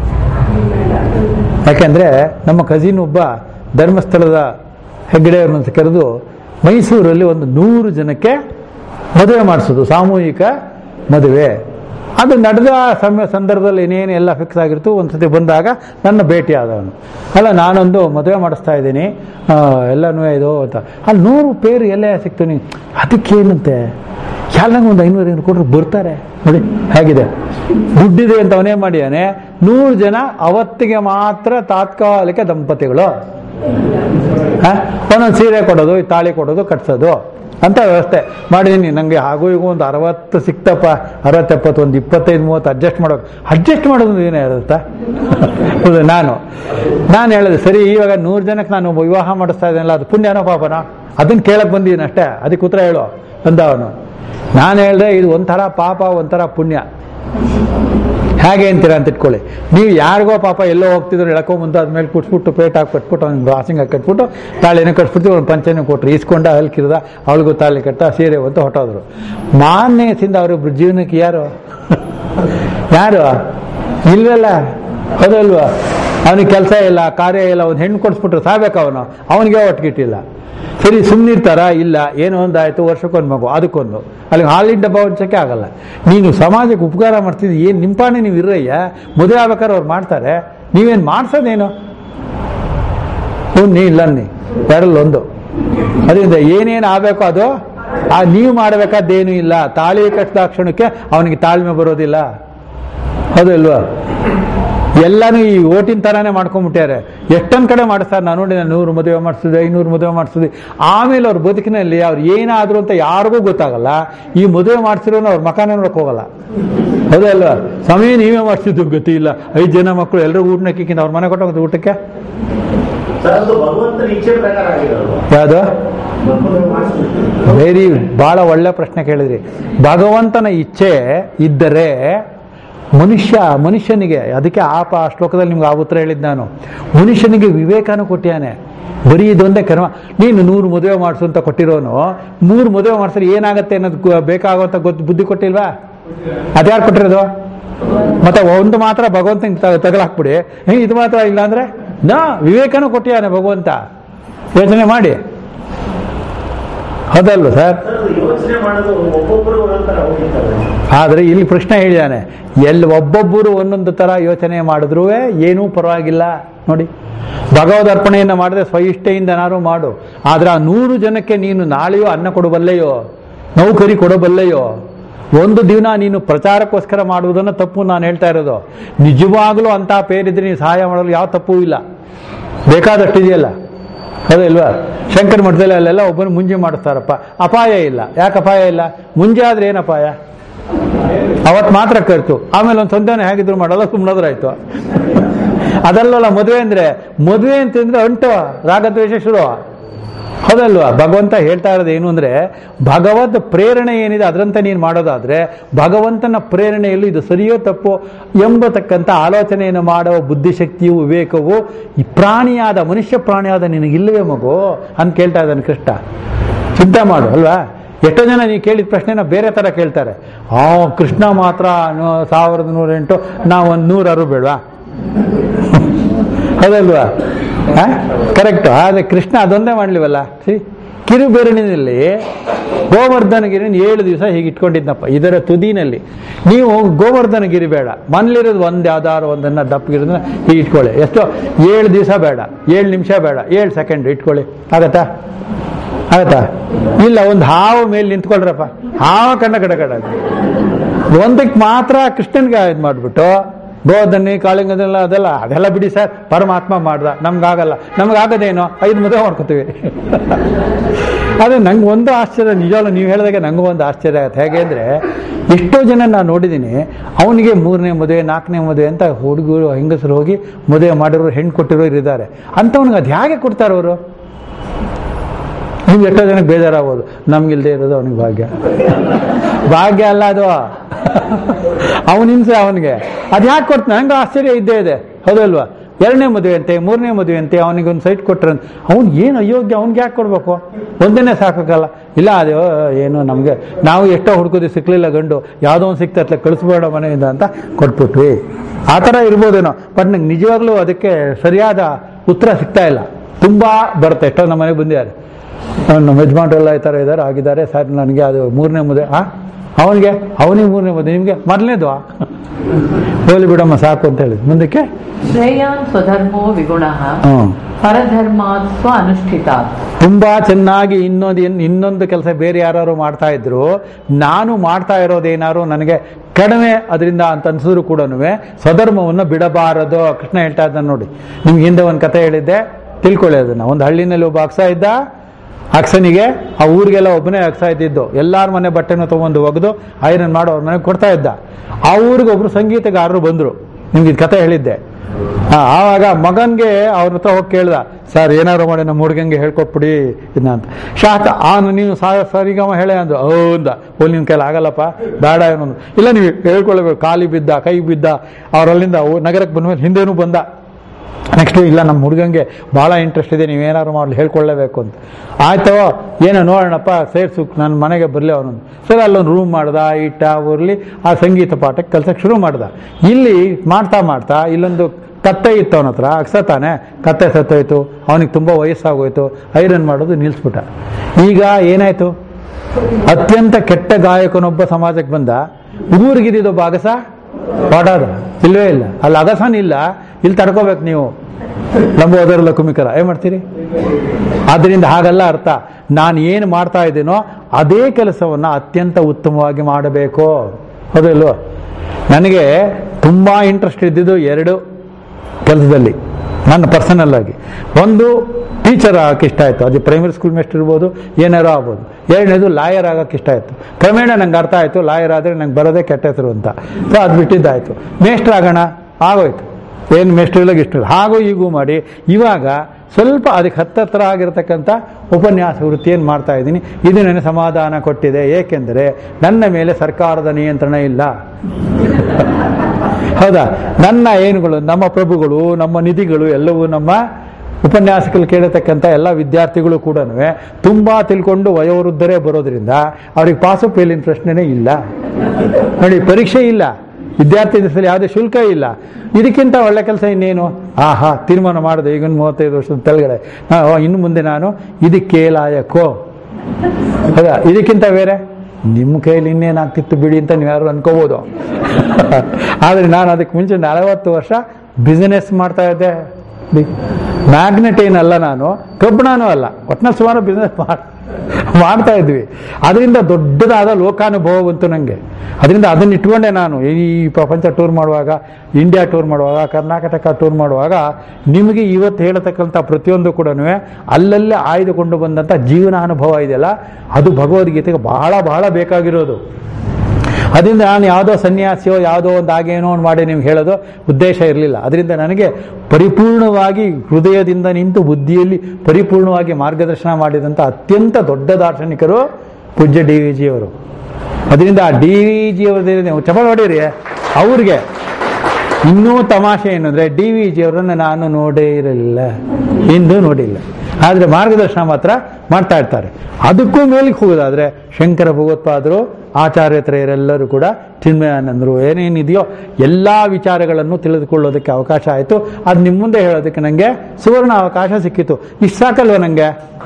ಯಾಕೆಂದ್ರೆ ನಮ್ಮ ಕಸಿನ್ ಒಬ್ಬ ಧರ್ಮಸ್ಥಳದ ಹೆಗ್ಗಡೆಯವ್ರನ್ನ ಕರೆದು ಮೈಸೂರಲ್ಲಿ ಒಂದು ನೂರು ಜನಕ್ಕೆ ಮದುವೆ ಮಾಡಿಸೋದು ಸಾಮೂಹಿಕ ಮದುವೆ ಅದು ನಡೆದ ಸಮಯ ಸಂದರ್ಭದಲ್ಲಿ ಏನೇನು ಎಲ್ಲ ಫಿಕ್ಸ್ ಆಗಿರ್ತು ಒಂದ್ಸತಿ ಬಂದಾಗ ನನ್ನ ಭೇಟಿ ಆದವನು ಅಲ್ಲ ನಾನೊಂದು ಮದುವೆ ಮಾಡಿಸ್ತಾ ಇದ್ದೀನಿ ಆ, ಎಲ್ಲನೂ ಇದು ಅಂತ ಅಲ್ಲಿ ನೂರು ಪೇರು ಎಲ್ಲೇ ಸಿಕ್ತು ನೀ ಅದಕ್ಕೇನಂತೆ ಎಲ್ಲಂಗೆ ಒಂದು ಐನೂರು ಐನೂರು ಕೊಟ್ಟರು ಬರ್ತಾರೆ ನೋಡಿ ಹೇಗಿದೆ ದುಡ್ಡಿದೆ ಅಂತ ಅವನೇ ಮಾಡಿಯಾನೆ ನೂರು ಜನ ಅವತ್ತಿಗೆ ಮಾತ್ರ ತಾತ್ಕಾಲಿಕ ದಂಪತಿಗಳು ಹ? ಒಂದೊಂದು ಸೀರೆ ಕೊಡೋದು ಈ ತಾಳಿ ಕೊಡೋದು ಕಟ್ಸೋದು ಅಂತ ವ್ಯವಸ್ಥೆ ಮಾಡಿದ್ದೀನಿ ನನಗೆ ಹಾಗೂ ಈಗ ಒಂದು ಅರವತ್ತು ಸಿಕ್ತಪ್ಪ ಅರವತ್ತು ಎಪ್ಪತ್ತು ಒಂದು ಇಪ್ಪತ್ತೈದು ಮೂವತ್ತು ಅಡ್ಜಸ್ಟ್ ಮಾಡೋದು ಅಡ್ಜಸ್ಟ್ ಮಾಡೋದು ಏನೇ ಇರುತ್ತಾ ಹೌದು ನಾನು ನಾನು ಹೇಳಿದೆ ಸರಿ ಇವಾಗ ನೂರು ಜನಕ್ಕೆ ನಾನು ವಿವಾಹ ಮಾಡಿಸ್ತಾ ಇದ್ದೀನಲ್ಲ ಅದು ಪುಣ್ಯನೋ ಪಾಪನೋ ಅದನ್ನ ಕೇಳಕ್ ಬಂದಿದ್ದೀನಿ ಅಷ್ಟೇ ಅದಕ್ಕೆ ಉತ್ತರ ಹೇಳು ಅಂದ ಅವನು ನಾನು ಹೇಳಿದೆ ಇದು ಒಂಥರ ಪಾಪ ಒಂಥರ ಪುಣ್ಯ ಹೇಗೆ ಅಂತೀರಾ ಅಂತ ಇಟ್ಕೊಳ್ಳಿ ನೀವು ಯಾರಿಗೋ ಪಾಪ ಎಲ್ಲೋ ಹೋಗ್ತಿದ್ರು ಎಳ್ಕೊಂಬಂದು ಅದ್ಮೇಲೆ ಕುಟ್ಸ್ಬಿಟ್ಟು ಪೇಟ್ ಹಾಕಿ ಕಟ್ಬಿಟ್ಟು ಅವ್ನಿಗೆ ಬಾಸಿಂಗ ಕಟ್ಬಿಟ್ಟು ತಾಳಿನ ಕಟ್ಬಿಟ್ಟು ಒಂದು ಪಂಚನ ಕೊಟ್ರು ಈಸ್ಕೊಂಡ ಹಲ್ಕಿರ್ದ ಅವಳಿಗೂ ತಾಳಿ ಕಟ್ಟ ಸೀರೆ ಅಂತ ಹೊಟ್ಟೋದ್ರು ಮಾನ್ಯದಿಂದ ಅವರಿಬ್ರು ಜೀವನಕ್ಕೆ ಯಾರು ಯಾರು ಇಲ್ವಲ್ಲ ಹೌದಲ್ವಾ ಅವನಿಗೆ ಕೆಲಸ ಇಲ್ಲ ಕಾರ್ಯ ಇಲ್ಲ ಒಂದು ಹೆಣ್ಣು ಕೊಡಿಸ್ಬಿಟ್ರೆ ಸಾಬೇಕು ಅವನು ಅವನಿಗೆ ಒಟ್ಟಿಗಿಟ್ಟಿಲ್ಲ ಸರಿ ಸುಮ್ಮನಿರ್ತಾರ ಇಲ್ಲ ಏನೋ ಒಂದಾಯ್ತು ವರ್ಷಕ್ಕೊಂದು ಮಗು ಅದಕ್ಕೊಂದು ಅಲ್ಲಿ ಹಾಲಿನ ಡಬ್ಬ ಹೊಂಚಕ್ಕೆ ಆಗಲ್ಲ ನೀನು ಸಮಾಜಕ್ಕೆ ಉಪಕಾರ ಮಾಡ್ತಿದ್ದಿ ಏನು ನಿಂಪಾಣೆ ನೀವು ಇರಯ್ಯ ಮದುವೆ ಆಗ್ಬೇಕಾದ್ರೆ ಅವ್ರು ಮಾಡ್ತಾರೆ ನೀವೇನು ಮಾಡ್ಸೋದೇನು ಹ್ಞೂ ನೀ ಇಲ್ಲ ನೀ ಎರಡಲ್ಲೊಂದು ಅದರಿಂದ ಏನೇನು ಆಗಬೇಕು ಅದು ಆ ನೀವು ಮಾಡಬೇಕಾದ್ದೇನೂ ಇಲ್ಲ ತಾಳಿ ಕಟ್ಟಿದ ಕ್ಷಣಕ್ಕೆ ಅವನಿಗೆ ತಾಳ್ಮೆ ಬರೋದಿಲ್ಲ ಹೌದಲ್ವಾ ಎಲ್ಲಾನು ಈ ಓಟಿನ ಥರಾನೇ ಮಾಡ್ಕೊಂಡ್ಬಿಟ್ಟಾರೆ ಎಷ್ಟೊಂದು ಕಡೆ ಮಾಡಿಸ್ತಾರೆ ನಾನು ನೋಡಿ ನಾನು ನೂರು ಮದುವೆ ಮಾಡಿಸಿದೆ ಐನೂರು ಮದುವೆ ಮಾಡಿಸಿದೆ ಆಮೇಲೆ ಅವ್ರ ಬದುಕಿನಲ್ಲಿ ಅವ್ರು ಏನಾದ್ರು ಅಂತ ಯಾರಿಗೂ ಗೊತ್ತಾಗಲ್ಲ ಈ ಮದುವೆ ಮಾಡಿಸಿರೋನು ಅವ್ರ ಮಕಾನೇ ನೋಡಕ್ ಹೋಗಲ್ಲ ಹೌದಲ್ವಾ ಸಮಯ ನೀವೇ ಮಾಡಿಸಿದ್ದು ಗೊತ್ತಿಲ್ಲ ಐದು ಜನ ಮಕ್ಕಳು ಎಲ್ಲರೂ ಊಟಕ್ಕಿಂತ ಅವ್ರ ಮನೆ ಕೊಟ್ಟೋಗುತ್ತೆ ಊಟಕ್ಕೆ ಸರ್ ಅದು ಭಗವಂತನ ಇಚ್ಛೆ ಪ್ರಕಾರ ಆಗಿರೋದು ಯಾವುದು ಮಕ್ಕಳು ಮಾಡಿಸ್ಬಿಟ್ಟು ವೆರಿ ಬಹಳ ಒಳ್ಳೆ ಪ್ರಶ್ನೆ ಕೇಳಿದ್ರಿ ಭಗವಂತನ ಇಚ್ಛೆ ಇದ್ದರೆ ಮನುಷ್ಯ ಮನುಷ್ಯನಿಗೆ ಅದಕ್ಕೆ ಆಪ ಆ ಶ್ಲೋಕದಲ್ಲಿ ನಿಮ್ಗೆ ಆ ಉತ್ತರ ಹೇಳಿದ್ದು ನಾನು ಮನುಷ್ಯನಿಗೆ ವಿವೇಕನೂ ಕೊಟ್ಟಿಯಾನೆ ಬರೀ ಇದೊಂದೇ ಕರ್ಮ ನೀನು ನೂರು ಮದುವೆ ಮಾಡಿಸು ಅಂತ ಕೊಟ್ಟಿರೋನು ಮೂರು ಮದುವೆ ಮಾಡಿಸಿದ್ರೆ ಏನಾಗುತ್ತೆ ಅನ್ನೋದು ಗೊ- ಬೇಕಾಗುವಂತ ಗೊತ್ತು ಬುದ್ಧಿ ಕೊಟ್ಟಿಲ್ವಾ ಅದ್ಯಾರು ಕೊಟ್ಟಿರೋದು ಮತ್ತೆ ಒಂದು ಮಾತ್ರ ಭಗವಂತನ ತಗಲಾಕ್ಬಿಡಿ ಹೇ ಇದು ಮಾತ್ರ ಇಲ್ಲ ಅಂದ್ರೆ ನಾ ವಿವೇಕನೂ ಕೊಟ್ಟಿಯಾನೆ ಭಗವಂತ ಯೋಚನೆ ಮಾಡಿ ಹೌದಲ್ವ ಸರ್ ಸರ್ ಅದು ಯೋಚನೆ ಮಾಡೋದು ಒಬ್ಬೊಬ್ಬರು ಒಂದೊಂಥರ ಹೋಗಿರ್ತಾರೆ ಆದರೆ ಇಲ್ಲಿ ಪ್ರಶ್ನೆ ಹೇಳಿದಾನೆ ಎಲ್ಲಿ ಒಬ್ಬೊಬ್ಬರು ಒಂದೊಂದು ಥರ ಯೋಚನೆ ಮಾಡಿದ್ರೂ ಏನೂ ಪರವಾಗಿಲ್ಲ ನೋಡಿ ಭಗವದ್ ಅರ್ಪಣೆಯನ್ನು ಮಾಡಿದ್ರೆ ಸ್ವಇಷ್ಟೆಯಿಂದ ಏನಾದ್ರು ಮಾಡು ಆದರೆ ಆ ನೂರು ಜನಕ್ಕೆ ನೀನು ನಾಳೆಯೋ ಅನ್ನ ಕೊಡಬಲ್ಲೆಯೋ ನೌಕರಿ ಕೊಡಬಲ್ಲೆಯೋ ಒಂದು ದಿನ ನೀನು ಪ್ರಚಾರಕ್ಕೋಸ್ಕರ ಮಾಡುವುದನ್ನು ತಪ್ಪು ನಾನು ಹೇಳ್ತಾ ಇರೋದು ನಿಜವಾಗ್ಲೂ ಅಂತ ಪೇರಿದ್ರೆ ನೀನು ಸಹಾಯ ಮಾಡಲು ಯಾವ ತಪ್ಪೂ ಇಲ್ಲ ಬೇಕಾದಷ್ಟಿದೆಯಲ್ಲ ಹೌದಿಲ್ವಾ ಶಂಕರ ಮಠದಲ್ಲಿ ಅಲ್ಲೆಲ್ಲ ಒಬ್ಬನು ಮುಂಜೆ ಮಾಡಿಸ್ತಾರಪ್ಪ ಅಪಾಯ ಇಲ್ಲ ಯಾಕೆ ಅಪಾಯ ಇಲ್ಲ ಮುಂಜೆ ಆದ್ರೆ ಏನು ಅಪಾಯ ಅವತ್ತು ಮಾತ್ರ ಖರ್ಚು ಆಮೇಲೆ ಒಂದು ಸಂತಾನ ಹೇಗಿದ್ರು ಮಾಡಲ್ಲ ಸುಮ್ಮನಾದ್ರಾಯ್ತು ಅದಲ್ಲಲ್ಲ ಮದುವೆ ಅಂದ್ರೆ ಮದುವೆ ಅಂತಂದ್ರೆ ಅಂಟು ರಾಗದ್ವೇಷ ಶುರು ಹೌದಲ್ವಾ ಭಗವಂತ ಹೇಳ್ತಾ ಇರೋದು ಏನು ಅಂದ್ರೆ ಭಗವದ್ ಪ್ರೇರಣೆ ಏನಿದೆ ಅದರಂತೆ ನೀನು ಮಾಡೋದಾದ್ರೆ ಭಗವಂತನ ಪ್ರೇರಣೆಯಲ್ಲಿ ಇದು ಸರಿಯೋ ತಪ್ಪೋ ಎಂಬತಕ್ಕಂಥ ಆಲೋಚನೆಯನ್ನು ಮಾಡುವ ಬುದ್ಧಿಶಕ್ತಿಯು ವಿವೇಕವು ಈ ಪ್ರಾಣಿಯಾದ ಮನುಷ್ಯ ಪ್ರಾಣಿಯಾದ ನಿನಗಿಲ್ಲವೇ ಮಗು ಅಂತ ಕೇಳ್ತಾ ಇದ್ದಾನೆ ಕೃಷ್ಣ ಚಿಂತೆ ಮಾಡು ಅಲ್ವಾ ಎಷ್ಟೋ ಜನ ನೀವು ಕೇಳಿದ ಪ್ರಶ್ನೆನ ಬೇರೆ ಥರ ಕೇಳ್ತಾರೆ ಆ ಕೃಷ್ಣ ಮಾತ್ರ ನೂ- ಸಾವಿರದ ನೂರೆಂಟು ನಾವು ಒಂದು ನೂರಾರು ಬೇಡವಾ ಹೌದಲ್ವಾ ಕರೆಕ್ಟ್ ಆದರೆ ಕೃಷ್ಣ ಅದೊಂದೇ ಮಾಡ್ಲಿವಲ್ಲ ಸಿ ಕಿರುಬೆರಳಿನಲ್ಲಿ ಗೋವರ್ಧನಗಿರಿ ಏಳು ದಿವಸ ಹೀಗೆ ಇಟ್ಕೊಂಡಿದ್ನಪ್ಪ ಇದರ ತುದಿನಲ್ಲಿ ನೀವು ಗೋವರ್ಧನಗಿರಿ ಬೇಡ ಮನೇಲಿರೋದು ಒಂದು ಯಾವ್ದಾದ್ರು ಒಂದನ್ನ ದಪ್ಪಗಿರೋದನ್ನ ಹೀಗೆ ಇಟ್ಕೊಳ್ಳಿ ಎಷ್ಟೋ ಏಳು ದಿವಸ ಬೇಡ ಏಳು ನಿಮಿಷ ಬೇಡ ಏಳು ಸೆಕೆಂಡ್ ಇಟ್ಕೊಳ್ಳಿ ಆಗತ್ತಾ ಆಗತ್ತಾ ಇಲ್ಲ ಒಂದು ಹಾವು ಮೇಲೆ ನಿಂತ್ಕೊಳ್ರಪ್ಪ ಹಾವು ಕಂಡ ಕಡ ಕಡ ಒಂದಕ್ಕೆ ಮಾತ್ರ ಕೃಷ್ಣನ್ಗೆ ಇದು ಮಾಡಿಬಿಟ್ಟು ಗೋಧನಿ ಕಾಳಿಂಗದೆಲ್ಲ ಅದೆಲ್ಲ ಅದೆಲ್ಲ ಬಿಡಿ ಸರ್ ಪರಮಾತ್ಮ ಮಾಡ್ದ ನಮ್ಗಾಗಲ್ಲ ನಮ್ಗಾಗದೇನೋ ಐದು ಮದುವೆ ಮಾಡ್ಕೋತೀವಿ ಅದೇ ನಂಗೆ ಒಂದು ಆಶ್ಚರ್ಯ ನಿಜವಲ್ಲ ನೀವು ಹೇಳಿದಾಗ ನನಗೂ ಒಂದು ಆಶ್ಚರ್ಯ ಆಗುತ್ತೆ ಹೇಗೆ ಅಂದರೆ ಎಷ್ಟೋ ಜನ ನಾನು ನೋಡಿದ್ದೀನಿ ಅವನಿಗೆ ಮೂರನೇ ಮದುವೆ ನಾಲ್ಕನೇ ಮದುವೆ ಅಂತ ಹುಡುಗರು ಹೆಂಗಸರು ಹೋಗಿ ಮದುವೆ ಮಾಡಿರೋರು ಹೆಣ್ಣು ಕೊಟ್ಟಿರೋರು ಇದ್ದಾರೆ ಅಂಥವ್ನಿಗೆ ಅದು ಹೇಗೆ ಕೊಡ್ತಾರೆ ಅವರು ನಿಮ್ಗೆ ಎಷ್ಟೋ ಜನಕ್ಕೆ ಬೇಜಾರಾಗ್ಬೋದು ನಮ್ಗಿಲ್ದೇ ಇರೋದು ಅವನಿಗೆ ಭಾಗ್ಯ ಭಾಗ್ಯ ಅಲ್ಲ ಅದು ಅವನ ಹಿಂಸೆ ಅವನಿಗೆ ಅದು ಯಾಕೆ ಕೊಡ್ತಾನೆ ನಂಗೆ ಆಶ್ಚರ್ಯ ಇದ್ದೇ ಇದೆ ಹೌದಲ್ವಾ ಎರಡನೇ ಮದುವೆ ಅಂತೆ ಮೂರನೇ ಮದುವೆ ಅಂತೆ ಅವನಿಗೆ ಒಂದು ಸೈಟ್ ಕೊಟ್ರೆ ಅವ್ನು ಏನು ಅಯೋಗ್ಯ ಅವ್ನಿಗೆ ಯಾಕೆ ಕೊಡ್ಬೇಕು ಒಂದನ್ನೇ ಸಾಕಲ್ಲ ಇಲ್ಲ ಅದು ಏನು ನಮಗೆ ನಾವು ಎಷ್ಟೋ ಹುಡುಕೋದು ಸಿಕ್ಲಿಲ್ಲ ಗಂಡು ಯಾವುದೋ ಒಂದು ಸಿಕ್ತ ಅತ್ಲ ಕಳಿಸ್ಬೇಡ ಮನೆಯಿಂದ ಅಂತ ಕೊಟ್ಬಿಟ್ವಿ ಆ ಥರ ಇರ್ಬೋದೇನೋ ಬಟ್ ನಂಗೆ ನಿಜವಾಗ್ಲೂ ಅದಕ್ಕೆ ಸರಿಯಾದ ಉತ್ತರ ಸಿಗ್ತಾ ಇಲ್ಲ ತುಂಬಾ ಬರುತ್ತೆ ಎಷ್ಟೋ ನಮ್ಮ ಮನೆಗೆ ಬಂದಿದ್ದಾರೆ ನಮ್ಮ ಯಜಮಾನ್ರೆಲ್ಲ ಈ ಥರ ಇದ್ದಾರೆ ಆಗಿದ್ದಾರೆ ಸರ್ ನನಗೆ ಅದು ಮೂರನೇ ಮದುವೆ ಆ ಅವನಿಗೆ ಅವನಿಗೆ ಮೂರನೇ ಮದುವೆ ನಿಮಗೆ ಮೊದಲನೇದು ಹೋಲಿ ಬಿಡಮ್ಮ ಸಾಕು ಅಂತ ಹೇಳಿದ್ ಮುಂದಕ್ಕೆ ಶ್ರೇಯಾನ್ ಸ್ವಧರ್ಮೋ ವಿಗುಣಃ ಹ್ಞೂ ಪರಧರ್ಮಾತ್ ಸ್ವ ಅನುಷ್ಠಿತಾತ್ ತುಂಬಾ ಚೆನ್ನಾಗಿ ಇನ್ನೊಂದು ಇನ್- ಇನ್ನೊಂದು ಕೆಲಸ ಬೇರೆ ಯಾರು ಮಾಡ್ತಾ ಇದ್ರು ನಾನು ಮಾಡ್ತಾ ಇರೋದೇನಾದ್ರು ನನಗೆ ಕಡಿಮೆ ಅದರಿಂದ ಅಂತ ಅನ್ಸಿದ್ರು ಕೂಡ ಸ್ವಧರ್ಮವನ್ನು ಬಿಡಬಾರದು ಕೃಷ್ಣ ಹೇಳ್ತಾ ಇದ್ದಾನೆ ನೋಡಿ ನಿಮ್ಗೆ ಹಿಂದೆ ಒಂದು ಕತೆ ಹೇಳಿದ್ದೆ ತಿಳ್ಕೊಳ್ಳಿ ಅದನ್ನ ಒಂದು ಹಳ್ಳಿನಲ್ಲಿ ಒಬ್ಬ ಅಕ್ಸ ಇದ್ದ ಅಕ್ಸನಿಗೆ ಆ ಊರಿಗೆಲ್ಲ ಒಬ್ಬನೇ ಅಕ್ಸ ಇದ್ದಿದ್ದು ಎಲ್ಲಾರ ಮನೆ ಬಟ್ಟೆನೂ ತಗೊಂಡು ಒಗೆದು ಐರನ್ ಮಾಡೋ ಅವ್ರ ಮನೆಗೆ ಕೊಡ್ತಾ ಇದ್ದ ಆ ಊರಿಗೆ ಒಬ್ರು ಸಂಗೀತಗಾರರು ಬಂದರು ನಿಮ್ಗೆ ಇದು ಕತೆ ಹೇಳಿದ್ದೆ ಆ, ಆವಾಗ ಮಗನ್ಗೆ ಅವ್ರ ಹತ್ರ ಹೋಗಿ ಕೇಳ್ದ ಸರ್ ಏನಾದ್ರು ಮಾಡಿ ನಮ್ಮ ಹುಡುಗಂಗೆ ಹೇಳ್ಕೊಟ್ಬಿಡಿ ಇದನ್ನ ಅಂತ ಶಾತ ಆನು ನೀವು ಸಾ ಸರಿಗಮ ಹೇಳೆ ಅಂದು ಹೌದ ಓ ನಿನ್ನ ಕೈಲಿ ಆಗಲ್ಲಪ್ಪ ಬೇಡ ಏನು ಅಂದ್ರು. ಇಲ್ಲ ನೀವು ಹೇಳ್ಕೊಳ್ಬೇಕು ಕಾಲಿ ಬಿದ್ದ ಕೈ ಬಿದ್ದ ಅವರಲ್ಲಿಂದ ನಗರಕ್ಕೆ ಬಂದ್ಮೇಲೆ ಹಿಂದೇನೂ ಬಂದ ನೆಕ್ಸ್ಟ್ ಇಲ್ಲ ನಮ್ಮ ಹುಡುಗಂಗೆ ಭಾಳ ಇಂಟ್ರೆಸ್ಟ್ ಇದೆ ನೀವೇನಾದ್ರು ಮಾಡಲಿ ಹೇಳ್ಕೊಳ್ಳೇಬೇಕು ಅಂತ ಆಯ್ತೋ ಏನೋ ನೋಡೋಣಪ್ಪ ಸೇರ್ಸು ನನ್ನ ಮನೆಗೆ ಬರಲಿ ಅವನು ಸರಿ ಅಲ್ಲೊಂದು ರೂಮ್ ಮಾಡ್ದ ಇಟ್ಟ ಊರ್ಲಿ ಆ ಸಂಗೀತ ಪಾಠಕ್ಕೆ ಕಲ್ಸಕ್ಕೆ ಶುರು ಮಾಡ್ದ ಇಲ್ಲಿ ಮಾಡ್ತಾ ಮಾಡ್ತಾ ಇಲ್ಲೊಂದು ಕತ್ತೆ ಇತ್ತು ಅವನ ಹತ್ರ ಅಕ್ಸ ತಾನೆ ಕತ್ತೆ ಸತ್ತೋಯ್ತು ಅವನಿಗೆ ತುಂಬ ವಯಸ್ಸಾಗೋಯ್ತು ಐರನ್ ಮಾಡೋದು ನಿಲ್ಲಿಸ್ಬಿಟ್ಟ ಈಗ ಏನಾಯ್ತು ಅತ್ಯಂತ ಕೆಟ್ಟ ಗಾಯಕನೊಬ್ಬ ಸಮಾಜಕ್ಕೆ ಬಂದ ಊರಿಗಿದ್ದೊಬ್ಬ ಅಗಸ ಪಾಡಾದ ಇಲ್ಲವೇ ಇಲ್ಲ ಅಲ್ಲಿ ಅಗಸನಿಲ್ಲ ಇಲ್ಲಿ ತಡ್ಕೋಬೇಕು ನೀವು ಲಂಬೋದರ ಕುಮಿಕರ ಏನ್ ಮಾಡ್ತೀರಿ ಆದ್ದರಿಂದ ಹಾಗಲ್ಲ ಅರ್ಥ ನಾನು ಏನು ಮಾಡ್ತಾ ಇದ್ದೀನೋ ಅದೇ ಕೆಲಸವನ್ನು ಅತ್ಯಂತ ಉತ್ತಮವಾಗಿ ಮಾಡಬೇಕು ಹೌದಲ್ವ ನನಗೆ ತುಂಬ ಇಂಟ್ರೆಸ್ಟ್ ಇದ್ದಿದ್ದು ಎರಡು ಕೆಲಸದಲ್ಲಿ ನನ್ನ ಪರ್ಸನಲ್ ಆಗಿ ಒಂದು ಟೀಚರ್ ಆಗಕ್ಕೆ ಇಷ್ಟ ಆಯಿತು ಅದು ಪ್ರೈಮರಿ ಸ್ಕೂಲ್ ಮೇಸ್ಟ್ ಇರ್ಬೋದು ಏನಾರೋ ಆಗ್ಬೋದು ಎರಡನೇದು ಲಾಯರ್ ಆಗಕ್ಕೆ ಇಷ್ಟ ಆಯಿತು ಕ್ರಮೇಣ ನಂಗೆ ಅರ್ಥ ಆಯಿತು ಲಾಯರ್ ಆದರೆ ನಂಗೆ ಬರೋದೇ ಕೆಟ್ಟ ಹೆಸರು ಅಂತ ಸೊ ಅದು ಬಿಟ್ಟಿದ್ದಾಯಿತು ಮೇಸ್ಟ್ರ್ ಆಗೋಣ ಆಗೋಯ್ತು ಏನು ಮೇಸ್ಟ್ರಿಲಾಗ ಇಷ್ಟ ಇಲ್ಲ ಹಾಗೂ ಹೀಗೂ ಮಾಡಿ ಇವಾಗ ಸ್ವಲ್ಪ ಅದಕ್ಕೆ ಹತ್ತತ್ರ ಆಗಿರತಕ್ಕಂಥ ಉಪನ್ಯಾಸ ವೃತ್ತಿಯನ್ನು ಮಾಡ್ತಾ ಇದ್ದೀನಿ ಇದು ನನಗೆ ಸಮಾಧಾನ ಕೊಟ್ಟಿದೆ ಏಕೆಂದರೆ ನನ್ನ ಮೇಲೆ ಸರ್ಕಾರದ ನಿಯಂತ್ರಣ ಇಲ್ಲ ಹೌದಾ ನನ್ನ ಏನುಗಳು ನಮ್ಮ ಪ್ರಭುಗಳು ನಮ್ಮ ನಿಧಿಗಳು ಎಲ್ಲವೂ ನಮ್ಮ ಉಪನ್ಯಾಸಕರು ಕೇಳತಕ್ಕಂಥ ಎಲ್ಲ ವಿದ್ಯಾರ್ಥಿಗಳು ಕೂಡ ತುಂಬ ತಿಳ್ಕೊಂಡು ವಯೋವೃದ್ಧರೇ ಬರೋದ್ರಿಂದ ಅವ್ರಿಗೆ ಪಾಸು ಫೇಲಿನ ಪ್ರಶ್ನೆನೇ ಇಲ್ಲ ನೋಡಿ ಪರೀಕ್ಷೆ ಇಲ್ಲ ವಿದ್ಯಾರ್ಥಿ ದಿವಸದಲ್ಲಿ ಯಾವುದೇ ಶುಲ್ಕ ಇಲ್ಲ ಇದಕ್ಕಿಂತ ಒಳ್ಳೆ ಕೆಲಸ ಇನ್ನೇನು ಆಹಾ ತೀರ್ಮಾನ ಮಾಡಿದೆ ಈಗ ಒಂದು ಮೂವತ್ತೈದು ವರ್ಷದ ತೆಳಗಡೆ ನಾ- ಓ, ಇನ್ನು ಮುಂದೆ ನಾನು ಇದಕ್ಕೆ ಲಾಯಕ್ಕೋ ಹೌದಾ ಇದಕ್ಕಿಂತ ಬೇರೆ ನಿಮ್ಮ ಕೈಯಲ್ಲಿ ಇನ್ನೇನಾಗ್ತಿತ್ತು ಬಿಡಿ ಅಂತ ನೀವು ಯಾರು ಅನ್ಕೋಬೋದು ಆದರೆ ನಾನು ಅದಕ್ಕೆ ಮುಂಚೆ ನಲವತ್ತು ವರ್ಷ ಬಿಸ್ನೆಸ್ ಮಾಡ್ತಾ ಇದ್ದೆ ಮ್ಯಾಗ್ನೆಟ್ ಏನಲ್ಲ ನಾನು ಕಬ್ಬಣನೂ ಅಲ್ಲ ಒಟ್ಟಿನಲ್ಲಿ ಸುಮಾರು ಬಿಸ್ನೆಸ್ ಮಾಡಿ ಮಾಡ್ತಾ ಇದ್ವಿ ಅದರಿಂದ ದೊಡ್ಡದಾದ ಲೋಕಾನುಭವ ಬಂತು ನನಗೆ ಅದರಿಂದ ಅದನ್ನ ಇಟ್ಕೊಂಡೆ ನಾನು ಈ ಪ್ರಪಂಚ ಟೂರ್ ಮಾಡುವಾಗ ಇಂಡಿಯಾ ಟೂರ್ ಮಾಡುವಾಗ ಕರ್ನಾಟಕ ಟೂರ್ ಮಾಡುವಾಗ ನಿಮಗೆ ಇವತ್ತು ಹೇಳತಕ್ಕಂಥ ಪ್ರತಿಯೊಂದು ಕೂಡ ಅಲ್ಲಲ್ಲೇ ಆಯ್ದುಕೊಂಡು ಬಂದಂಥ ಜೀವನ ಅನುಭವ ಇದೆಯಲ್ಲ ಅದು ಭಗವದ್ಗೀತೆಗೆ ಬಹಳ ಬಹಳ ಬೇಕಾಗಿರೋದು ಅದರಿಂದ ನಾನು ಯಾವುದೋ ಸನ್ಯಾಸಿಯೋ ಯಾವುದೋ ಒಂದು ಹಾಗೇನೋ ಒಂದು ಮಾಡಿ ನಿಮ್ಗೆ ಹೇಳೋದು ಉದ್ದೇಶ ಇರಲಿಲ್ಲ ಅದರಿಂದ ನನಗೆ ಪರಿಪೂರ್ಣವಾಗಿ ಹೃದಯದಿಂದ ನಿಂತು ಬುದ್ಧಿಯಲ್ಲಿ ಪರಿಪೂರ್ಣವಾಗಿ ಮಾರ್ಗದರ್ಶನ ಮಾಡಿದಂಥ ಅತ್ಯಂತ ದೊಡ್ಡ ದಾರ್ಶನಿಕರು ಪೂಜ್ಯ ಡಿ ವಿ ಜಿಯವರು ಅದರಿಂದ ಆ ಡಿ ವಿ ಜಿಯವರದೇ ಚಪಲ್ ಹೊಡೀರಿ ಅವ್ರಿಗೆ ಇನ್ನೂ ತಮಾಷೆ ಏನಂದ್ರೆ ಡಿ ವಿ ಜಿಯವರನ್ನು ನಾನು ನೋಡೇ ಇರಲಿಲ್ಲ ಇಂದು ನೋಡಿಲ್ಲ ಆದರೆ ಮಾರ್ಗದರ್ಶನ ಮಾತ್ರ ಮಾಡ್ತಾ ಇರ್ತಾರೆ ಅದಕ್ಕೂ ಮೇಲಕ್ಕೆ ಹೋಗೋದಾದ್ರೆ ಶಂಕರ ಭಗವತ್ಪಾದರು ಆಚಾರ್ಯತ್ರಯರೆಲ್ಲರೂ ಕೂಡ ಚಿನ್ಮಯಾನಂದರು ಏನೇನಿದೆಯೋ ಎಲ್ಲ ವಿಚಾರಗಳನ್ನು ತಿಳಿದುಕೊಳ್ಳೋದಕ್ಕೆ ಅವಕಾಶ ಆಯಿತು ಅದು ನಿಮ್ಮ ಮುಂದೆ ಹೇಳೋದಕ್ಕೆ ನನಗೆ ಸುವರ್ಣ ಅವಕಾಶ ಸಿಕ್ಕಿತು ಇಷ್ಟು ಸಾಕಲ್ವ ನನಗೆ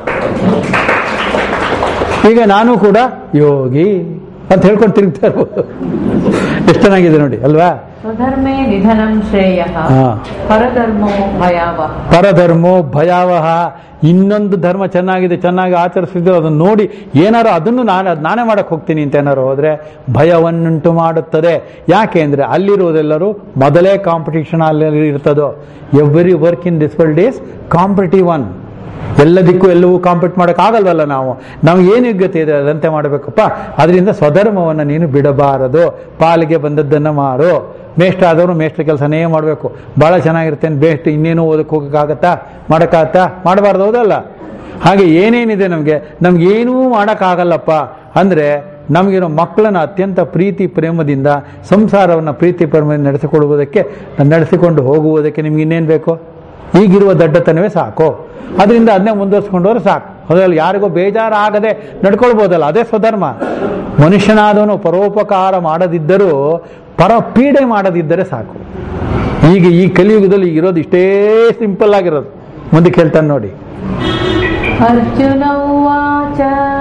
ಈಗ ನಾನು ಕೂಡ ಯೋಗಿ ಅಂತ ಹೇಳ್ಕೊಂಡು ತಿರುಗ್ತಾ ಇರ್ಬೋದು ಎಷ್ಟು ಚೆನ್ನಾಗಿದೆ ನೋಡಿ ಅಲ್ವಾ ಸ್ವಧರ್ಮೇ ನಿಧನಂ ಶ್ರೇಯ ಹಾ. ಪರಧರ್ಮೋ ಭಯಾವಹ ಪರಧರ್ಮೋ ಭಯಾವಹ ಇನ್ನೊಂದು ಧರ್ಮ ಚೆನ್ನಾಗಿದೆ ಚೆನ್ನಾಗಿ ಆಚರಿಸಿದ್ರು ಅದನ್ನು ನೋಡಿ ಏನಾರು ಅದನ್ನು ನಾನು ಅದು ನಾನೇ ಮಾಡಕ್ಕೆ ಹೋಗ್ತೀನಿ ಅಂತ ಏನಾರು ಹೋದ್ರೆ ಭಯವನ್ನುಂಟು ಮಾಡುತ್ತದೆ ಯಾಕೆ ಅಂದರೆ ಅಲ್ಲಿರುವುದೆಲ್ಲರೂ ಮೊದಲೇ ಕಾಂಪಿಟೇಷನ್ ಅಲ್ಲಿ ಇರ್ತದೋ every work in this world is competitive one ಎಲ್ಲದಕ್ಕೂ ಎಲ್ಲವೂ ಕಾಂಪೀಟ್ ಮಾಡೋಕ್ಕಾಗಲ್ವಲ್ಲ ನಾವು ನಾವು ಏನು ಯೋಗ್ಯತೆ ಇದೆ ಅದಂತೆ ಮಾಡಬೇಕಪ್ಪ ಅದರಿಂದ ಸ್ವಧರ್ಮವನ್ನು ನೀನು ಬಿಡಬಾರದು ಪಾಲಿಗೆ ಬಂದದ್ದನ್ನು ಮಾಡು ಮೇಷ್ಟ್ರ ಆದವರು ಮೇಷ್ಟ್ರ ಕೆಲಸನೇ ಮಾಡಬೇಕು ಭಾಳ ಚೆನ್ನಾಗಿರುತ್ತೆ ಬೇಸ್ಟ್ ಇನ್ನೇನು ಓದಕ್ಕೆ ಹೋಗೋಕ್ಕಾಗತ್ತಾ ಮಾಡೋಕ್ಕಾಗತ್ತಾ ಮಾಡಬಾರ್ದು ಹೌದಲ್ಲ ಹಾಗೆ ಏನೇನಿದೆ ನಮಗೆ ನಮ್ಗೇನೂ ಮಾಡೋಕ್ಕಾಗಲ್ಲಪ್ಪ ಅಂದರೆ ನಮಗಿರೋ ಮಕ್ಕಳನ್ನ ಅತ್ಯಂತ ಪ್ರೀತಿ ಪ್ರೇಮದಿಂದ ಸಂಸಾರವನ್ನು ಪ್ರೀತಿ ಪ್ರೇಮದಿಂದ ನಡೆಸಿಕೊಳ್ಳುವುದಕ್ಕೆ ನಡೆಸಿಕೊಂಡು ಹೋಗುವುದಕ್ಕೆ ನಿಮ್ಗೆ ಇನ್ನೇನು ಬೇಕು ಈಗಿರುವ ದಡ್ಡತನವೇ ಸಾಕು ಅದರಿಂದ ಅದನ್ನೇ ಮುಂದುವರ್ಸ್ಕೊಂಡವ್ರೆ ಸಾಕು ಅದ್ರಲ್ಲಿ ಯಾರಿಗೂ ಬೇಜಾರಾಗದೆ ನಡ್ಕೊಳ್ಬೋದಲ್ಲ ಅದೇ ಸ್ವಧರ್ಮ ಮನುಷ್ಯನಾದವನು ಪರೋಪಕಾರ ಮಾಡದಿದ್ದರೂ ಪರ ಪೀಡೆ ಮಾಡದಿದ್ದರೆ ಸಾಕು ಈಗ ಈ ಕಲಿಯುಗದಲ್ಲಿ ಇರೋದು ಇಷ್ಟೇ ಸಿಂಪಲ್ ಆಗಿರೋದು ಮುಂದಕ್ಕೆ ಹೇಳ್ತಾನೆ ನೋಡಿ ಅರ್ಜುನ ಉವಾಚ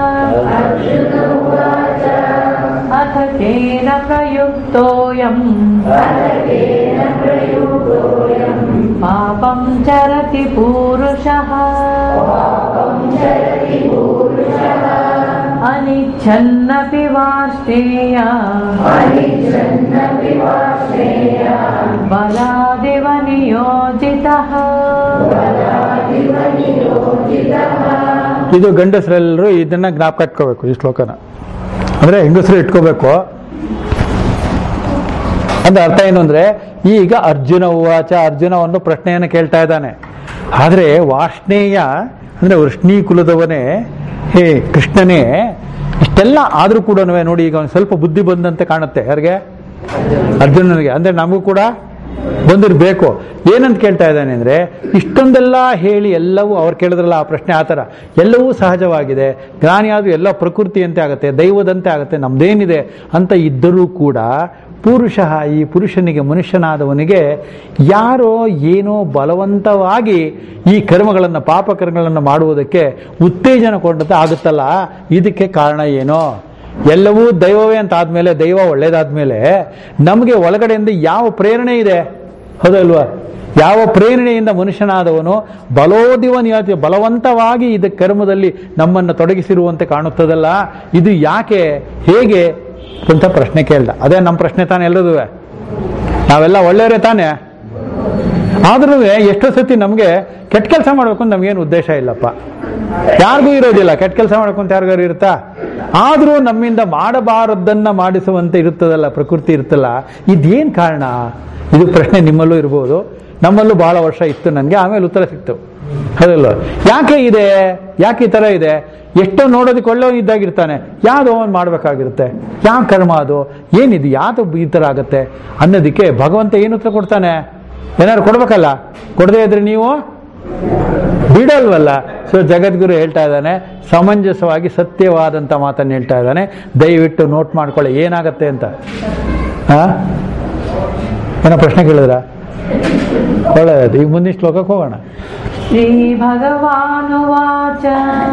ಅಥ ಕೇನ ಪ್ರಯುಕ್ತೋಯಂ ಪಾಪಂ ಚರತಿ ಪೂರುಷಃ ಅನಿಚ್ಛನ್ನಪಿ ವಾರ್ಷ್ಣೇಯ ಬಲಾದಿವ ನಿಯೋಜಿತಃ ಇದು ಗಂಡಸರೆಲ್ಲರೂ ಇದನ್ನ ಜ್ಞಾಪಕ ಇಟ್ಕೋಬೇಕು ಈ ಶ್ಲೋಕನ ಅಂದ್ರೆ ಹೆಂಗಸರು ಇಟ್ಕೋಬೇಕು ಅಂದ್ರೆ ಅರ್ಥ ಏನು ಅಂದ್ರೆ ಈಗ ಅರ್ಜುನ ಉವಾಚ ಅರ್ಜುನ ಒಂದು ಪ್ರಶ್ನೆಯನ್ನು ಕೇಳ್ತಾ ಇದ್ದಾನೆ ಆದ್ರೆ ವಾರ್ಷ್ಣೇಯ ಅಂದ್ರೆ ವೃಷ್ಣಿ ಕುಲದವನೇ ಹೇ ಕೃಷ್ಣನೇ ಇಷ್ಟೆಲ್ಲ ಆದ್ರೂ ಕೂಡ ನೋಡಿ ಈಗ ಒಂದು ಸ್ವಲ್ಪ ಬುದ್ಧಿ ಬಂದಂತೆ ಕಾಣುತ್ತೆ ಯಾರಿಗೆ ಅರ್ಜುನನಿಗೆ ಅಂದ್ರೆ ನಮಗೂ ಕೂಡ ಬಂದಿರಬೇಕು ಏನಂತ ಕೇಳ್ತಾ ಇದ್ದಾನೆ ಅಂದರೆ ಇಷ್ಟೊಂದೆಲ್ಲ ಹೇಳಿ ಎಲ್ಲವೂ ಅವ್ರು ಕೇಳಿದ್ರಲ್ಲ ಆ ಪ್ರಶ್ನೆ ಆ ಥರ ಎಲ್ಲವೂ ಸಹಜವಾಗಿದೆ ಜ್ಞಾನಿ ಆದರೂ ಎಲ್ಲ ಪ್ರಕೃತಿಯಂತೆ ಆಗುತ್ತೆ ದೈವದಂತೆ ಆಗುತ್ತೆ ನಮ್ದೇನಿದೆ ಅಂತ ಇದ್ದರೂ ಕೂಡ ಪುರುಷ ಈ ಪುರುಷನಿಗೆ ಮನುಷ್ಯನಾದವನಿಗೆ ಯಾರೋ ಏನೋ ಬಲವಂತವಾಗಿ ಈ ಕರ್ಮಗಳನ್ನು ಪಾಪಕರ್ಮಗಳನ್ನು ಮಾಡುವುದಕ್ಕೆ ಉತ್ತೇಜನ ಕೊಂಡಂತೆ ಆಗುತ್ತಲ್ಲ ಇದಕ್ಕೆ ಕಾರಣ ಏನೋ ಎಲ್ಲವೂ ದೈವವೇ ಅಂತ ಆದ್ಮೇಲೆ ದೈವ ಒಳ್ಳೇದಾದ್ಮೇಲೆ ನಮಗೆ ಒಳಗಡೆಯಿಂದ ಯಾವ ಪ್ರೇರಣೆ ಇದೆ ಹೌದಲ್ವಾ ಯಾವ ಪ್ರೇರಣೆಯಿಂದ ಮನುಷ್ಯನಾದವನು ಬಲೋದಿವ ನಿಯತಿ ಬಲವಂತವಾಗಿ ಇದು ಕರ್ಮದಲ್ಲಿ ನಮ್ಮನ್ನು ತೊಡಗಿಸಿರುವಂತೆ ಕಾಣುತ್ತದಲ್ಲ ಇದು ಯಾಕೆ ಹೇಗೆ ಅಂತ ಪ್ರಶ್ನೆ ಕೇಳ್ದ ಅದೇ ನಮ್ಮ ಪ್ರಶ್ನೆ ತಾನೇ ಎಲ್ಲದೂ ನಾವೆಲ್ಲ ಒಳ್ಳೆಯವರೇ ತಾನೇ ಆದ್ರೂ ಎಷ್ಟೋ ಸತಿ ನಮಗೆ ಕೆಟ್ಟ ಕೆಲಸ ಮಾಡಬೇಕು ಅಂತ ನಮಗೇನು ಉದ್ದೇಶ ಇಲ್ಲಪ್ಪ ಯಾರಿಗೂ ಇರೋದಿಲ್ಲ ಕೆಟ್ಟ ಕೆಲಸ ಮಾಡಬೇಕು ಅಂತ ಯಾರಿಗಾರು ಇರುತ್ತಾ ಆದರೂ ನಮ್ಮಿಂದ ಮಾಡಬಾರದನ್ನ ಮಾಡಿಸುವಂತೆ ಇರುತ್ತದಲ್ಲ ಪ್ರಕೃತಿ ಇರುತ್ತಲ್ಲ ಇದೇನು ಕಾರಣ ಇದು ಪ್ರಶ್ನೆ ನಿಮ್ಮಲ್ಲೂ ಇರ್ಬೋದು ನಮ್ಮಲ್ಲೂ ಬಹಳ ವರ್ಷ ಇತ್ತು ನನಗೆ ಆಮೇಲೆ ಉತ್ತರ ಸಿಕ್ತು ಹೌದಲ್ಲ ಯಾಕೆ ಇದೆ ಯಾಕೆ ಈ ಥರ ಇದೆ ಎಷ್ಟೋ ನೋಡೋದಕ್ಕೆ ಒಳ್ಳೆಯ ಇದ್ದಾಗಿರ್ತಾನೆ ಯಾವುದೋ ಒಂದು ಮಾಡಬೇಕಾಗಿರುತ್ತೆ ಯಾವ ಕರ್ಮ ಅದು ಏನಿದು ಯಾವುದು ಈ ಥರ ಆಗುತ್ತೆ ಅನ್ನೋದಕ್ಕೆ ಭಗವಂತ ಏನು ಉತ್ತರ ಕೊಡ್ತಾನೆ ಏನಾದ್ರು ಕೊಡ್ಬೇಕಲ್ಲ ಕೊಡದೇ ಇದ್ರೆ ನೀವು ಬಿಡಲ್ವಲ್ಲ ಸೊ ಜಗದ್ಗುರು ಹೇಳ್ತಾ ಇದ್ದಾನೆ ಸಮಂಜಸವಾಗಿ ಸತ್ಯವಾದಂಥ ಮಾತನ್ನು ಹೇಳ್ತಾ ಇದ್ದಾನೆ ದಯವಿಟ್ಟು ನೋಟ್ ಮಾಡ್ಕೊಳ್ಳಿ ಏನಾಗತ್ತೆ ಅಂತ ಹಾ ಏನೋ ಪ್ರಶ್ನೆ ಕೇಳಿದ್ರ ಒಳ್ಳೆಯದು ಈಗ ಮುಂದಿನ ಶ್ಲೋಕಕ್ಕೆ ಹೋಗೋಣ श्रीभगवानुवाच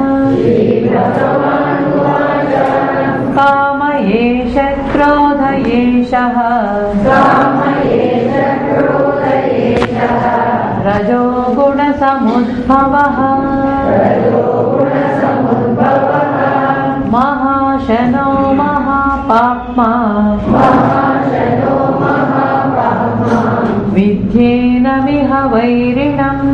काम एष क्रोध एषः रजो गुणसमुद्भवः महाशनो महापाप्मा विद्येनमिह वैरिणम्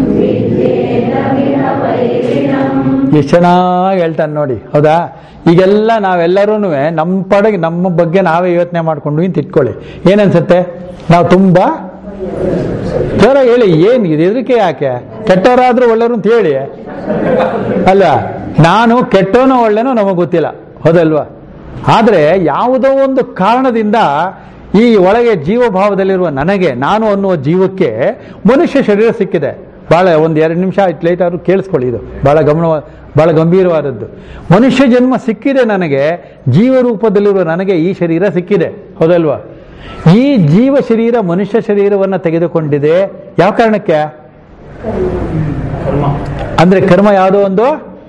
ಎಷ್ಟು ಚೆನ್ನಾಗಿ ಹೇಳ್ತಾನೆ ನೋಡಿ ಹೌದಾ ಈಗೆಲ್ಲ ನಾವೆಲ್ಲರೂ ನಮ್ಮ ಪಡೆಗೆ ನಮ್ಮ ಬಗ್ಗೆ ನಾವೇ ಯೋಚನೆ ಮಾಡ್ಕೊಂಡು ಇಂತ ಇಟ್ಕೊಳ್ಳಿ ಏನನ್ಸುತ್ತೆ ನಾವು ತುಂಬಾ ಜೋರ ಹೇಳಿ ಏನು ಇದು ಇದಕ್ಕೆ ಯಾಕೆ ಕೆಟ್ಟವರಾದ್ರೂ ಒಳ್ಳೆಯವರು ಅಂತ ಹೇಳಿ ಅಲ್ಲ ನಾನು ಕೆಟ್ಟವನೋ ಒಳ್ಳೆನೋ ನಮಗೆ ಗೊತ್ತಿಲ್ಲ ಹೌದಲ್ವಾ ಆದರೆ ಯಾವುದೋ ಒಂದು ಕಾರಣದಿಂದ ಈ ಒಳಗೆ ಜೀವಭಾವದಲ್ಲಿರುವ ನನಗೆ ನಾನು ಅನ್ನುವ ಜೀವಕ್ಕೆ ಮನುಷ್ಯ ಶರೀರ ಸಿಕ್ಕಿದೆ ಬಹಳ ಒಂದು ಎರಡು ನಿಮಿಷ ಆಯ್ತು ಲೈಟ್ ಆದ್ರೂ ಕೇಳಿಸ್ಕೊಳ್ಳಿ ಇದು ಬಹಳ ಗಮನ ಬಹಳ ಗಂಭೀರವಾದದ್ದು ಮನುಷ್ಯ ಜನ್ಮ ಸಿಕ್ಕಿದೆ ನನಗೆ ಜೀವ ರೂಪದಲ್ಲಿರುವ ನನಗೆ ಈ ಶರೀರ ಸಿಕ್ಕಿದೆ ಹೌದಲ್ವಾ ಈ ಜೀವ ಶರೀರ ಮನುಷ್ಯ ಶರೀರವನ್ನು ತೆಗೆದುಕೊಂಡಿದೆ ಯಾವ ಕಾರಣಕ್ಕೆ ಅಂದ್ರೆ ಕರ್ಮ ಯಾವುದೋ ಒಂದು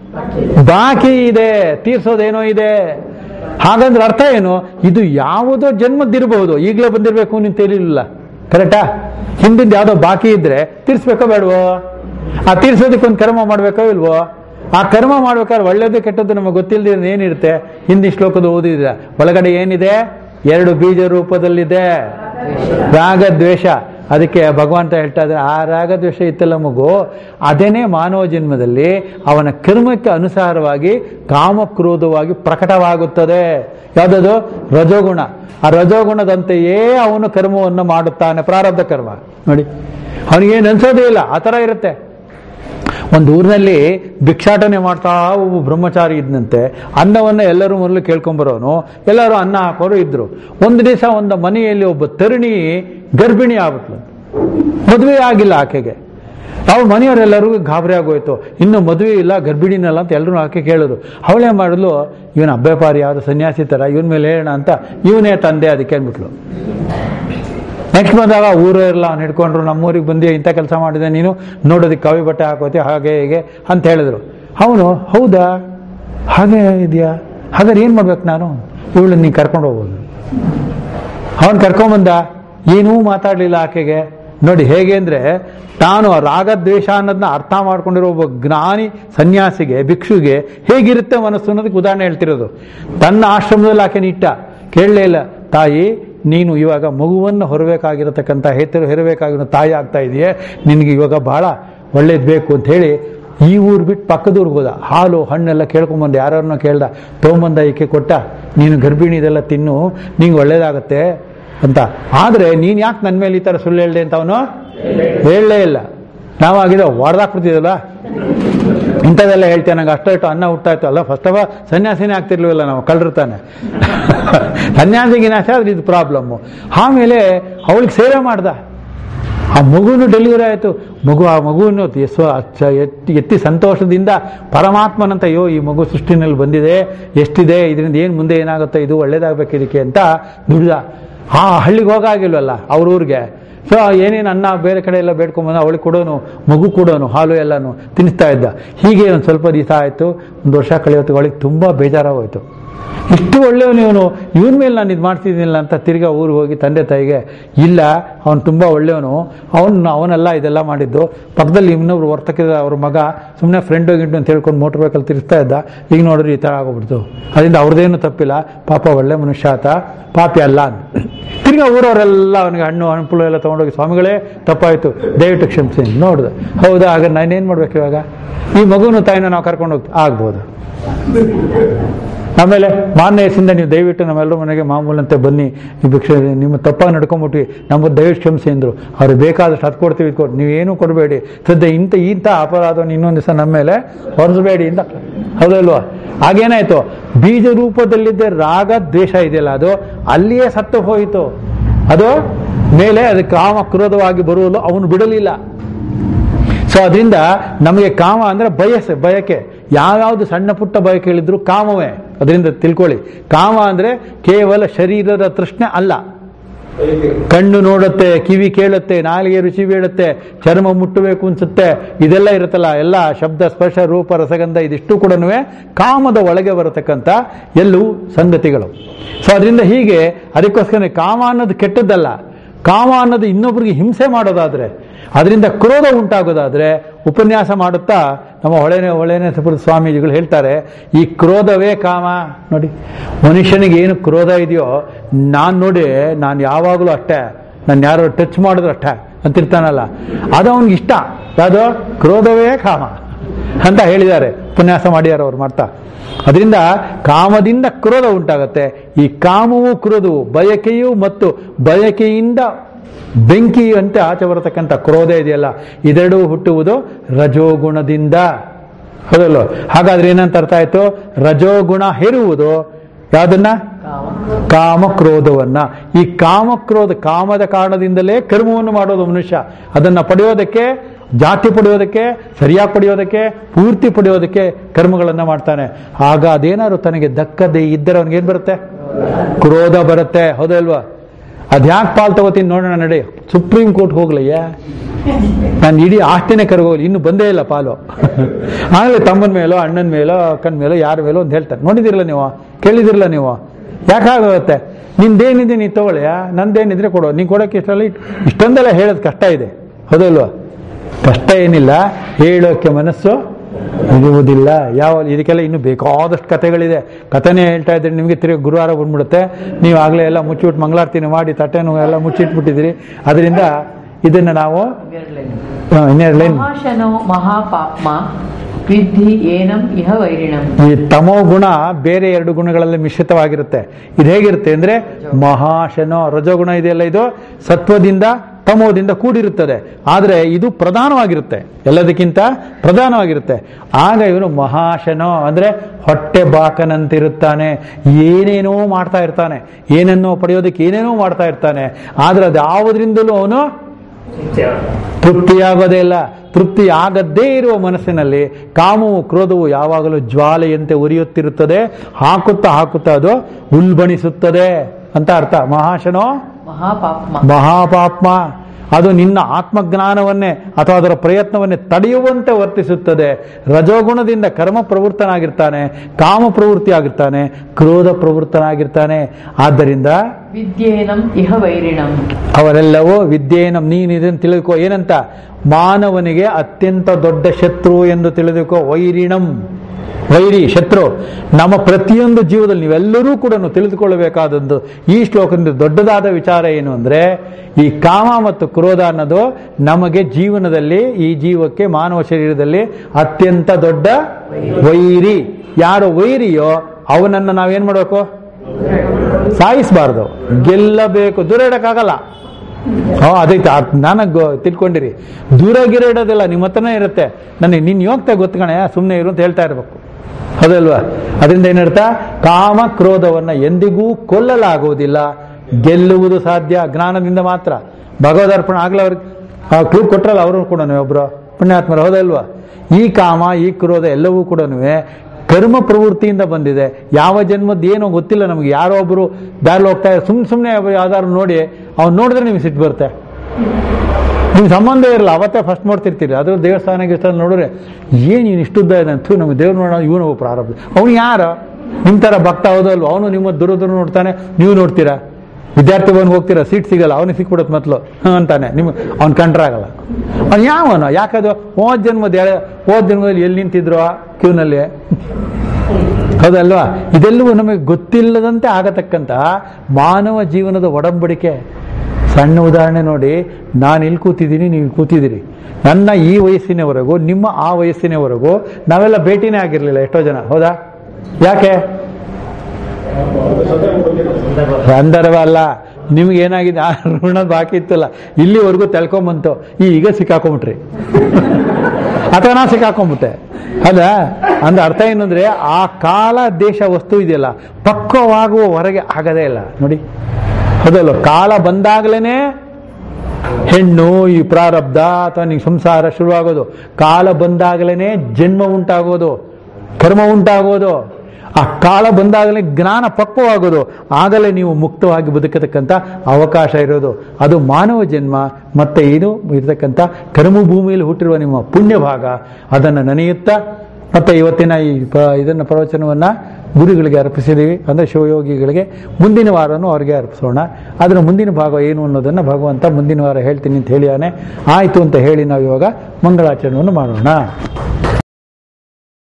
ಬಾಕಿ ಇದೆ ತೀರ್ಸೋದೇನೋ ಇದೆ ಹಾಗಂದ್ರೆ ಅರ್ಥ ಏನು ಇದು ಯಾವುದೋ ಜನ್ಮದ್ದಿರಬಹುದು ಈಗಲೇ ಬಂದಿರಬೇಕು ನೀನು ತಿಳಿಲಿಲ್ಲ ಕರೆಕ್ಟಾ ಹಿಂದಿಂದ ಯಾವುದೋ ಬಾಕಿ ಇದ್ರೆ ತೀರ್ಸ್ಬೇಕೋ ಬೇಡವೋ ಆ ತೀರ್ಸೋದಕ್ಕೆ ಒಂದು ಕರ್ಮ ಮಾಡ್ಬೇಕೋ ಇಲ್ವೋ ಆ ಕರ್ಮ ಮಾಡ್ಬೇಕಾದ್ರೆ ಒಳ್ಳೇದು ಕೆಟ್ಟದ್ದು ನಮಗೆ ಗೊತ್ತಿಲ್ಲದೆ ಏನಿರುತ್ತೆ ಹಿಂದಿ ಶ್ಲೋಕದ ಓದಿದ್ರೆ ಒಳಗಡೆ ಏನಿದೆ ಎರಡು ಬೀಜ ರೂಪದಲ್ಲಿದೆ ರಾಗ ದ್ವೇಷ ಅದಕ್ಕೆ ಭಗವಂತ ಹೇಳ್ತಾ ಇದ್ದಾರೆ ಆ ರಾಗ ದ್ವೇಷ ಇತ್ತಲ್ಲ ಮಗು ಅದೇನೇ ಮಾನವ ಜನ್ಮದಲ್ಲಿ ಅವನ ಕರ್ಮಕ್ಕೆ ಅನುಸಾರವಾಗಿ ಕಾಮಕ್ರೋಧವಾಗಿ ಪ್ರಕಟವಾಗುತ್ತದೆ ಯಾವುದದು ರಜೋಗುಣ ಆ ರಜೋಗುಣದಂತೆಯೇ ಅವನು ಕರ್ಮವನ್ನು ಮಾಡುತ್ತಾನೆ ಪ್ರಾರಬ್ಧ ಕರ್ಮ ನೋಡಿ ಅವನಿಗೇನು ಅನ್ಸೋದೇ ಇಲ್ಲ ಆ ಥರ ಇರುತ್ತೆ ಒಂದು ಊರಿನಲ್ಲಿ ಭಿಕ್ಷಾಟನೆ ಮಾಡ್ತಾ ಒಬ್ಬ ಬ್ರಹ್ಮಚಾರಿ ಇದ್ದಂತೆ ಅನ್ನವನ್ನು ಎಲ್ಲರೂ ಮೊದಲು ಕೇಳ್ಕೊಂಬರೋನು ಎಲ್ಲರೂ ಅನ್ನ ಹಾಕೋರು ಇದ್ರು ಒಂದು ದಿವಸ ಒಂದು ಮನೆಯಲ್ಲಿ ಒಬ್ಬ ತರುಣಿ ಗರ್ಭಿಣಿ ಆಗ್ಬಿಟ್ಲು ಮದುವೆ ಆಗಿಲ್ಲ ಆಕೆಗೆ ಅವ್ರ ಮನೆಯವರೆಲ್ಲರಿಗೂ ಗಾಬರಿ ಆಗೋಯ್ತು ಇನ್ನು ಮದುವೆ ಇಲ್ಲ ಗರ್ಭಿಣಿನಲ್ಲ ಅಂತ ಎಲ್ಲರೂ ಆಕೆ ಕೇಳಿದ್ರು ಅವಳೇ ಮಾಡಿದ್ಲು ಇವನ ಅಭ್ಯಪಾರಿ ಯಾವುದು ಸನ್ಯಾಸಿ ಥರ ಇವನ ಮೇಲೆ ಹೇಳೋಣ ಅಂತ ಇವನೇ ತಂದೆ ಅದಕ್ಕೆ ಅಂದ್ಬಿಟ್ಲು ನೆಕ್ಸ್ಟ್ ಬಂದಾಗ ಊರು ಇರಲ್ಲ ಅವ್ನು ಹಿಡ್ಕೊಂಡ್ರು ನಮ್ಮೂರಿಗೆ ಬಂದು ಇಂಥ ಕೆಲಸ ಮಾಡಿದೆ ನೀನು ನೋಡೋದಕ್ಕೆ ಕವಿ ಬಟ್ಟೆ ಹಾಕೋತಿ ಹಾಗೆ ಹೀಗೆ ಅಂತ ಹೇಳಿದ್ರು ಅವನು ಹೌದಾ ಹಾಗೆ ಇದೆಯಾ ಹಾಗಾದ್ರೆ ಏನು ಮಾಡ್ಬೇಕು ನಾನು ಇವಳು ನೀನು ಕರ್ಕೊಂಡು ಹೋಗ್ಬೋದು ಅವನು ಕರ್ಕೊಂಬಂದ ಏನೂ ಮಾತಾಡಲಿಲ್ಲ ಆಕೆಗೆ ನೋಡಿ ಹೇಗೆ ಅಂದರೆ ತಾನು ರಾಗದ್ವೇಷ ಅನ್ನೋದನ್ನ ಅರ್ಥ ಮಾಡ್ಕೊಂಡಿರೋ ಒಬ್ಬ ಜ್ಞಾನಿ ಸನ್ಯಾಸಿಗೆ ಭಿಕ್ಷುಗೆ ಹೇಗಿರುತ್ತೆ ಮನಸ್ಸು ಅನ್ನೋದಕ್ಕೆ ಉದಾಹರಣೆ ಹೇಳ್ತಿರೋದು ತನ್ನ ಆಶ್ರಮದಲ್ಲಿ ಆಕೆನ ಇಟ್ಟ ಕೇಳಲೇ ಇಲ್ಲ ತಾಯಿ ನೀನು ಇವಾಗ ಮಗುವನ್ನು ಹೊರಬೇಕಾಗಿರತಕ್ಕಂಥ ಹೆತ್ತರು ಹೆರಬೇಕಾಗಿರೋ ತಾಯಿ ಆಗ್ತಾ ಇದೆಯೇ ನಿನಗೆ ಇವಾಗ ಬಹಳ ಒಳ್ಳೇದು ಬೇಕು ಅಂತ ಹೇಳಿ ಈ ಊರು ಬಿಟ್ಟು ಪಕ್ಕದ ಊರಿಗೆ ಹೋದ ಹಾಲು ಹಣ್ಣೆಲ್ಲ ಕೇಳ್ಕೊಂಬಂದು ಯಾರನ್ನ ಕೇಳ್ದ ತೊಗೊಂಬಂದ ಈಕೆ ಕೊಟ್ಟ ನೀನು ಗರ್ಭಿಣಿ ಇದೆಲ್ಲ ತಿನ್ನು ನಿಂಗೆ ಒಳ್ಳೇದಾಗತ್ತೆ ಅಂತ ಆದರೆ ನೀನು ಯಾಕೆ ನನ್ನ ಮೇಲೆ ಈ ಥರ ಸುಳ್ಳು ಹೇಳ್ದೆ ಅಂತ ಅವನು ಹೇಳಲೇ ಇಲ್ಲ ನಾವಾಗಿದ್ರೆ ಹೊಡೆದಾಕ್ಬಿಡ್ತಿದ್ದಲ್ಲ ಇಂಥದ್ದೆಲ್ಲ ಹೇಳ್ತೇನೆ ನಂಗೆ ಅಷ್ಟು ಅನ್ನ ಹುಟ್ತಾ ಇತ್ತು ಅಲ್ಲ ಫಸ್ಟ್ ಆಫ್ ಆಲ್ ಸನ್ಯಾಸಿನೇ ಆಗ್ತಿರ್ಲಿಲ್ಲ ನಾವು ಕಳ್ರಿರ್ತಾನೆ ಸನ್ಯಾಸಿಗಿನಾಶ ಆದ್ರೆ ಇದು ಪ್ರಾಬ್ಲಮ್ಮು ಆಮೇಲೆ ಅವಳಿಗೆ ಸೇವೆ ಮಾಡ್ದ ಆ ಮಗುನು ಡೆಲಿವರಿ ಆಯಿತು ಮಗು ಆ ಮಗುವನ್ನು ಎಸ್ವ ಅಚ್ಚ- ಎತ್ತಿ ಎತ್ತಿ ಸಂತೋಷದಿಂದ ಪರಮಾತ್ಮನಂತ ಅಯ್ಯೋ ಈ ಮಗು ಸೃಷ್ಟಿನಲ್ಲಿ ಬಂದಿದೆ ಎಷ್ಟಿದೆ ಇದರಿಂದ ಏನು ಮುಂದೆ ಏನಾಗುತ್ತೆ ಇದು ಒಳ್ಳೇದಾಗಬೇಕು ಇದಕ್ಕೆ ಅಂತ ದುಡಿದ ಆ ಹಳ್ಳಿಗೆ ಹೋಗಾಗಿಲ್ವಲ್ಲ ಅವ್ರ ಊರಿಗೆ ಸೊ ಏನೇನು ಅನ್ನ ಬೇರೆ ಕಡೆ ಎಲ್ಲ ಬೇಡ್ಕೊಂಬಂದ ಅವಳಿಗೆ ಕೊಡೋನು ಮಗು ಕೊಡೋನು ಹಾಲು ಎಲ್ಲನೂ ತಿನ್ನಿಸ್ತಾ ಇದ್ದ ಹೀಗೆ ಒಂದು ಸ್ವಲ್ಪ ದಿವಸ ಆಯಿತು ಒಂದು ವರ್ಷ ಕಳೆಯೋತ್ತು ಅವಳಿಗೆ ತುಂಬ ಬೇಜಾರಾಗೋಯ್ತು ಇಷ್ಟು ಒಳ್ಳೆಯವನು ಇವನು ಇವನ ಮೇಲೆ ನಾನು ಇದು ಮಾಡ್ತಿದ್ದಿಲ್ಲ ಅಂತ ತಿರ್ಗಾ ಊರಿಗೆ ಹೋಗಿ ತಂದೆ ತಾಯಿಗೆ ಇಲ್ಲ ಅವನು ತುಂಬ ಒಳ್ಳೆಯವನು ಅವನು ಅವನೆಲ್ಲ ಇದೆಲ್ಲ ಮಾಡಿದ್ದು ಪಕ್ಕದಲ್ಲಿ ಇನ್ನೊಬ್ರು ವರ್ತಕಿದ ಅವ್ರ ಮಗ ಸುಮ್ಮನೆ ಫ್ರೆಂಡ್ ಗಿಂಡು ಅಂತ ಹೇಳ್ಕೊಂಡು ಮೋಟ್ರ್ ವೆಹಿಕಲ್ ತಿರ್ಸ್ತಾ ಇದ್ದ ಈಗ ನೋಡಿದ್ರೆ ಈ ಥರ ಆಗೋಗ್ಬಿಡ್ತು ಅದರಿಂದ ಅವ್ರದ್ದೇನು ತಪ್ಪಿಲ್ಲ ಪಾಪ ಒಳ್ಳೆ ಮನುಷ್ಯ ಆತ ಪಾಪಿ ಅಲ್ಲ ಅಂತ ತಿರ್ಗಾ ಊರವರೆಲ್ಲ ಅವನಿಗೆ ಹಣ್ಣು ಹಣ್ಣು ಎಲ್ಲ ತೊಗೊಂಡೋಗಿ ಸ್ವಾಮಿಗಳೇ ತಪ್ಪಾಯಿತು ದಯವಿಟ್ಟು ಕ್ಷಮಿಸಿ ನೋಡ್ದೆ ಹೌದಾ ಆಗ ನಾನೇನು ಮಾಡ್ಬೇಕು ಇವಾಗ ಈ ಮಗುನು ತಾಯಿನ ನಾವು ಕರ್ಕೊಂಡು ಹೋಗ್ತೀವಿ ಆಗ್ಬೋದು ಆಮೇಲೆ ಮಾರನೇ ದಿವಸದಿಂದ ನೀವು ದಯವಿಟ್ಟು ನಮ್ಮೆಲ್ಲರ ಮನೆಗೆ ಮಾಮೂಲಂತೆ ಬನ್ನಿ ಈ ಭಿಕ್ಷೆ ನಿಮ್ಮ ತಪ್ಪಾಗಿ ನಡ್ಕೊಂಬಿಟ್ವಿ ನಮ್ಮ ದಯವಿಟ್ಟು ಕ್ಷಮಿಸಿ ಅಂದರು ಅವ್ರಿಗೆ ಬೇಕಾದಷ್ಟು ಅದು ಕೊಡ್ತೀವಿ ಇದು ಕೊಟ್ಟು ನೀವೇನು ಕೊಡಬೇಡಿ ಸದ್ಯ ಇಂಥ ಇಂಥ ಅಪರಾಧವನ್ನು ಇನ್ನೊಂದು ದಿವಸ ನಮ್ಮ ಮೇಲೆ ಹೊರಿಸಬೇಡಿ ಅಂತ ಹೌದಲ್ವಾ ಆಗೇನಾಯ್ತು ಬೀಜ ರೂಪದಲ್ಲಿದ್ದ ರಾಗ ದ್ವೇಷ ಇದೆಯಲ್ಲ ಅದು ಅಲ್ಲಿಯೇ ಸತ್ತು ಹೋಯಿತು ಅದು ಮೇಲೆ ಅದು ಕಾಮ ಕ್ರೋಧವಾಗಿ ಬರುವಲು ಅವನು ಬಿಡಲಿಲ್ಲ ಸೊ ಅದರಿಂದ ನಮಗೆ ಕಾಮ ಅಂದ್ರೆ ಬಯಸೆ ಬಯಕೆ ಯಾವ್ಯಾವ್ದು ಸಣ್ಣ ಪುಟ್ಟ ಬಯಕೆ ಹೇಳಿದ್ರು ಕಾಮವೇ ಅದರಿಂದ ತಿಳ್ಕೊಳ್ಳಿ ಕಾಮ ಅಂದ್ರೆ ಕೇವಲ ಶರೀರದ ತೃಷ್ಣೆ ಅಲ್ಲ ಕಣ್ಣು ನೋಡುತ್ತೆ ಕಿವಿ ಕೇಳುತ್ತೆ ನಾಲಿಗೆ ರುಚಿ ಬೀಳುತ್ತೆ ಚರ್ಮ ಮುಟ್ಟಬೇಕು ಅನ್ಸುತ್ತೆ ಇದೆಲ್ಲ ಇರುತ್ತಲ್ಲ ಎಲ್ಲ ಶಬ್ದ ಸ್ಪರ್ಶ ರೂಪ ರಸಗಂಧ ಇದಿಷ್ಟು ಕೂಡ ಕಾಮದ ಒಳಗೆ ಬರತಕ್ಕಂಥ ಎಲ್ಲವೂ ಸಂಗತಿಗಳು ಸೊ ಅದರಿಂದ ಹೀಗೆ ಅದಕ್ಕೋಸ್ಕರ ಕಾಮ ಅನ್ನೋದು ಕೆಟ್ಟದ್ದಲ್ಲ ಕಾಮ ಅನ್ನೋದು ಇನ್ನೊಬ್ರಿಗೆ ಹಿಂಸೆ ಮಾಡೋದಾದ್ರೆ ಅದರಿಂದ ಕ್ರೋಧ ಉಂಟಾಗೋದಾದ್ರೆ ಉಪನ್ಯಾಸ ಮಾಡುತ್ತಾ ನಮ್ಮ ಹೊಳೆನೆ ಹೊಳೆನೆ ಸ್ವಾಮೀಜಿಗಳು ಹೇಳ್ತಾರೆ ಈ ಕ್ರೋಧವೇ ಕಾಮ ನೋಡಿ ಮನುಷ್ಯನಿಗೆ ಏನು ಕ್ರೋಧ ಇದೆಯೋ ನಾನು ನೋಡಿ ನಾನು ಯಾವಾಗಲೂ ಅಷ್ಟೇ ನಾನು ಯಾರು ಟಚ್ ಮಾಡಿದ್ರು ಅಷ್ಟೇ ಅಂತಿರ್ತಾನಲ್ಲ ಅದು ಅವನಿಗೆ ಇಷ್ಟ ಯಾವುದು ಕ್ರೋಧವೇ ಕಾಮ ಅಂತ ಹೇಳಿದ್ದಾರೆ ಉಪನ್ಯಾಸ ಮಾಡಿದ್ದಾರೆ ಅವ್ರು ಮಾಡ್ತಾ ಅದರಿಂದ ಕಾಮದಿಂದ ಕ್ರೋಧ ಉಂಟಾಗತ್ತೆ ಈ ಕಾಮವು ಕ್ರೋಧವು ಬಯಕೆಯು ಮತ್ತು ಬಯಕೆಯಿಂದ ಬೆಂಕಿ ಅಂತ ಆಚೆ ಬರತಕ್ಕಂಥ ಕ್ರೋಧ ಇದೆಯಲ್ಲ ಇದೆರಡೂ ಹುಟ್ಟುವುದು ರಜೋಗುಣದಿಂದ ಹೌದಲ್ಲ ಹಾಗಾದ್ರೆ ಏನಂತ ಅರ್ಥ ಆಯ್ತು ರಜೋಗುಣ ಹೇರುವುದು ಯಾವ್ದನ್ನ ಕಾಮ ಕ್ರೋಧವನ್ನ ಈ ಕಾಮಕ್ರೋಧ ಕಾಮದ ಕಾರಣದಿಂದಲೇ ಕರ್ಮವನ್ನು ಮಾಡೋದು ಮನುಷ್ಯ ಅದನ್ನ ಪಡೆಯೋದಕ್ಕೆ ಜಾತಿ ಪಡೆಯೋದಕ್ಕೆ ಸರಿಯಾಗಿ ಪಡೆಯೋದಕ್ಕೆ ಪೂರ್ತಿ ಪಡೆಯೋದಕ್ಕೆ ಕರ್ಮಗಳನ್ನ ಮಾಡ್ತಾನೆ ಆಗ ಅದೇನಾದ್ರು ತನಗೆ ದಕ್ಕದೆ ಇದ್ದರೆ ಅವನಿಗೇನು ಬರುತ್ತೆ ಕ್ರೋಧ ಬರುತ್ತೆ ಹೌದಲ್ವಾ ಅದ್ಯಾಕೆ ಪಾಲ್ ತಗೋತೀನಿ ನೋಡೋಣ ನಡಿ ಸುಪ್ರೀಂ ಕೋರ್ಟ್ ಹೋಗ್ಲಯ್ಯ ನಾನು ಇಡೀ ಆಸ್ತಿನೇ ಕರ್ಗೋಗ್ಲಿ ಇನ್ನು ಬಂದೇ ಇಲ್ಲ ಪಾಲು ಆಮೇಲೆ ತಮ್ಮನ ಮೇಲೋ ಅಣ್ಣನ ಮೇಲೋ ಅಕ್ಕನ ಮೇಲೋ ಯಾರ ಮೇಲೋ ಅಂತ ಹೇಳ್ತಾರೆ ನೋಡಿದಿರಲ್ಲ ನೀವು ಕೇಳಿದಿರಲ್ಲ ನೀವು ಯಾಕಾಗುತ್ತೆ ನಿಂದೇನಿದೆ ನೀ ತಗೊಳ್ಳಿಯ ನಂದೇನಿದ್ರೆ ಕೊಡೋ ನೀ ಕೊಡೋಕೆ ಇಷ್ಟಲ್ಲ ಇಷ್ಟೊಂದೆಲ್ಲ ಹೇಳೋದು ಕಷ್ಟ ಇದೆ ಹೌದಲ್ವಾ ಕಷ್ಟ ಏನಿಲ್ಲ ಹೇಳೋಕೆ ಮನಸ್ಸು ಇರುವುದಿಲ್ಲ ಯಾವ ಇದಕ್ಕೆಲ್ಲ ಇನ್ನು ಬೇಕಾದಷ್ಟು ಕಥೆಗಳಿದೆ ಕಥೆನೇ ಹೇಳ್ತಾ ಇದ್ರೆ ನಿಮಗೆ ತಿರುಗಿ ಗುರುವಾರ ಬಂದ್ಬಿಡುತ್ತೆ ನೀವು ಆಗಲೇ ಎಲ್ಲ ಮುಚ್ಚಿಬಿಟ್ಟು ಮಂಗಳಾರತಿನ ಮಾಡಿ ತಟ್ಟೆನೂ ಎಲ್ಲ ಮುಚ್ಚಿಟ್ಬಿಟ್ಟಿದ್ದೀರಿ ಅದರಿಂದ ಇದನ್ನು ನಾವು ಹಾ, ಇನ್ನೆರಡು ಲೈನ್ ಮಹಾಶನೋ ಮಹಾಪಾಪ್ಮ ವಿದ್ಧಿ ಏನಂ ಇಹ ವೈರಿಣಂ ಈ ತಮೋ ಗುಣ ಬೇರೆ ಎರಡು ಗುಣಗಳಲ್ಲಿ ಮಿಶ್ರಿತವಾಗಿರುತ್ತೆ ಇದು ಹೇಗಿರುತ್ತೆ ಅಂದ್ರೆ ಮಹಾಶನೋ ರಜೋಗುಣ ಇದೆಯಲ್ಲ ಇದು ಸತ್ವದಿಂದ ತಮೋದಿಂದ ಕೂಡಿರುತ್ತದೆ ಆದರೆ ಇದು ಪ್ರಧಾನವಾಗಿರುತ್ತೆ ಎಲ್ಲದಕ್ಕಿಂತ ಪ್ರಧಾನವಾಗಿರುತ್ತೆ ಆಗ ಇವನು ಮಹಾಶನೋ ಅಂದ್ರೆ ಹೊಟ್ಟೆ ಬಾಕನಂತಿರುತ್ತಾನೆ ಏನೇನೋ ಮಾಡ್ತಾ ಇರ್ತಾನೆ ಏನನ್ನೋ ಪಡೆಯೋದಕ್ಕೆ ಏನೇನೋ ಮಾಡ್ತಾ ಇರ್ತಾನೆ ಆದ್ರೆ ಅದು ಯಾವುದರಿಂದಲೂ ಅವನು ತೃಪ್ತಿಯಾಗೋದೇ ಇಲ್ಲ ತೃಪ್ತಿ ಆಗದ್ದೇ ಇರುವ ಮನಸ್ಸಿನಲ್ಲಿ ಕಾಮವು ಕ್ರೋಧವು ಯಾವಾಗಲೂ ಜ್ವಾಲೆಯಂತೆ ಉರಿಯುತ್ತಿರುತ್ತದೆ ಹಾಕುತ್ತಾ ಹಾಕುತ್ತಾ ಅದು ಉಲ್ಬಣಿಸುತ್ತದೆ ಅಂತ ಅರ್ಥ ಮಹಾಶನೋ ಮಹಾಪಾಪ್ಮ ಮಹಾಪಾಪ್ಮ ಅದು ನಿನ್ನ ಆತ್ಮಜ್ಞಾನವನ್ನೇ ಅಥವಾ ಅದರ ಪ್ರಯತ್ನವನ್ನೇ ತಡೆಯುವಂತೆ ವರ್ತಿಸುತ್ತದೆ ರಜೋಗುಣದಿಂದ ಕರ್ಮ ಪ್ರವೃತ್ತನಾಗಿರ್ತಾನೆ ಕಾಮ ಪ್ರವೃತ್ತಿ ಆಗಿರ್ತಾನೆ ಕ್ರೋಧ ಪ್ರವೃತ್ತನಾಗಿರ್ತಾನೆ ಆದ್ದರಿಂದ ವಿದ್ಯೇನಂ ಇಹ ವೈರಿಣಂ ಅವರೆಲ್ಲವೂ ವಿದ್ಯೆಯನ್ನು ನೀನು ಇದನ್ನು ತಿಳಿದುಕೋ ಏನಂತ ಮಾನವನಿಗೆ ಅತ್ಯಂತ ದೊಡ್ಡ ಶತ್ರು ಎಂದು ತಿಳಿದುಕೋ ವೈರಿಣಂ ವೈರಿ ಶತ್ರು ನಮ್ಮ ಪ್ರತಿಯೊಂದು ಜೀವದಲ್ಲಿ ನೀವೆಲ್ಲರೂ ಕೂಡ ತಿಳಿದುಕೊಳ್ಳಬೇಕಾದದ್ದು ಈ ಶ್ಲೋಕದಿಂದ ದೊಡ್ಡದಾದ ವಿಚಾರ ಏನು ಅಂದ್ರೆ ಈ ಕಾಮ ಮತ್ತು ಕ್ರೋಧ ಅನ್ನೋದು ನಮಗೆ ಜೀವನದಲ್ಲಿ ಈ ಜೀವಕ್ಕೆ ಮಾನವ ಶರೀರದಲ್ಲಿ ಅತ್ಯಂತ ದೊಡ್ಡ ವೈರಿ ಯಾರು ವೈರಿಯೋ ಅವನನ್ನು ನಾವೇನ್ ಮಾಡಬೇಕು ಸಾಯಿಸಬಾರ್ದು ಗೆಲ್ಲಬೇಕು ದೂರ ಇಡಕ್ಕಾಗಲ್ಲ ಹಾ ಅದೈತೆ ನನಗೆ ತಿಳ್ಕೊಂಡಿರಿ ದೂರ ಗಿರ ಇಡೋದಿಲ್ಲ ನಿಮ್ಮ ಹತ್ರನೇ ಇರುತ್ತೆ ನನಗೆ ನಿನ್ನ ಯೋಗ್ಯತೆ ಗೊತ್ತುಕಣೆ ಸುಮ್ಮನೆ ಇರು ಅಂತ ಹೇಳ್ತಾ ಇರಬೇಕು ಹೌದಲ್ವಾ ಅದರಿಂದ ಏನರ್ಥ ಕಾಮ ಕ್ರೋಧವನ್ನ ಎಂದಿಗೂ ಕೊಲ್ಲಲಾಗುವುದಿಲ್ಲ ಗೆಲ್ಲುವುದು ಸಾಧ್ಯ ಜ್ಞಾನದಿಂದ ಮಾತ್ರ ಭಗವದರ್ಪಣ ಆಗ್ಲೇ ಅವ್ರಿಗೆ ಆ ಕ್ಲೂ ಕೊಟ್ರಲ್ಲ ಅವರು ಕೂಡ ಒಬ್ರು ಪುಣ್ಯಾತ್ಮರು ಹೌದಲ್ವಾ ಈ ಕಾಮ ಈ ಕ್ರೋಧ ಎಲ್ಲವೂ ಕೂಡ ಕರ್ಮ ಪ್ರವೃತ್ತಿಯಿಂದ ಬಂದಿದೆ ಯಾವ ಜನ್ಮದ್ದು ಏನೋ ಗೊತ್ತಿಲ್ಲ ನಮಗೆ ಯಾರೋ ಒಬ್ರು ದಾರಿ ಹೋಗ್ತಾ ಸುಮ್ ಸುಮ್ಮನೆ ಯಾವ್ದಾದ್ರು ನೋಡಿ ಅವ್ನು ನೋಡಿದ್ರೆ ನಿಮ್ಗೆ ಸಿಟ್ಟು ಬರುತ್ತೆ ನಿಮ್ಗೆ ಸಂಬಂಧ ಇರಲ್ಲ ಅವತ್ತೇ ಫಸ್ಟ್ ನೋಡ್ತಿರ್ತೀರಿ ಅದ್ರ ದೇವಸ್ಥಾನ ಗಿವಸ್ಥಾನ ನೋಡಿದ್ರೆ ಏನು ಇವ್ನು ಇಷ್ಟುದ್ದ ಇದೆ ಅಂತ ನಮ್ಗೆ ದೇವ್ರು ನೋಡೋ ಇವನು ಪ್ರಾರಂಭ ಅವ್ನು ಯಾರು ನಿಮ್ಮ ಥರ ಭಕ್ತ ಹೌದಲ್ವ ಅವನು ನಿಮ್ಮ ದೂರ ದೂರ ನೋಡ್ತಾನೆ ನೀವು ನೋಡ್ತೀರಾ ವಿದ್ಯಾರ್ಥಿ ಬಂದು ಹೋಗ್ತೀರಾ ಸೀಟ್ ಸಿಗಲ್ಲ ಅವನಿಗೆ ಸಿಕ್ಬಿಡುತ್ತೆ ಮೊದಲು ಅಂತಾನೆ ನಿಮ್ಗೆ ಅವ್ನು ಕಂಡ್ರಾಗಲ್ಲ ಅವ್ನು ಯಾವನು ಯಾಕದು ಹೋದ ಜನ್ಮದ ಹೋದ ಜನ್ಮದಲ್ಲಿ ಎಲ್ಲಿ ನಿಂತಿದ್ರು ಕ್ಯೂನಲ್ಲಿ ಹೌದಲ್ವಾ ಇದೆಲ್ಲವೂ ನಮಗೆ ಗೊತ್ತಿಲ್ಲದಂತೆ ಆಗತಕ್ಕಂಥ ಮಾನವ ಜೀವನದ ಒಡಂಬಡಿಕೆ ಸಣ್ಣ ಉದಾಹರಣೆ ನೋಡಿ ನಾನು ಇಲ್ಲಿ ಕೂತಿದ್ದೀನಿ ನೀವು ಇಲ್ಲಿ ಕೂತಿದ್ದೀರಿ ನನ್ನ ಈ ವಯಸ್ಸಿನವರೆಗೂ ನಿಮ್ಮ ಆ ವಯಸ್ಸಿನವರೆಗೂ ನಾವೆಲ್ಲ ಭೇಟಿನೇ ಆಗಿರಲಿಲ್ಲ ಎಷ್ಟೋ ಜನ ಹೌದಾ ಯಾಕೆ ಸಂದರ್ಭ ಅಲ್ಲ ನಿಮ್ಗೆ ಏನಾಗಿದೆ ಆ ಋಣ ಬಾಕಿ ಇತ್ತಲ್ಲ ಇಲ್ಲಿವರೆಗೂ ತೆಳ್ಕೊಂಬಂತು ಈಗ ಸಿಕ್ಕಾಕೊಂಬಿಟ್ರಿ ಅಥವಾ ನಾ ಸಿಕ್ಕಾಕೊಂಬಿಟ್ಟೆ ಅಲ್ಲ ಅಂದ್ರೆ ಅರ್ಥ ಏನಂದ್ರೆ ಆ ಕಾಲ ದೇಶ ವಸ್ತು ಇದೆಯಲ್ಲ ಪಕ್ವವಾಗುವ ಹೊರಗೆ ಆಗದೇ ಇಲ್ಲ ನೋಡಿ ಹೌದಲ್ಲ ಕಾಲ ಬಂದಾಗಲೇ ಹೆಣ್ಣು ಈ ಪ್ರಾರಬ್ಧ ಅಥವಾ ನಿಂಗೆ ಸಂಸಾರ ಶುರುವಾಗೋದು ಕಾಲ ಬಂದಾಗಲೇ ಜನ್ಮ ಉಂಟಾಗೋದು ಕರ್ಮ ಉಂಟಾಗೋದು ಆ ಕಾಲ ಬಂದಾಗಲೇ ಜ್ಞಾನ ಪಕ್ವವಾಗೋದು ಆಗಲೇ ನೀವು ಮುಕ್ತವಾಗಿ ಬದುಕತಕ್ಕಂಥ ಅವಕಾಶ ಇರೋದು ಅದು ಮಾನವ ಜನ್ಮ ಮತ್ತೆ ಇದು ಇರತಕ್ಕಂಥ ಕರ್ಮಭೂಮಿಯಲ್ಲಿ ಹುಟ್ಟಿರುವ ನಿಮ್ಮ ಪುಣ್ಯ ಭಾಗ ಅದನ್ನು ನೆನೆಯುತ್ತಾ ಮತ್ತೆ ಇವತ್ತಿನ ಈ ಪ ಇದನ್ನು ಪ್ರವಚನವನ್ನು ಗುರುಗಳಿಗೆ ಅರ್ಪಿಸಿದ್ದೀವಿ ಅಂದರೆ ಶಿವಯೋಗಿಗಳಿಗೆ ಮುಂದಿನ ವಾರನೂ ಅವರಿಗೆ ಅರ್ಪಿಸೋಣ ಅದರ ಮುಂದಿನ ಭಾಗ ಏನು ಅನ್ನೋದನ್ನು ಭಗವಂತ ಮುಂದಿನ ವಾರ ಹೇಳ್ತೀನಿ ಅಂತ ಹೇಳಿಯಾನೆ ಆಯಿತು ಅಂತ ಹೇಳಿ ನಾವು ಇವಾಗ ಮಂಗಳಾಚರಣೆಯನ್ನು ಮಾಡೋಣ